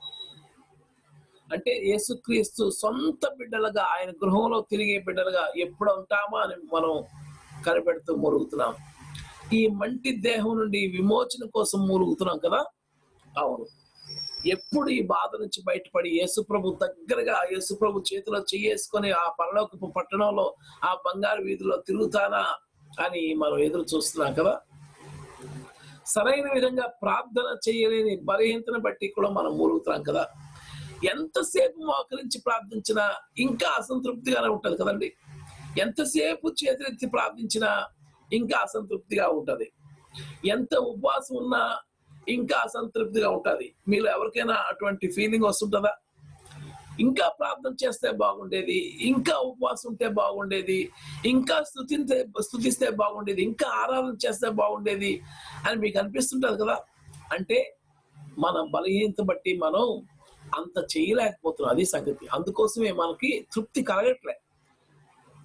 అంటే యేసుక్రీస్తు సొంత బిడ్డలుగా ఆయన గృహంలో తిరిగే బిడ్డలుగా ఎప్పుడు ఉంటామా అని మనం కనిపెడుతూ మురుగుతున్నాం ఈ మంటి దేహం నుండి విమోచన కోసం మూలుగుతున్నాం కదా అవును ఎప్పుడు ఈ బాధ నుంచి బయటపడి యేసుప్రభు దగ్గరగా యేసుప్రభు చేతిలో చేసుకొని ఆ పరలోకపు పట్టణంలో ఆ బంగారు వీధిలో తిరుగుతానా అని మనం ఎదురు చూస్తున్నాం కదా సరైన విధంగా ప్రార్థన చేయలేని బలహీనతను బట్టి కూడా మనం మూలుగుతున్నాం కదా ఎంతసేపు మోకరించి ప్రార్థించినా ఇంకా అసంతృప్తిగానే ఉంటది కదండి ఎంతసేపు చేతులెత్తి ప్రార్థించినా ఇంకా అసంతృప్తిగా ఉంటది ఎంత ఉపవాసం ఉన్నా ఇంకా అసంతృప్తిగా ఉంటది మీలో ఎవరికైనా అటువంటి ఫీలింగ్ వస్తుంటదా ఇంకా ప్రార్థన చేస్తే బాగుండేది ఇంకా ఉపవాసం ఉంటే బాగుండేది ఇంకా స్థుతిస్తే స్థుతిస్తే బాగుండేది ఇంకా ఆరాధన చేస్తే బాగుండేది అని మీకు అనిపిస్తుంటది కదా అంటే మన బలహీనత బట్టి మనం అంత చేయలేకపోతున్నాం అది సంగతి అందుకోసమే మనకి తృప్తి కలగట్లే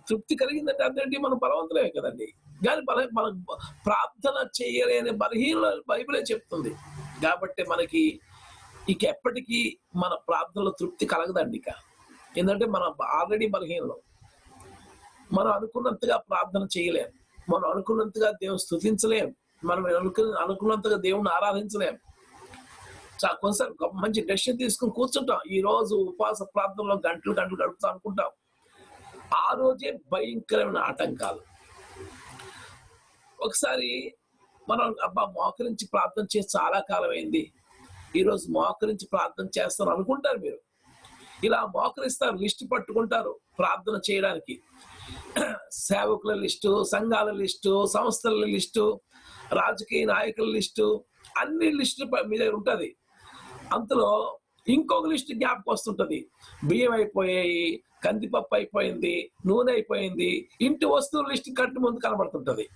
తృప్తి కలిగిందంటే అదేంటి మనం బలవంతులే కదండి కానీ బల మన ప్రార్థన చేయలేని బలహీన బైబిలే చెప్తుంది కాబట్టి మనకి ఇక ఎప్పటికీ మన ప్రార్థనలో తృప్తి కలగదండి ఇక ఎందుకంటే మనం ఆల్రెడీ బలహీనలు మనం అనుకున్నంతగా ప్రార్థన చేయలేం మనం అనుకున్నంతగా దేవుని స్థుతించలేం మనం అనుకు అనుకున్నంతగా దేవుని ఆరాధించలేం చాలా కొంచెం మంచి డెసిషన్ తీసుకుని కూర్చుంటాం ఈ రోజు ఉపవాస ప్రార్థనలో గంటలు గంటలు గడుపుతాం అనుకుంటాం ఆ రోజే భయంకరమైన ఆటంకాలు ఒకసారి మనం అబ్బా మోకరించి ప్రార్థన చేసి చాలా కాలం అయింది ఈరోజు మోకరించి ప్రార్థన చేస్తాను అనుకుంటారు మీరు ఇలా మోకరిస్తారు లిస్ట్ పట్టుకుంటారు ప్రార్థన చేయడానికి సేవకుల లిస్టు సంఘాల లిస్టు సంస్థల లిస్టు రాజకీయ నాయకుల లిస్టు అన్ని లిస్టులు ప- మీ దగ్గర ఉంటుంది అంతలో ఇంకొక లిస్ట్ జ్ఞాపకం వస్తుంటది బియ్యం అయిపోయాయి కందిపప్పు అయిపోయింది నూనె అయిపోయింది ఇంటి వస్తువుల లిస్ట్ కట్టు ముందు కనబడుతుంటది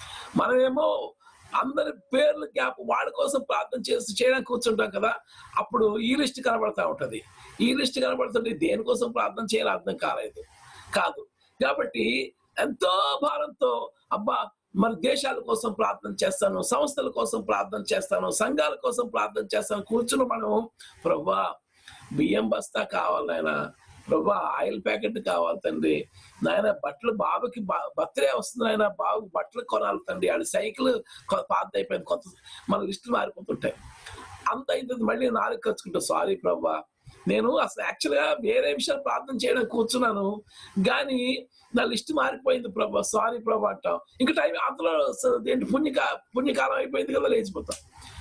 మనమేమో అందరి పేర్లు జ్ఞాప వాడి కోసం ప్రార్థన చేసి చేయడానికి కూర్చుంటాం కదా అప్పుడు ఈ లిస్ట్ కనబడతా ఉంటది ఈ లిస్ట్ కనబడుతుంటే దేనికోసం ప్రార్థన చేయాలి అర్థం కాలేదు కాదు కాబట్టి ఎంతో భారంతో అబ్బా మన దేశాల కోసం ప్రార్థన చేస్తాను సంస్థల కోసం ప్రార్థన చేస్తాను సంఘాల కోసం ప్రార్థన చేస్తాను కూర్చుని మనం ప్రభా బియ్యం బస్తా కావాలైనా ప్రభా ఆయిల్ ప్యాకెట్ కావాలి తండ్రి నాయన బట్టలు బాబుకి బర్త్డే వస్తుంది నాయన బాబు బట్టలు కొనాలి తండ్రి ఆడి సైకిల్ కొ- పాత అయిపోయింది కొత్త మన లిస్టులు మారిపోతుంటాయి అంత అయిపోతుంది మళ్ళీ నాలుగు ఖర్చుకుంటా సారీ ప్రభా నేను అసలు యాక్చువల్ గా వేరే విషయాలు ప్రార్థన చేయడం కూర్చున్నాను కానీ నా లిస్ట్ మారిపోయింది ప్రభా సారీ ప్రభా అంటాం ఇంకా టైం అంతలో స- ఏంటి పుణ్యకా పుణ్యకాలం అయిపోయింది కదా లేచిపోతాం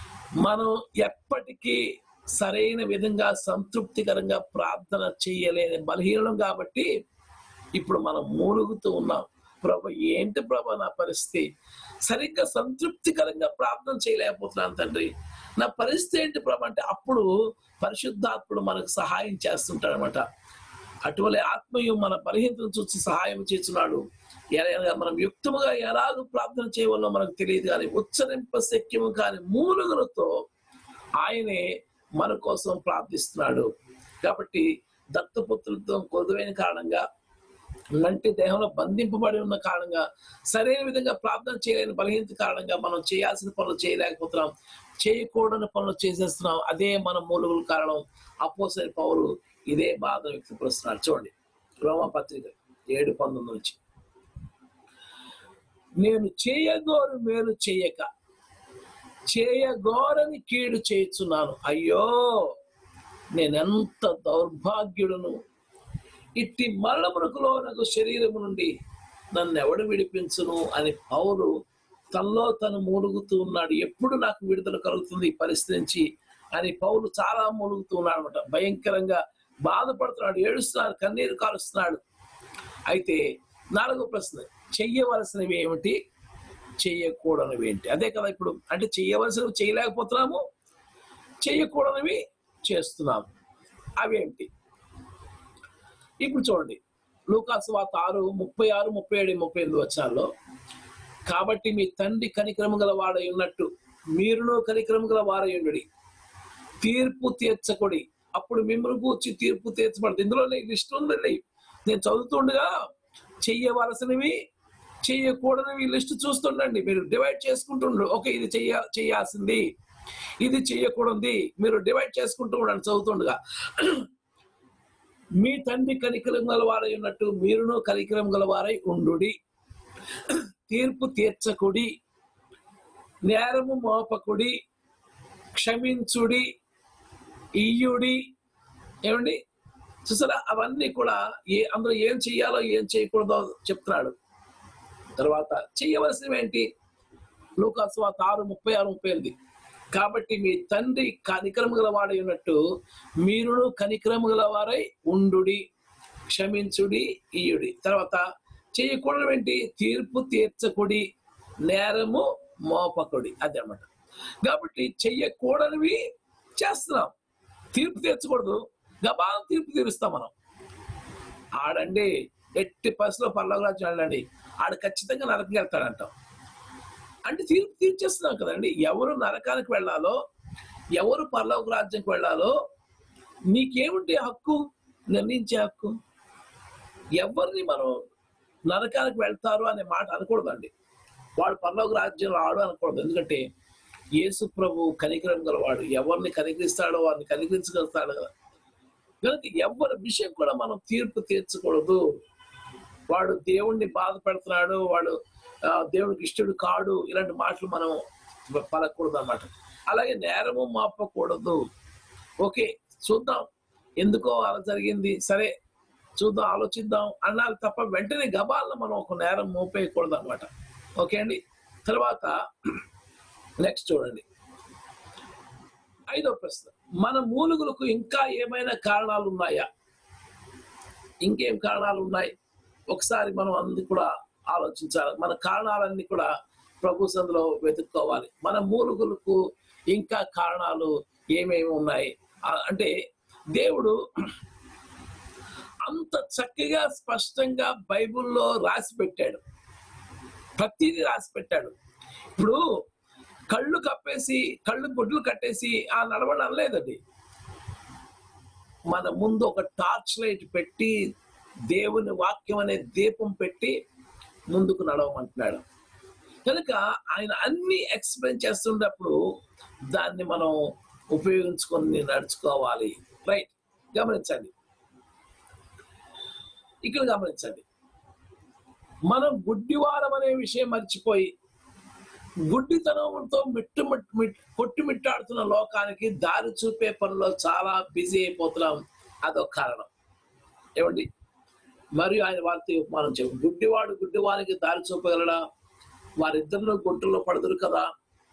మనం ఎప్పటికీ సరైన విధంగా సంతృప్తికరంగా ప్రార్థన చేయలేని బలహీనం కాబట్టి ఇప్పుడు మనం మూలుగుతూ ఉన్నాం ప్రభు ఏంటి ప్రభు నా పరిస్థితి సరిగ్గా సంతృప్తికరంగా ప్రార్థన చేయలేకపోతున్నాను తండ్రి నా పరిస్థితి ఏంటి ప్రభు అంటే అప్పుడు పరిశుద్ధాత్ముడు మనకు సహాయం చేస్తుంటాడు అనమాట అటువంటి ఆత్మయు మన బలహీనతను చూసి సహాయం చేస్తున్నాడు ఎలా మనం యుక్తముగా ఎలాగ ప్రార్థన చేయవల్లో మనకు తెలియదు కానీ ఉచ్చరింప శక్యము కాని మూలుగులతో ఆయనే మన కోసం ప్రార్థిస్తున్నాడు కాబట్టి దత్తపుత్రులతో కొదువైన కారణంగా నంటి దేహంలో బంధింపబడి ఉన్న కారణంగా సరైన విధంగా ప్రార్థన చేయలేని బలహీనత కారణంగా మనం చేయాల్సిన పనులు చేయలేకపోతున్నాం చేయకూడని పనులు చేసేస్తున్నాం అదే మన మూలుగుల కారణం అపోసరి పౌరు ఇదే బాధ వ్యక్తపరుస్తున్నాడు చూడండి రోమ పత్రిక ఏడు పంతొమ్మిది నుంచి నేను చేయగోరు మేలు చేయక చేయగోరని కీడు చేయుచున్నాను అయ్యో నేనెంత దౌర్భాగ్యుడును ఇట్టి మరణమునకు లోనకు శరీరము నుండి నన్ను ఎవడు విడిపించును అని పౌరు తనలో తను మూలుగుతూ ఉన్నాడు ఎప్పుడు నాకు విడుదల కలుగుతుంది ఈ పరిస్థితి నుంచి అని పౌలు చాలా మూలుగుతూ ఉన్నాడు అనమాట భయంకరంగా బాధపడుతున్నాడు ఏడుస్తున్నాడు కన్నీరు కారుస్తున్నాడు అయితే నాలుగో ప్రశ్న చెయ్యవలసినవి ఏమిటి చెయ్యకూడనివి ఏంటి అదే కదా ఇప్పుడు అంటే చెయ్యవలసినవి చేయలేకపోతున్నాము చెయ్యకూడనివి చేస్తున్నాము అవేంటి ఇప్పుడు చూడండి లూకాసు వార్త ఆరు ముప్పై ఆరు ముప్పై ఏడు ముప్పై ఎనిమిది వచ్చాల్లో కాబట్టి మీ తండ్రి కనిక్రమ గల వాడై ఉన్నట్టు మీరును కనిక్రమ గల వారై ఉండుడి తీర్పు తీర్చకొడి అప్పుడు మిమ్మల్ని కూర్చి తీర్పు తీర్చబడుతుంది ఇందులో లిస్ట్ ఉందండి నేను చదువుతుండగా చెయ్యవలసినవి చెయ్యకూడనివి లిస్ట్ చూస్తుండండి మీరు డివైడ్ చేసుకుంటుండ్రు ఓకే ఇది చెయ్య చేయాల్సింది ఇది చెయ్యకూడదు మీరు డివైడ్ చేసుకుంటూ ఉండండి చదువుతుండగా మీ తండ్రి కనికరం గలవారై ఉన్నట్టు మీరును కనికరం గలవారై ఉండుడి తీర్పు తీర్చకుడి నేరము మోపకుడి క్షమించుడి ఇయ్యుడి ఏమండి చూసారా అవన్నీ కూడా ఏ అందులో ఏం చెయ్యాలో ఏం చేయకూడదో చెప్తున్నాడు తర్వాత చెయ్యవలసినవి ఏంటి లూకాస్వాత ఆరు ముప్పై ఆరు ముప్పై ఎనిమిది కాబట్టి మీ తండ్రి కనికరము గలవాడై ఉన్నట్టు మీరును కనికరము గలవారై ఉండుడి క్షమించుడి ఇయుడి తర్వాత చేయకూడదు ఏంటి తీర్పు తీర్చకుడి నేరము మోపకుడి అదే అన్నమాట కాబట్టి చెయ్యకూడనివి చేస్తున్నాం తీర్పు తీర్చకూడదు గబాలం తీర్పు తీరుస్తాం మనం ఆడండి ఎట్టి పరిస్థితిలో పర్లోకి ఆడండి ఆడు ఖచ్చితంగా నరకం వెళ్తాడంటాం అంటే తీర్పు తీర్చేస్తున్నాం కదండి ఎవరు నరకానికి వెళ్ళాలో ఎవరు పర్లోక రాజ్యానికి వెళ్ళాలో నీకేమిటి హక్కు నిర్ణయించే హక్కు ఎవరిని మనం నరకానికి వెళ్తారు అనే మాట అనకూడదండి వాడు పరలోక రాజ్యంలో ఆడు అనకూడదు ఎందుకంటే యేసు ప్రభు కనికరం గలవాడు ఎవరిని కనికరిస్తాడో వారిని కనికరించగలుగుతాడు కదా కనుక ఎవరి విషయం కూడా మనం తీర్పు తీర్చకూడదు వాడు దేవుణ్ణి బాధ పెడుతున్నాడు వాడు ఆ, దేవుడికి ఇష్టడు కాడు ఇలాంటి మాటలు మనం పలకూడదు అన్నమాట అలాగే నేరము మాపకూడదు ఓకే చూద్దాం ఎందుకో అలా జరిగింది సరే చూద్దాం ఆలోచిద్దాం అన్నారు తప్ప వెంటనే గబాలను మనం ఒక నేరం మోపేయకూడదు అనమాట ఓకే అండి తర్వాత నెక్స్ట్ చూడండి ఐదో ప్రశ్న మన మూలుగులకు ఇంకా ఏమైనా కారణాలు ఉన్నాయా ఇంకేం కారణాలు ఉన్నాయి ఒకసారి మనం అన్ని కూడా ఆలోచించాలి మన కారణాలన్నీ కూడా ప్రభు సందులో వెతుక్కోవాలి మన మూలుగులకు ఇంకా కారణాలు ఏమేమి ఉన్నాయి ఆ- అంటే దేవుడు అంత చక్కగా స్పష్టంగా బైబిల్లో రాసి పెట్టాడు ప్రతిదీ రాసి పెట్టాడు ఇప్పుడు కళ్ళు కప్పేసి కళ్ళు గుడ్లు కట్టేసి ఆ నడవడం అనలేదండి మన ముందు ఒక టార్చ్ లైట్ పెట్టి దేవుని వాక్యం అనే దీపం పెట్టి ముందుకు నడవమంటున్నాడు కనుక ఆయన అన్ని ఎక్స్ప్లెయిన్ చేస్తున్నప్పుడు దాన్ని మనం ఉపయోగించుకొని నడుచుకోవాలి రైట్ గమనించండి ఇక్కడ గమనించండి మనం గుడ్డివారం అనే విషయం మర్చిపోయి గుడ్డితనంతో మిట్టు మిట్ కొట్టుమిట్టాడుతున్న లోకానికి దారి చూపే పనిలో చాలా బిజీ అయిపోతున్నాం అదొక కారణం ఏమండి మరియు ఆయన వారితో ఉపమానం చెప్పు గుడ్డివాడు గుడ్డివానికి దారి చూపగలడా వారిద్దరిలో గుంటల్లో పడదురు కదా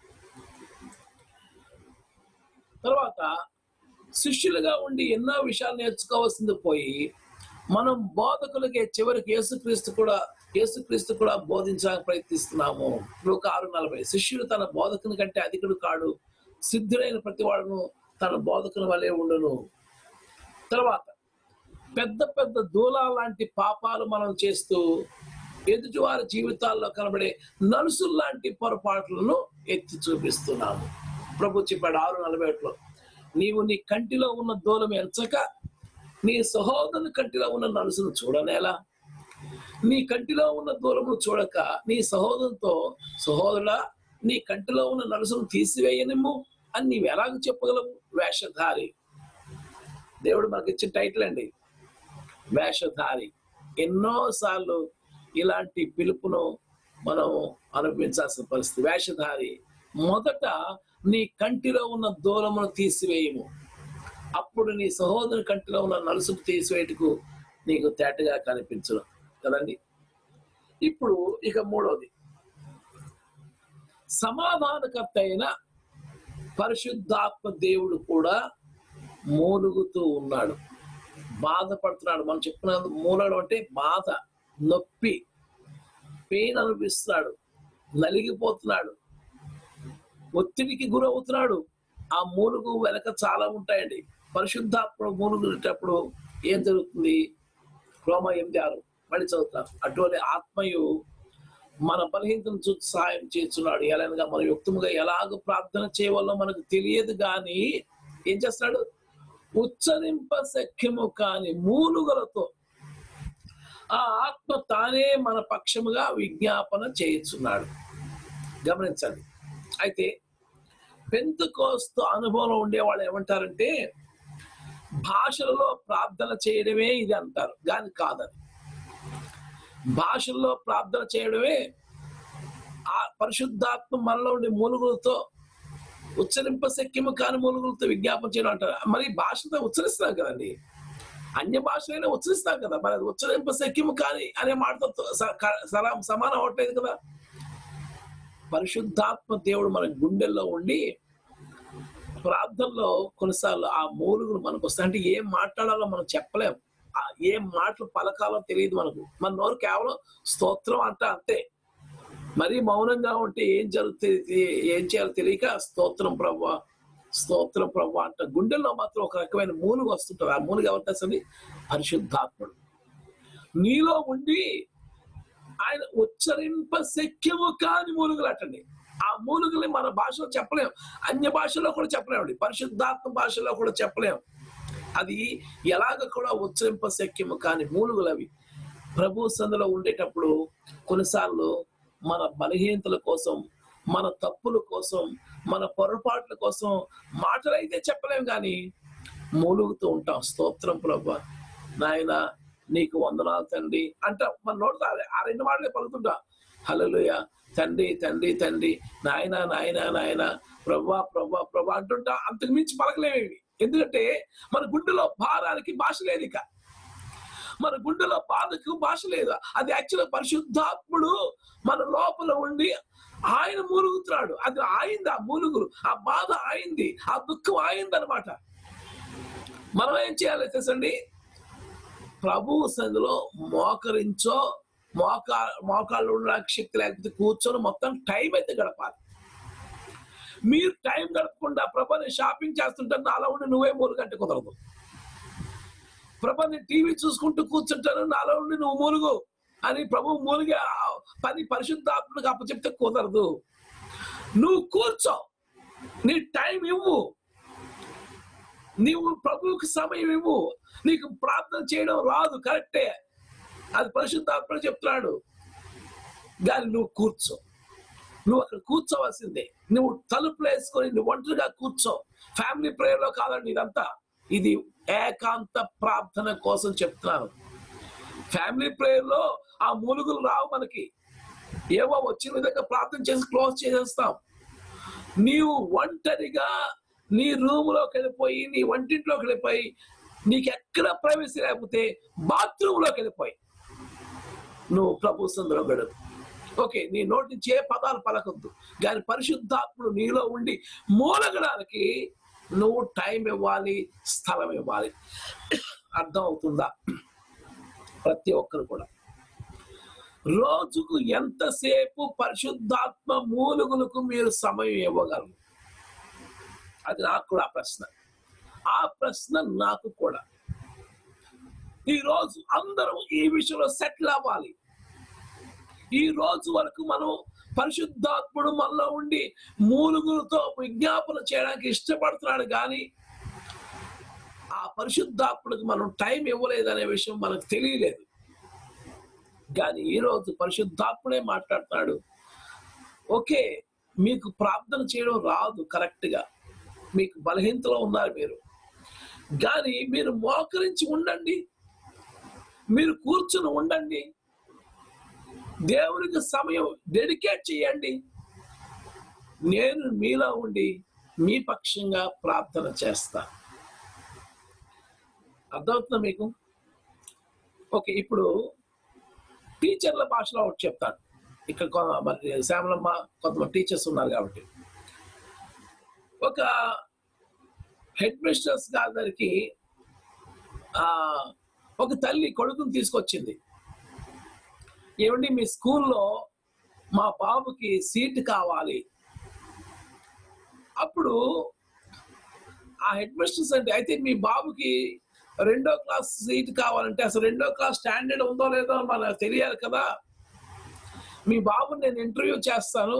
తర్వాత శిష్యులుగా ఉండి ఎన్నో విషయాలు నేర్చుకోవాల్సింది పోయి మనం బోధకులకే చివరికి యేసుక్రీస్తు కూడా యేసుక్రీస్తు కూడా బోధించడానికి ప్రయత్నిస్తున్నాము ఒక ఆరు నలభై శిష్యుడు తన బోధకుని కంటే అధికుడు కాడు సిద్ధుడైన ప్రతివాడును తన బోధకుని వలె ఉండును తర్వాత పెద్ద పెద్ద దూలా లాంటి పాపాలు మనం చేస్తూ ఎదుటివారి జీవితాల్లో కనబడే నలుసులు లాంటి పొరపాట్లను ఎత్తి చూపిస్తున్నాము ప్రభు చెప్పాడు ఆరు నలభై ఒకటిలో నీవు నీ కంటిలో ఉన్న దూలం ఎంచక నీ సహోదరుని కంటిలో ఉన్న నలుసును చూడనేలా నీ కంటిలో ఉన్న దూరమును చూడక నీ సహోదరునితో సహోదరుడా నీ కంటిలో ఉన్న నలుసును తీసివేయనిమ్ము అని నీవు ఎలాగ చెప్పగలవు వేషధారి దేవుడు మనకి ఇచ్చిన టైటిల్ అండి వేషధారి ఎన్నోసార్లు ఇలాంటి పిలుపును మనం అనుభవించాల్సిన పరిస్థితి వేషధారి మొదట నీ కంటిలో ఉన్న దూరమును తీసివేయము అప్పుడు నీ సహోదరు కంటిలో ఉన్న నలుసుకు తీసివేయటకు నీకు తేటగా కనిపించను కదండి ఇప్పుడు ఇక మూడవది సమాధానకర్త అయిన పరిశుద్ధాత్మ దేవుడు కూడా మూలుగుతూ ఉన్నాడు బాధపడుతున్నాడు మనం చెప్పుకున్న మూలడం అంటే బాధ నొప్పి పెయిన్ అనిపిస్తున్నాడు నలిగిపోతున్నాడు ఒత్తిడికి గురవుతున్నాడు ఆ మూలుగు వెనక చాలా ఉంటాయండి పరిశుద్ధాత్మ మూలుగునేటప్పుడు ఏం జరుగుతుంది రోమ ఎనిమిది ఆరు మళ్ళీ చదువుతాం అటువంటి ఆత్మయు మన బలహీనతను చూసి సహాయం చేస్తున్నాడు ఎలాగా మన యుక్తముగా ఎలాగ ప్రార్థన చేయవల్లో మనకు తెలియదు కానీ ఏం చేస్తున్నాడు ఉచ్చరింప సఖ్యము కాని మూలుగలతో ఆ ఆత్మ తానే మన పక్షముగా విజ్ఞాపన చేయుచున్నాడు గమనించండి అయితే పెంతుకోస్తు అనుభవంలో ఉండే వాళ్ళు ఏమంటారంటే భాషలలో ప్రార్థన చేయడమే ఇది అంటారు కానీ కాదని భాషల్లో ప్రార్థన చేయడమే ఆ పరిశుద్ధాత్మ మనలో ఉండే మూలుగులతో ఉచ్చరింప శక్యము కాని మూలుగులతో విజ్ఞాపన చేయడం అంటారు మరి భాషతో ఉచ్చరిస్తాం కదండి అన్య భాషలైనా ఉచ్చరిస్తాం కదా మరి అది ఉచ్చరింప శక్యము కాని అనే మాటతో స- క- సలా- సమానం అవట్లేదు కదా పరిశుద్ధాత్మ దేవుడు మన గుండెల్లో ఉండి ప్రార్థనలో కొన్నిసార్లు ఆ మూలుగులు మనకు వస్తాయి అంటే ఏం మాట్లాడాలో మనం చెప్పలేం ఆ ఏం మాటలు పలకాలో తెలియదు మనకు మన నోరు కేవలం స్తోత్రం అంట అంతే మరీ మౌనంగా ఉంటే ఏం జరుగుతుంది ఏం చేయాలో తెలియక స్తోత్రం ప్రభు స్తోత్రం ప్రభు అంట గుండెల్లో మాత్రం ఒక రకమైన మూలుగు వస్తుంటుంది ఆ మూలుగు ఎవరు అసలు పరిశుద్ధాత్ముడు నీలో ఉండి ఆయన ఉచ్చరింప శక్యము కాని మూలుగులు అటండి ఆ మూలుగుల్ని మన భాషలో చెప్పలేం అన్య భాషలో కూడా చెప్పలేమండి పరిశుద్ధాత్మ భాషలో కూడా చెప్పలేం అది ఎలాగ కూడా ఉచ్చరింప శక్యము కాని మూలుగులు అవి ప్రభు సందులో ఉండేటప్పుడు కొన్నిసార్లు మన బలహీనతల కోసం మన తప్పుల కోసం మన పొరపాట్ల కోసం మాటలు అయితే చెప్పలేం కానీ మూలుగుతూ ఉంటాం స్తోత్రం ప్రభా నాయన నీకు వందనాలు తండ్రి అంట మన నోటితో అదే ఆ రెండు మాటలే పలుకుతుంటా హల్లెలూయా తండ్రి తండ్రి తండ్రి నాయన నాయన నాయన ప్రభా ప్రభా ప్రభా అంటుంటా అంతకు మించి పలకలేమేవి ఎందుకంటే మన గుండెలో భారానికి భాష లేదు ఇక మన గుండెలో బాధకు భాష లేదు అది యాక్చువల్ పరిశుద్ధాత్ముడు మన లోపల ఉండి ఆయన మూలుగుతున్నాడు అది ఆయింది ఆ మూలుగురు ఆ బాధ ఆయింది ఆ దుఃఖం ఆయింది అనమాట మనం ఏం చేయాలి తెలుసండి ప్రభు సందులో మోకరించో మోకా మోకాళ్ళు ఉండడానికి శక్తి లేకపోతే కూర్చొని మొత్తం టైం అయితే గడపాలి మీరు టైం గడపకుండా ప్రభాని షాపింగ్ చేస్తుంటాను నాలో ఉండి నువ్వే మూలు గంట కుదరదు ప్రభాని టీవీ చూసుకుంటూ కూర్చుంటాను నాలో ఉండి నువ్వు మూలుగు అని ప్రభు మూలిగా పని పరిశుద్ధాత్మకు అప్పచెప్తే కుదరదు నువ్వు కూర్చో నీ టైం ఇవ్వు నీవు ప్రభువుకి సమయం ఇవ్వు నీకు ప్రార్థన చేయడం రాదు కరెక్టే అది పరిశుద్ధాత్మ చెప్తున్నాడు కానీ నువ్వు కూర్చో నువ్వు అక్కడ కూర్చోవలసిందే నువ్వు తలుపులు వేసుకొని నువ్వు ఒంటరిగా కూర్చో ఫ్యామిలీ ప్రేయర్ లో కాదండి ఇదంతా ఇది ఏకాంత ప్రార్థన కోసం చెప్తున్నాను ఫ్యామిలీ ప్రేయర్ లో ఆ మూలుగులు రావు మనకి ఏవో వచ్చిన విధంగా ప్రార్థన చేసి క్లోజ్ చేసేస్తాం నీవు ఒంటరిగా నీ రూమ్ లోకి వెళ్ళిపోయి నీ వంటింట్లోకి వెళ్ళిపోయి నీకు ఎక్కడ ప్రవేశం లేకపోతే బాత్రూమ్ లోకి వెళ్ళిపోయి నువ్వు ప్రభు సందులో గడదు ఓకే నీ నోటి నుంచి ఏ పదాలు పలకొద్దు కానీ పరిశుద్ధాత్ముడు నీలో ఉండి మూలగడానికి నువ్వు టైం ఇవ్వాలి స్థలం ఇవ్వాలి అర్థం అవుతుందా ప్రతి ఒక్కరు కూడా రోజుకు ఎంతసేపు పరిశుద్ధాత్మ మూలుగులకు మీరు సమయం ఇవ్వగలరు అది నాకు కూడా ప్రశ్న ఆ ప్రశ్న నాకు కూడా ఈ రోజు అందరం ఈ విషయంలో సెటిల్ అవ్వాలి ఈ రోజు వరకు మనం పరిశుద్ధాత్ముడు మనలో ఉండి మూలుగులతో విజ్ఞాపన చేయడానికి ఇష్టపడుతున్నాడు కానీ ఆ పరిశుద్ధాత్ముడికి మనం టైం ఇవ్వలేదనే విషయం మనకు తెలియలేదు కానీ ఈ రోజు పరిశుద్ధాత్ముడే మాట్లాడుతున్నాడు ఓకే మీకు ప్రార్థన చేయడం రాదు కరెక్ట్ గా మీకు బలహీనతలో ఉన్నారు మీరు కానీ మీరు మోకరించి ఉండండి మీరు కూర్చుని ఉండండి దేవునికి సమయం డెడికేట్ చేయండి నేను మీలో ఉండి మీ పక్షంగా ప్రార్థన చేస్తా అర్థమవుతుందా మీకు ఓకే ఇప్పుడు టీచర్ల భాషలో ఒకటి చెప్తాను ఇక్కడ కొ- మరి శ్యామలమ్మ కొంతమంది టీచర్స్ ఉన్నారు కాబట్టి ఒక హెడ్ మిస్టర్స్ గారి దగ్గరికి ఆ, ఒక తల్లి కొడుకుని తీసుకొచ్చింది ఏమండి మీ స్కూల్లో మా బాబుకి సీట్ కావాలి అప్పుడు ఆ హెడ్ మిస్టర్స్ అంటే అయితే మీ బాబుకి రెండో క్లాస్ సీట్ కావాలంటే అసలు రెండో క్లాస్ స్టాండర్డ్ ఉందో లేదో మనకు తెలియాలి కదా మీ బాబుని నేను ఇంటర్వ్యూ చేస్తాను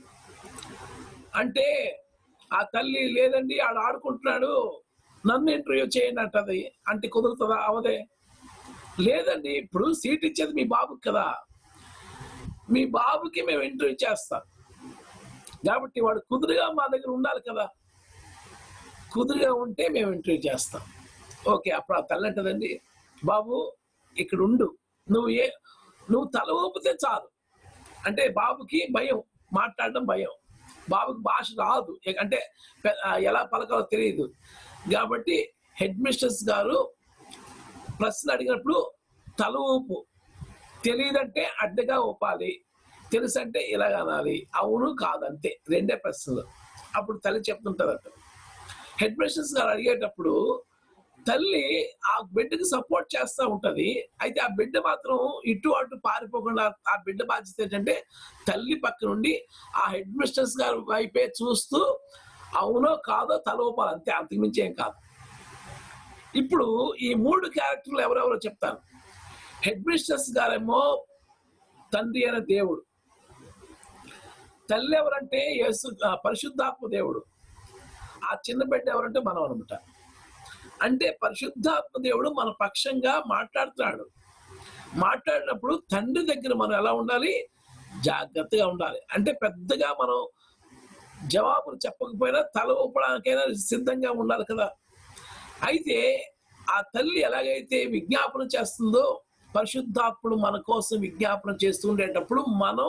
అంటే ఆ తల్లి లేదండి ఆడు ఆడుకుంటున్నాడు నన్ను ఇంటర్వ్యూ చేయండి అంటది అంటే కుదురుతుందా అవదే లేదండి ఇప్పుడు సీట్ ఇచ్చేది మీ బాబుకి కదా మీ బాబుకి మేము ఇంటర్వ్యూ చేస్తాం కాబట్టి వాడు కుదురుగా మా దగ్గర ఉండాలి కదా కుదురుగా ఉంటే మేము ఇంటర్వ్యూ చేస్తాం ఓకే అప్పుడు ఆ తల్లి అంటదండి బాబు ఇక్కడ ఉండు నువ్వు ఏ నువ్వు తల ఊపితే చాలు అంటే బాబుకి భయం మాట్లాడడం భయం బాబుకి భాష రాదు ఎ- అంటే పె- ఆ, ఎలా పలకాలో తెలియదు కాబట్టి హెడ్ మిస్టర్స్ గారు ప్రశ్న అడిగినప్పుడు తల ఊపు తెలియదంటే అడ్డగా ఊపాలి తెలుసు అంటే ఇలాగ అనాలి అవును కాదంతే రెండే ప్రశ్నలు అప్పుడు తల్లి చెప్తుంటారట హెడ్ మిస్టర్స్ గారు అడిగేటప్పుడు తల్లి ఆ బిడ్డకి సపోర్ట్ చేస్తూ ఉంటది అయితే ఆ బిడ్డ మాత్రం ఇటు అటు పారిపోకుండా ఆ బిడ్డ బాధ్యత ఏంటంటే తల్లి పక్క నుండి ఆ హెడ్ మిస్టర్స్ గారి వైపే చూస్తూ అవునో కాదో తల ఊపాలి అంతే అంతకుమించి ఏం కాదు ఇప్పుడు ఈ మూడు క్యారెక్టర్లు ఎవరెవరో చెప్తాను హెడ్ మిస్టర్స్ గారేమో తండ్రి అయిన దేవుడు తల్లి ఎవరంటే యేసు ఆ, పరిశుద్ధాత్మ దేవుడు ఆ చిన్న బిడ్డ ఎవరంటే మనం అనమాట అంటే పరిశుద్ధాత్మ దేవుడు మన పక్షంగా మాట్లాడుతున్నాడు మాట్లాడినప్పుడు తండ్రి దగ్గర మనం ఎలా ఉండాలి జాగ్రత్తగా ఉండాలి అంటే పెద్దగా మనం జవాబులు చెప్పకపోయినా తల ఊపడానికైనా సిద్ధంగా ఉండాలి కదా అయితే ఆ తల్లి ఎలాగైతే విజ్ఞాపన చేస్తుందో పరిశుద్ధాత్ముడు మన కోసం విజ్ఞాపన చేస్తూ ఉండేటప్పుడు మనం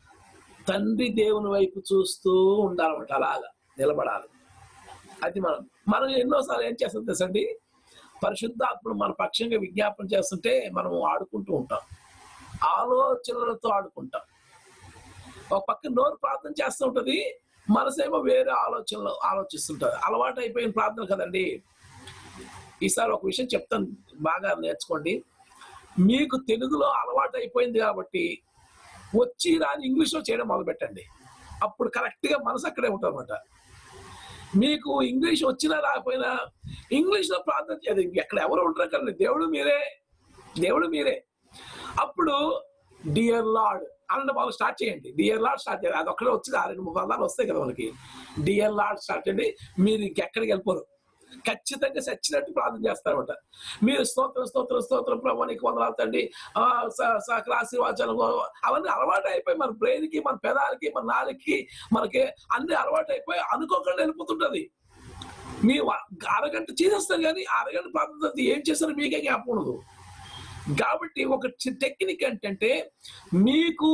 తండ్రి దేవుని వైపు చూస్తూ ఉండాలన్నమాట అలాగా నిలబడాలి అది మనం మనం ఎన్నోసార్లు ఏం చేస్తాం తెలుసండి పరిశుద్ధాత్ముడు మన పక్షంగా విజ్ఞాపన చేస్తుంటే మనం ఆడుకుంటూ ఉంటాం ఆలోచనలతో ఆడుకుంటాం ఒక పక్క నోరు ప్రార్థన చేస్తూ ఉంటది మనసేమో వేరే ఆలోచనలు ఆలోచిస్తుంటది అలవాటు అయిపోయిన ప్రార్థన కదండి ఈసారి ఒక విషయం చెప్తాను బాగా నేర్చుకోండి మీకు తెలుగులో అలవాటు అయిపోయింది కాబట్టి వచ్చి రాని ఇంగ్లీష్లో చేయడం మొదలు పెట్టండి అప్పుడు కరెక్ట్ గా మనసు అక్కడే ఉంటుంది మీకు ఇంగ్లీష్ వచ్చినా రాకపోయినా ఇంగ్లీష్ లో ప్రార్థన చేయదు ఎక్కడ ఎవరు ఉంటారు కదా దేవుడు మీరే దేవుడు మీరే అప్పుడు డియర్ లార్డ్ అన్న వాళ్ళు స్టార్ట్ చేయండి డియర్ లార్డ్ స్టార్ట్ చేయండి అది ఒక్కడే వచ్చి ఆ రెండు మూడు పదాలు వస్తాయి కదా మనకి డియర్ లార్డ్ స్టార్ట్ చేయండి మీరు ఇంకెక్కడికి వెళ్ళిపోరు ఖచ్చితంగా చచ్చినట్టు ప్రార్థన చేస్తారన్నమాట మీరు స్తోత్రం స్తోత్రం స్తోత్రం ప్రభు నీకు వందనాలు తండ్రి ఆ, స- సకల ఆశీర్వాదాలు అవన్నీ అలవాటు అయిపోయి మన బ్రెయిన్ కి మన పెదాలకి మన నాలుగుకి మనకి అన్ని అలవాటు అయిపోయి అనుకోకుండా వెళ్ళిపోతుంటది మీ వ- అరగంట చేసేస్తారు కానీ ఆ అరగంట ప్రార్థన ఏం చేస్తారో మీకే జ్ఞాపకం ఉండదు కాబట్టి ఒక టెక్నిక్ ఏంటంటే మీకు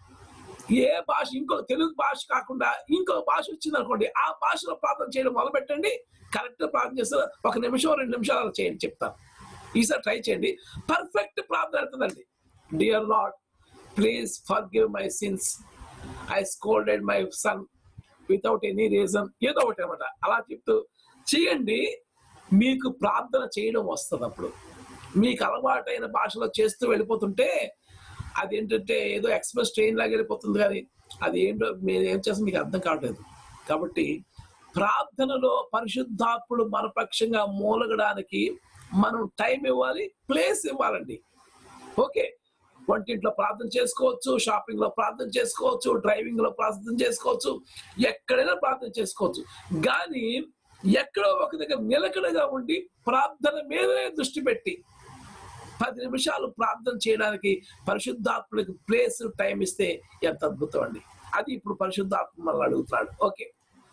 ఏ భాష ఇంకో తెలుగు భాష కాకుండా ఇంకో భాష వచ్చింది అనుకోండి ఆ భాషలో ప్రార్థన చేయడం మొదలు పెట్టండి కరెక్ట్ ప్రార్థన చేస్తారు ఒక నిమిషం రెండు నిమిషాలు అలా చేయండి చెప్తాను ఈసారి ట్రై చేయండి పర్ఫెక్ట్ ప్రార్థన అవుతుందండి dear lord please forgive my sins I scolded my son without any reason ఏదో ఒకటి అనమాట అలా చెప్తూ చేయండి మీకు ప్రార్థన చేయడం వస్తుంది అప్పుడు మీకు అలవాటైన భాషలో చేస్తూ వెళ్ళిపోతుంటే అది ఏంటంటే ఏదో ఎక్స్ప్రెస్ ట్రైన్ లాగా వెళ్ళిపోతుంది కానీ అది ఏంటో మీరు ఏం చేస్తే మీకు అర్థం కావట్లేదు కాబట్టి ప్రార్థనలో పరిశుద్ధాత్ముడు మన పక్షంగా మూలగడానికి మనం టైం ఇవ్వాలి ప్లేస్ ఇవ్వాలండి ఓకే వంటింట్లో ప్రార్థన చేసుకోవచ్చు షాపింగ్ లో ప్రార్థన చేసుకోవచ్చు డ్రైవింగ్ లో ప్రార్థన చేసుకోవచ్చు ఎక్కడైనా ప్రార్థన చేసుకోవచ్చు కానీ ఎక్కడో ఒక దగ్గర నిలకడగా ఉండి ప్రార్థన మీదనే దృష్టి పెట్టి పది నిమిషాలు ప్రార్థన చేయడానికి పరిశుద్ధాత్ముడికి ప్లేస్ టైం ఇస్తే ఎంత అద్భుతం అండి అది ఇప్పుడు పరిశుద్ధాత్మ మనల్ని అడుగుతున్నాడు ఓకే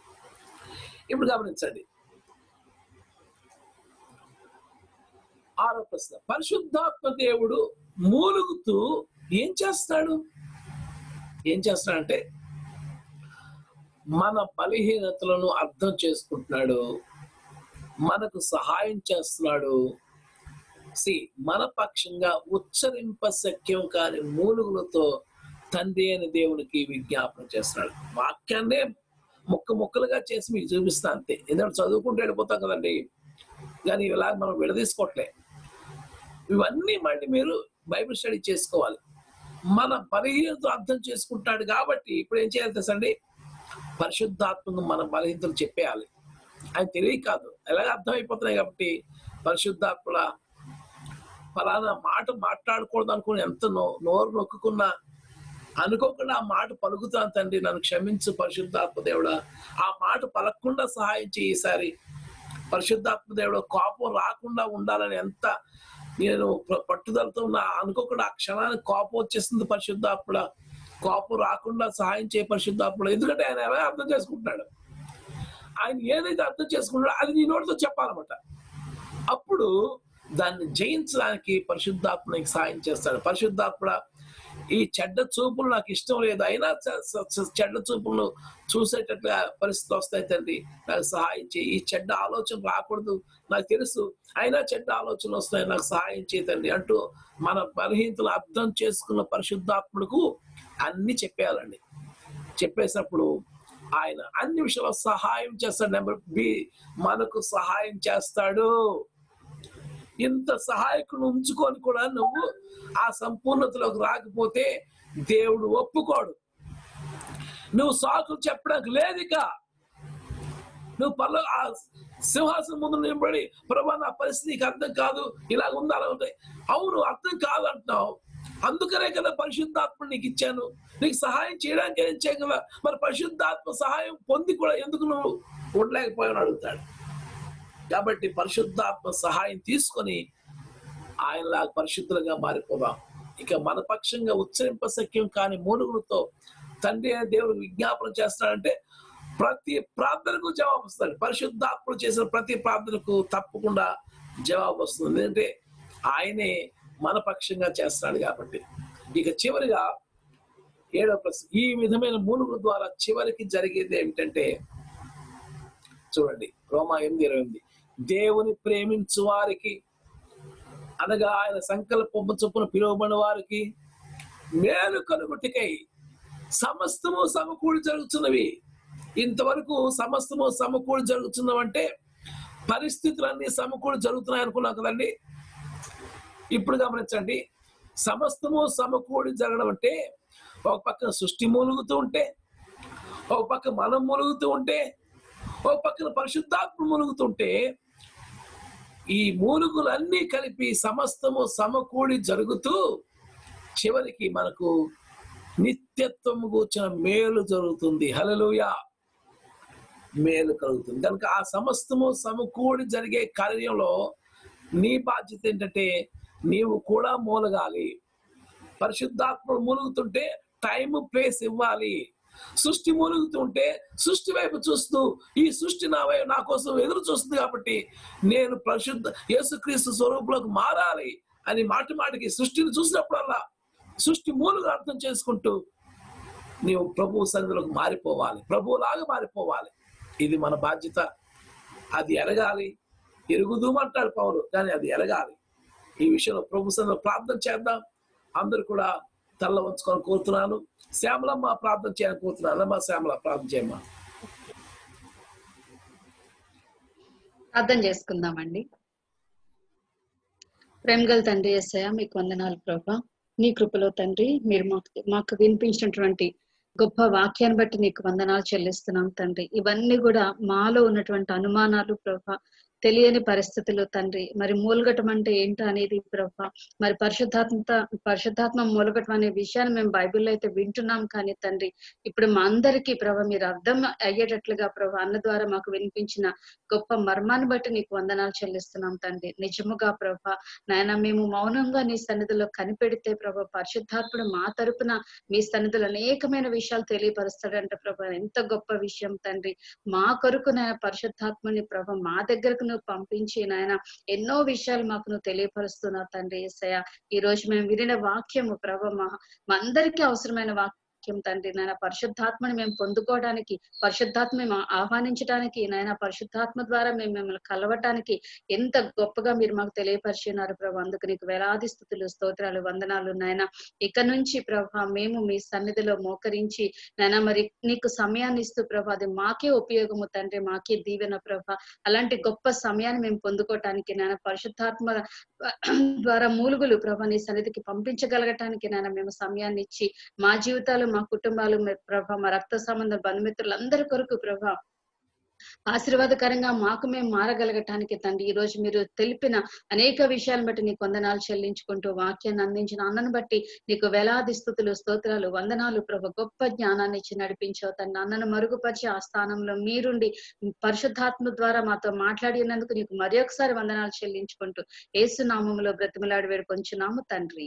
ఇప్పుడు గమనించండి ఆరో ప్రశ్న పరిశుద్ధాత్మ దేవుడు మూలుగుతూ ఏం చేస్తాడు ఏం చేస్తాడంటే మన బలహీనతలను అర్థం చేసుకుంటున్నాడు మనకు సహాయం చేస్తున్నాడు సి మన పక్షంగా ఉచ్చరింప శక్యం కాని మూలుగులతో తండ్రి అయిన దేవునికి విజ్ఞాపన చేస్తున్నాడు వాక్యాన్నే ముక్క ముక్కలుగా చేసి మీకు చూపిస్తా అంతే ఎందుకంటే చదువుకుంటూ వెళ్ళిపోతాం కదండి కానీ ఇలా మనం విడదీసుకోవట్లే ఇవన్నీ మళ్ళీ మీరు బైబిల్ స్టడీ చేసుకోవాలి మన బలహీనత అర్థం చేసుకుంటాడు కాబట్టి ఇప్పుడు ఏం చేయాలి తెలుసండి పరిశుద్ధాత్మను మన బలహీనతలు చెప్పేయాలి ఆయన తెలియ కాదు ఎలాగ అర్థమైపోతున్నాయి కాబట్టి పరిశుద్ధాత్మల ఫలానా మాట మాట్లాడకూడదు అనుకుని ఎంత నో- నోరు నొక్కుకున్నా అనుకోకుండా ఆ మాట పలుకుతాను తండ్రి నన్ను క్షమించు పరిశుద్ధాత్మ దేవుడా ఆ మాట పలకకుండా సహాయం చేయి ఈసారి పరిశుద్ధాత్మ దేవుడు కోపం రాకుండా ఉండాలని ఎంత నేను ప- పట్టుదలతో ఉన్నా అనుకోకుండా ఆ క్షణానికి కోపం వచ్చేస్తుంది పరిశుద్ధాత్ముడ కోపం రాకుండా సహాయం చేయ పరిశుద్ధాత్ముడు ఎందుకంటే ఆయన ఎలా అర్థం చేసుకుంటున్నాడు ఆయన ఏదైతే అర్థం చేసుకుంటాడో అది నీ నోటితో చెప్పాలన్నమాట అప్పుడు దాన్ని జయించడానికి పరిశుద్ధాత్మ నీకు సాయం చేస్తాడు పరిశుద్ధాత్మ ఈ చెడ్డ చూపులు నాకు ఇష్టం లేదు అయినా చ- చ- చ- చెడ్డ చూపులను చూసేటట్లుగా పరిస్థితి వస్తాయి తండ్రి నాకు సహాయం చేయి ఈ చెడ్డ ఆలోచన రాకూడదు నాకు తెలుసు అయినా చెడ్డ ఆలోచనలు వస్తాయి నాకు సహాయం చేయతండి అంటూ మన బలహీనతలు అర్థం చేసుకున్న పరిశుద్ధాత్ముడుకు అన్ని చెప్పేయాలండి చెప్పేసినప్పుడు ఆయన అన్ని విషయాల్లో సహాయం చేస్తాడు నెంబర్ బి మనకు సహాయం చేస్తాడు ఇంత సహాయకుని ఉంచుకొని కూడా నువ్వు ఆ సంపూర్ణతలోకి రాకపోతే దేవుడు ఒప్పుకోడు నువ్వు సాకులు చెప్పడానికి లేదిక నువ్వు పర్ల ఆ సింహాసనం ముందు నిలబడి ప్రభా నా పరిస్థితి నీకు అర్థం కాదు ఇలా ఉంది అలా ఉంది అవును అర్థం కాదు అంటున్నావు అందుకనే కదా పరిశుద్ధాత్మ నీకు ఇచ్చాను నీకు సహాయం చేయడానికి ఏం చేయగల మరి పరిశుద్ధాత్మ సహాయం పొంది కూడా ఎందుకు నువ్వు ఉండలేకపోయావు అడుగుతాడు కాబట్టి పరిశుద్ధాత్మ సహాయం తీసుకొని ఆయనలా పరిశుద్ధులుగా మారిపోదాం ఇక మన పక్షంగా ఉచ్చరింపశక్యం కాని మూలుగులతో తండ్రి అనే దేవుడు విజ్ఞాపన చేస్తాడంటే ప్రతి ప్రార్థనకు జవాబు వస్తుంది పరిశుద్ధాత్మలు చేసిన ప్రతి ప్రార్థనకు తప్పకుండా జవాబు వస్తుంది ఎందుకంటే ఆయనే మన పక్షంగా చేస్తాడు కాబట్టి ఇక చివరిగా ఏడవ ప్రశ్న ఈ విధమైన మూలుగుల ద్వారా చివరికి జరిగేది ఏమిటంటే చూడండి రోమా ఎనిమిది ఇరవై ఎనిమిది దేవుని ప్రేమించు వారికి అనగా ఆయన సంకల్పము చొప్పున పిలువబడిన వారికి మేలు కలుగుటికై సమస్తము సమకూడి జరుగుతున్నవి ఇంతవరకు సమస్తము సమకూడి జరుగుతున్నవంటే పరిస్థితులన్నీ సమకూడి జరుగుతున్నాయి అనుకున్నాం కదండి ఇప్పుడు గమనించండి సమస్తము సమకూడి జరగడం అంటే ఒక పక్కన సృష్టి మూలుగుతూ ఉంటే ఒక పక్క మనం మూలుగుతూ ఉంటే ఒక పక్కన పరిశుద్ధాత్మ మూలుగుతుంటే ఈ మూలుగులన్నీ కలిపి సమస్తము సమకూడి జరుగుతూ చివరికి మనకు నిత్యత్వము కూర్చిన మేలు జరుగుతుంది హలలుయా మేలు కలుగుతుంది కనుక ఆ సమస్తము సమకూడి జరిగే కార్యంలో నీ బాధ్యత ఏంటంటే నీవు కూడా మూలగాలి పరిశుద్ధాత్మలు మూలుగుతుంటే టైం ప్లేస్ ఇవ్వాలి సృష్టి మూలుగుతుంటే సృష్టి వైపు చూస్తూ ఈ సృష్టి నా వైపు నా కోసం ఎదురు చూస్తుంది కాబట్టి నేను పరిశుద్ధ యేసుక్రీస్తు స్వరూపులకు మారాలి అని మాటి మాటికి సృష్టిని చూసినప్పుడల్లా సృష్టి మూలుగా అర్థం చేసుకుంటూ నీవు ప్రభు సన్నిధిలోకి మారిపోవాలి ప్రభువులాగా మారిపోవాలి ఇది మన బాధ్యత అది ఎరగాలి ఎరుగుదూమంటాడు పౌరు కానీ అది ఎరగాలి ఈ విషయంలో ప్రభు సన్నిధిలో ప్రార్థన చేద్దాం అందరు కూడా తల్ల వంచుకొని కోరుతున్నాను శ్యామలమ్మ ప్రార్థన చేయాలని కోరుతున్నాను అమ్మా శ్యామల ప్రార్థన చేయమ్మా ప్రార్థన చేసుకుందామండి ప్రేమగల తండ్రి ఎస్ఐ మీకు వందనాలు ప్రభా నీ కృపలో తండ్రి మీరు మాకు మాకు వినిపించినటువంటి గొప్ప వాక్యాన్ని బట్టి నీకు వందనాలు చెల్లిస్తున్నాం తండ్రి ఇవన్నీ కూడా మాలో ఉన్నటువంటి అనుమానాలు ప్రభా తెలియని పరిస్థితులు తండ్రి మరి మూలగటం అంటే ఏంటో అనేది ప్రభా మరి పరిశుద్ధాత్మత పరిశుద్ధాత్మ మూలగటం అనే విషయాన్ని మేము బైబిల్లో అయితే వింటున్నాం కానీ తండ్రి ఇప్పుడు మా అందరికీ ప్రభా మీరు అర్థం అయ్యేటట్లుగా ప్రభా అన్న ద్వారా మాకు వినిపించిన గొప్ప మర్మాన్ని బట్టి నీకు వందనాలు చెల్లిస్తున్నాం తండ్రి నిజముగా ప్రభా నాయన మేము మౌనంగా నీ సన్నిధిలో కనిపెడితే ప్రభా పరిశుద్ధాత్ముడు మా తరపున మీ సన్నిధిలో అనేకమైన విషయాలు తెలియపరుస్తాడంట ప్రభా ఎంత గొప్ప విషయం తండ్రి మా కొరకు నాయన పరిశుద్ధాత్మని ప్రభా మా దగ్గరకు నువ్వు పంపించి నాయన ఎన్నో విషయాలు మాకు నువ్వు తెలియపరుస్తున్నావు తండ్రి ఏసయ్య ఈ రోజు మేము వినిన వాక్యము ప్రభ మా మా అందరికీ అవసరమైన వాక్యం తండ్రి నాయన పరిశుద్ధాత్మని మేము పొందుకోవడానికి పరిశుద్ధాత్మ మేము ఆహ్వానించడానికి నాయన పరిశుద్ధాత్మ ద్వారా మేము మిమ్మల్ని కలవటానికి ఎంత గొప్పగా మీరు మాకు తెలియపరిచినారు ప్రభా అందుకు నీకు వేలాది స్థుతులు స్తోత్రాలు వందనాలు నాయన ఇక నుంచి ప్రభా మేము మీ సన్నిధిలో మోకరించి నాయన మరి నీకు సమయాన్ని ఇస్తూ ప్రభా అది మాకే ఉపయోగము తండ్రి మాకే దీవెన ప్రభా అలాంటి గొప్ప సమయాన్ని మేము పొందుకోవటానికి నాయన పరిశుద్ధాత్మ ద్వారా మూలుగులు ప్రభా నీ సన్నిధికి పంపించగలగటానికి నాయన మేము సమయాన్ని ఇచ్చి మా జీవితాలు మా కుటుంబాలు మా ప్రభా మా రక్త సంబంధ బంధుమిత్రులందరి కొరకు ప్రభా ఆశీర్వాదకరంగా మాకు మేము మారగలగటానికి తండ్రి ఈ రోజు మీరు తెలిపిన అనేక విషయాలను బట్టి నీకు వందనాలు చెల్లించుకుంటూ వాక్యాన్ని అందించిన అన్నను బట్టి నీకు వేలాది స్థుతులు స్తోత్రాలు వందనాలు ప్రభు గొప్ప జ్ఞానాన్ని ఇచ్చి నడిపించావు తండ్రి అన్నను మరుగుపరిచి ఆ స్థానంలో మీరుండి పరిశుద్ధాత్మ ద్వారా మాతో మాట్లాడినందుకు నీకు మరి ఒకసారి వందనాలు చెల్లించుకుంటూ ఏసు నామములో బ్రతిమలాడి వేడుకొంచున్నాము తండ్రి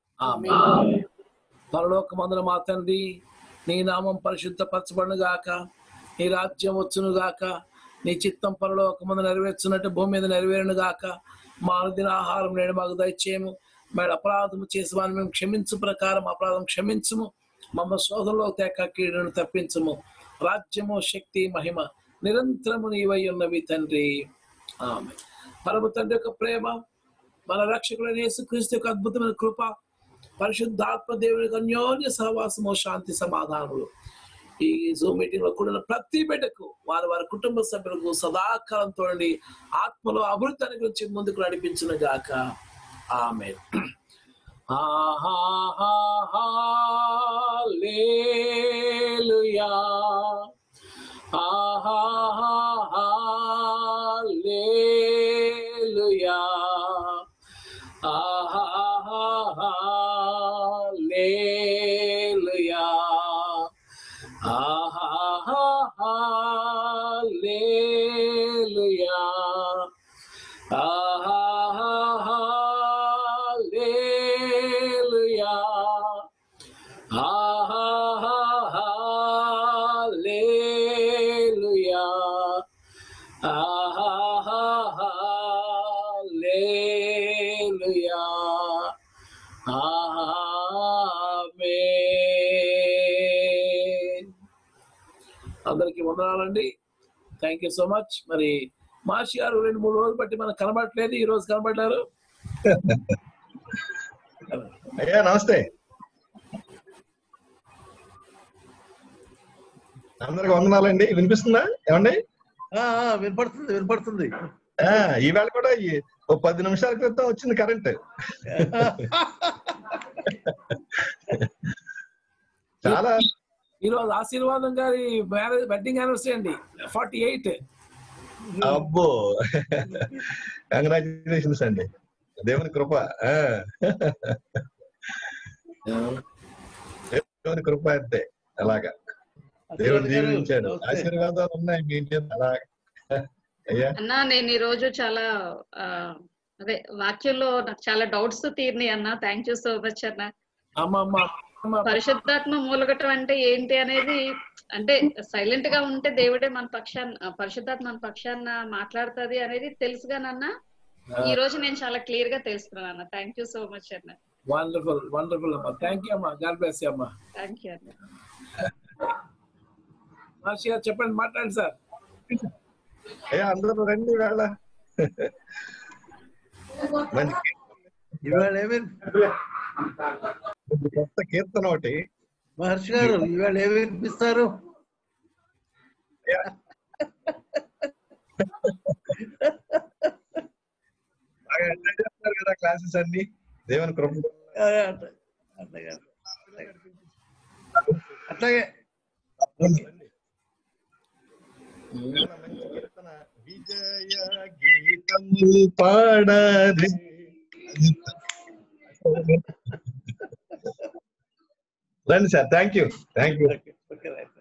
పరలోకమందున మా తండ్రి నీ నామం పరిశుద్ధపరచబడును గాక నీ రాజ్యం వచ్చును గాక నీ చిత్తం పరలోకమందు నెరవేర్చున్నట్టు భూమి మీద నెరవేరును గాక మా అనుదిన ఆహారం నేడు మాకు దయచేయము మేడ అపరాధము చేసి వారిని మేము క్షమించు ప్రకారం అపరాధం క్షమించుము మమ్మ శోధంలో తేక కీడును తప్పించుము రాజ్యము శక్తి మహిమ నిరంతరము నీవై ఉన్నవి తండ్రి ఆమె పరమ తండ్రి యొక్క ప్రేమ మన రక్షకుడైన యేసుక్రీస్తు యొక్క అద్భుతమైన కృప పరిశుద్ధాత్మ దేవుని యొక్క అన్యోన్య సహవాసము శాంతి సమాధానములు ఈ జూమ్ మీటింగ్ లో కూడిన ప్రతి బిడ్డకు వారి వారి కుటుంబ సభ్యులకు సదాకాలం తోడండి ఆత్మలో అభివృద్ధిని గురించి ముందుకు నడిపించిన గాక ఆమె ఆహాలేలుయా ఆహాలేలుయా ఆహాలేలుయా ఆహాలేలుయా ఆహాలేలుయా వందనాలండి థ్యాంక్ యూ సో మచ్ మరి మహర్షి గారు రెండు మూడు రోజులు బట్టి మనకు కనబడట్లేదు ఈ రోజు కనబడ్డారు అయ్యా నమస్తే అందరికి వందనాలండి వినిపిస్తుందా ఏమండి ఆ, ఆ, వినపడుతుంది వినపడుతుంది ఆ, ఈవేళ కూడా ఈ- ఓ పది నిమిషాల క్రితం వచ్చింది కరెంట్ చాలా ఈ రోజు Aashirvadam garu marriage wedding anniversary అండి ఫార్టీ ఎయిట్ అబ్బో కంగ్రాచులేషన్స్ అండి దేవుని కృప ఆ. దేవుని కృప అంతే అలాగా దేవుడు దీవించాడు ఆశీర్వాదాలు ఉన్నాయి మీ ఇంటి మీద అలాగా అయ్యా అన్నా నేను ఈ రోజు చాలా ఆ, అదే వాక్యంలో నాకు చాలా డౌట్స్ తీరినాయి అన్న థ్యాంక్ యూ సో మచ్ అన్న అమ్మమ్మ పరిశుద్ధాత్మ మూలగటం అంటే ఏంటి అనేది అంటే సైలెంట్ గా ఉంటే దేవుడే మన పక్షాన పరిశుద్ధాత్మ మన పక్షాన మాట్లాడుతుంది అనేది తెలుసుగానన్నా ఈ రోజు నేను చాలా క్లియర్ గా తెలుసుకున్నాను అన్న థ్యాంక్ యూ సో మచ్ అన్న వండర్ఫుల్ వండర్ఫుల్ అమ్మా థ్యాంక్ యూ అమ్మా గాడ్ బ్లెస్ యూ అమ్మా థ్యాంక్ యూ అన్న మహర్షి గారు చెప్పండి మాట్లాడండి సార్ అయ్యా అందరూ రండి వేళ మంచి ఇవాళ ఏమి కొత్త కీర్తన ఒకటి మహర్షి గారు ఇవాళ ఏమి వినిపిస్తారు బాగా ఎంజాయ్ చేస్తున్నారు కదా క్లాసెస్ అన్ని దేవుని కృప ఆ, అట్లా- అట్లాగే అట్లాగే విజయ గీతము పాడరే రండి sir thank you thank you okay right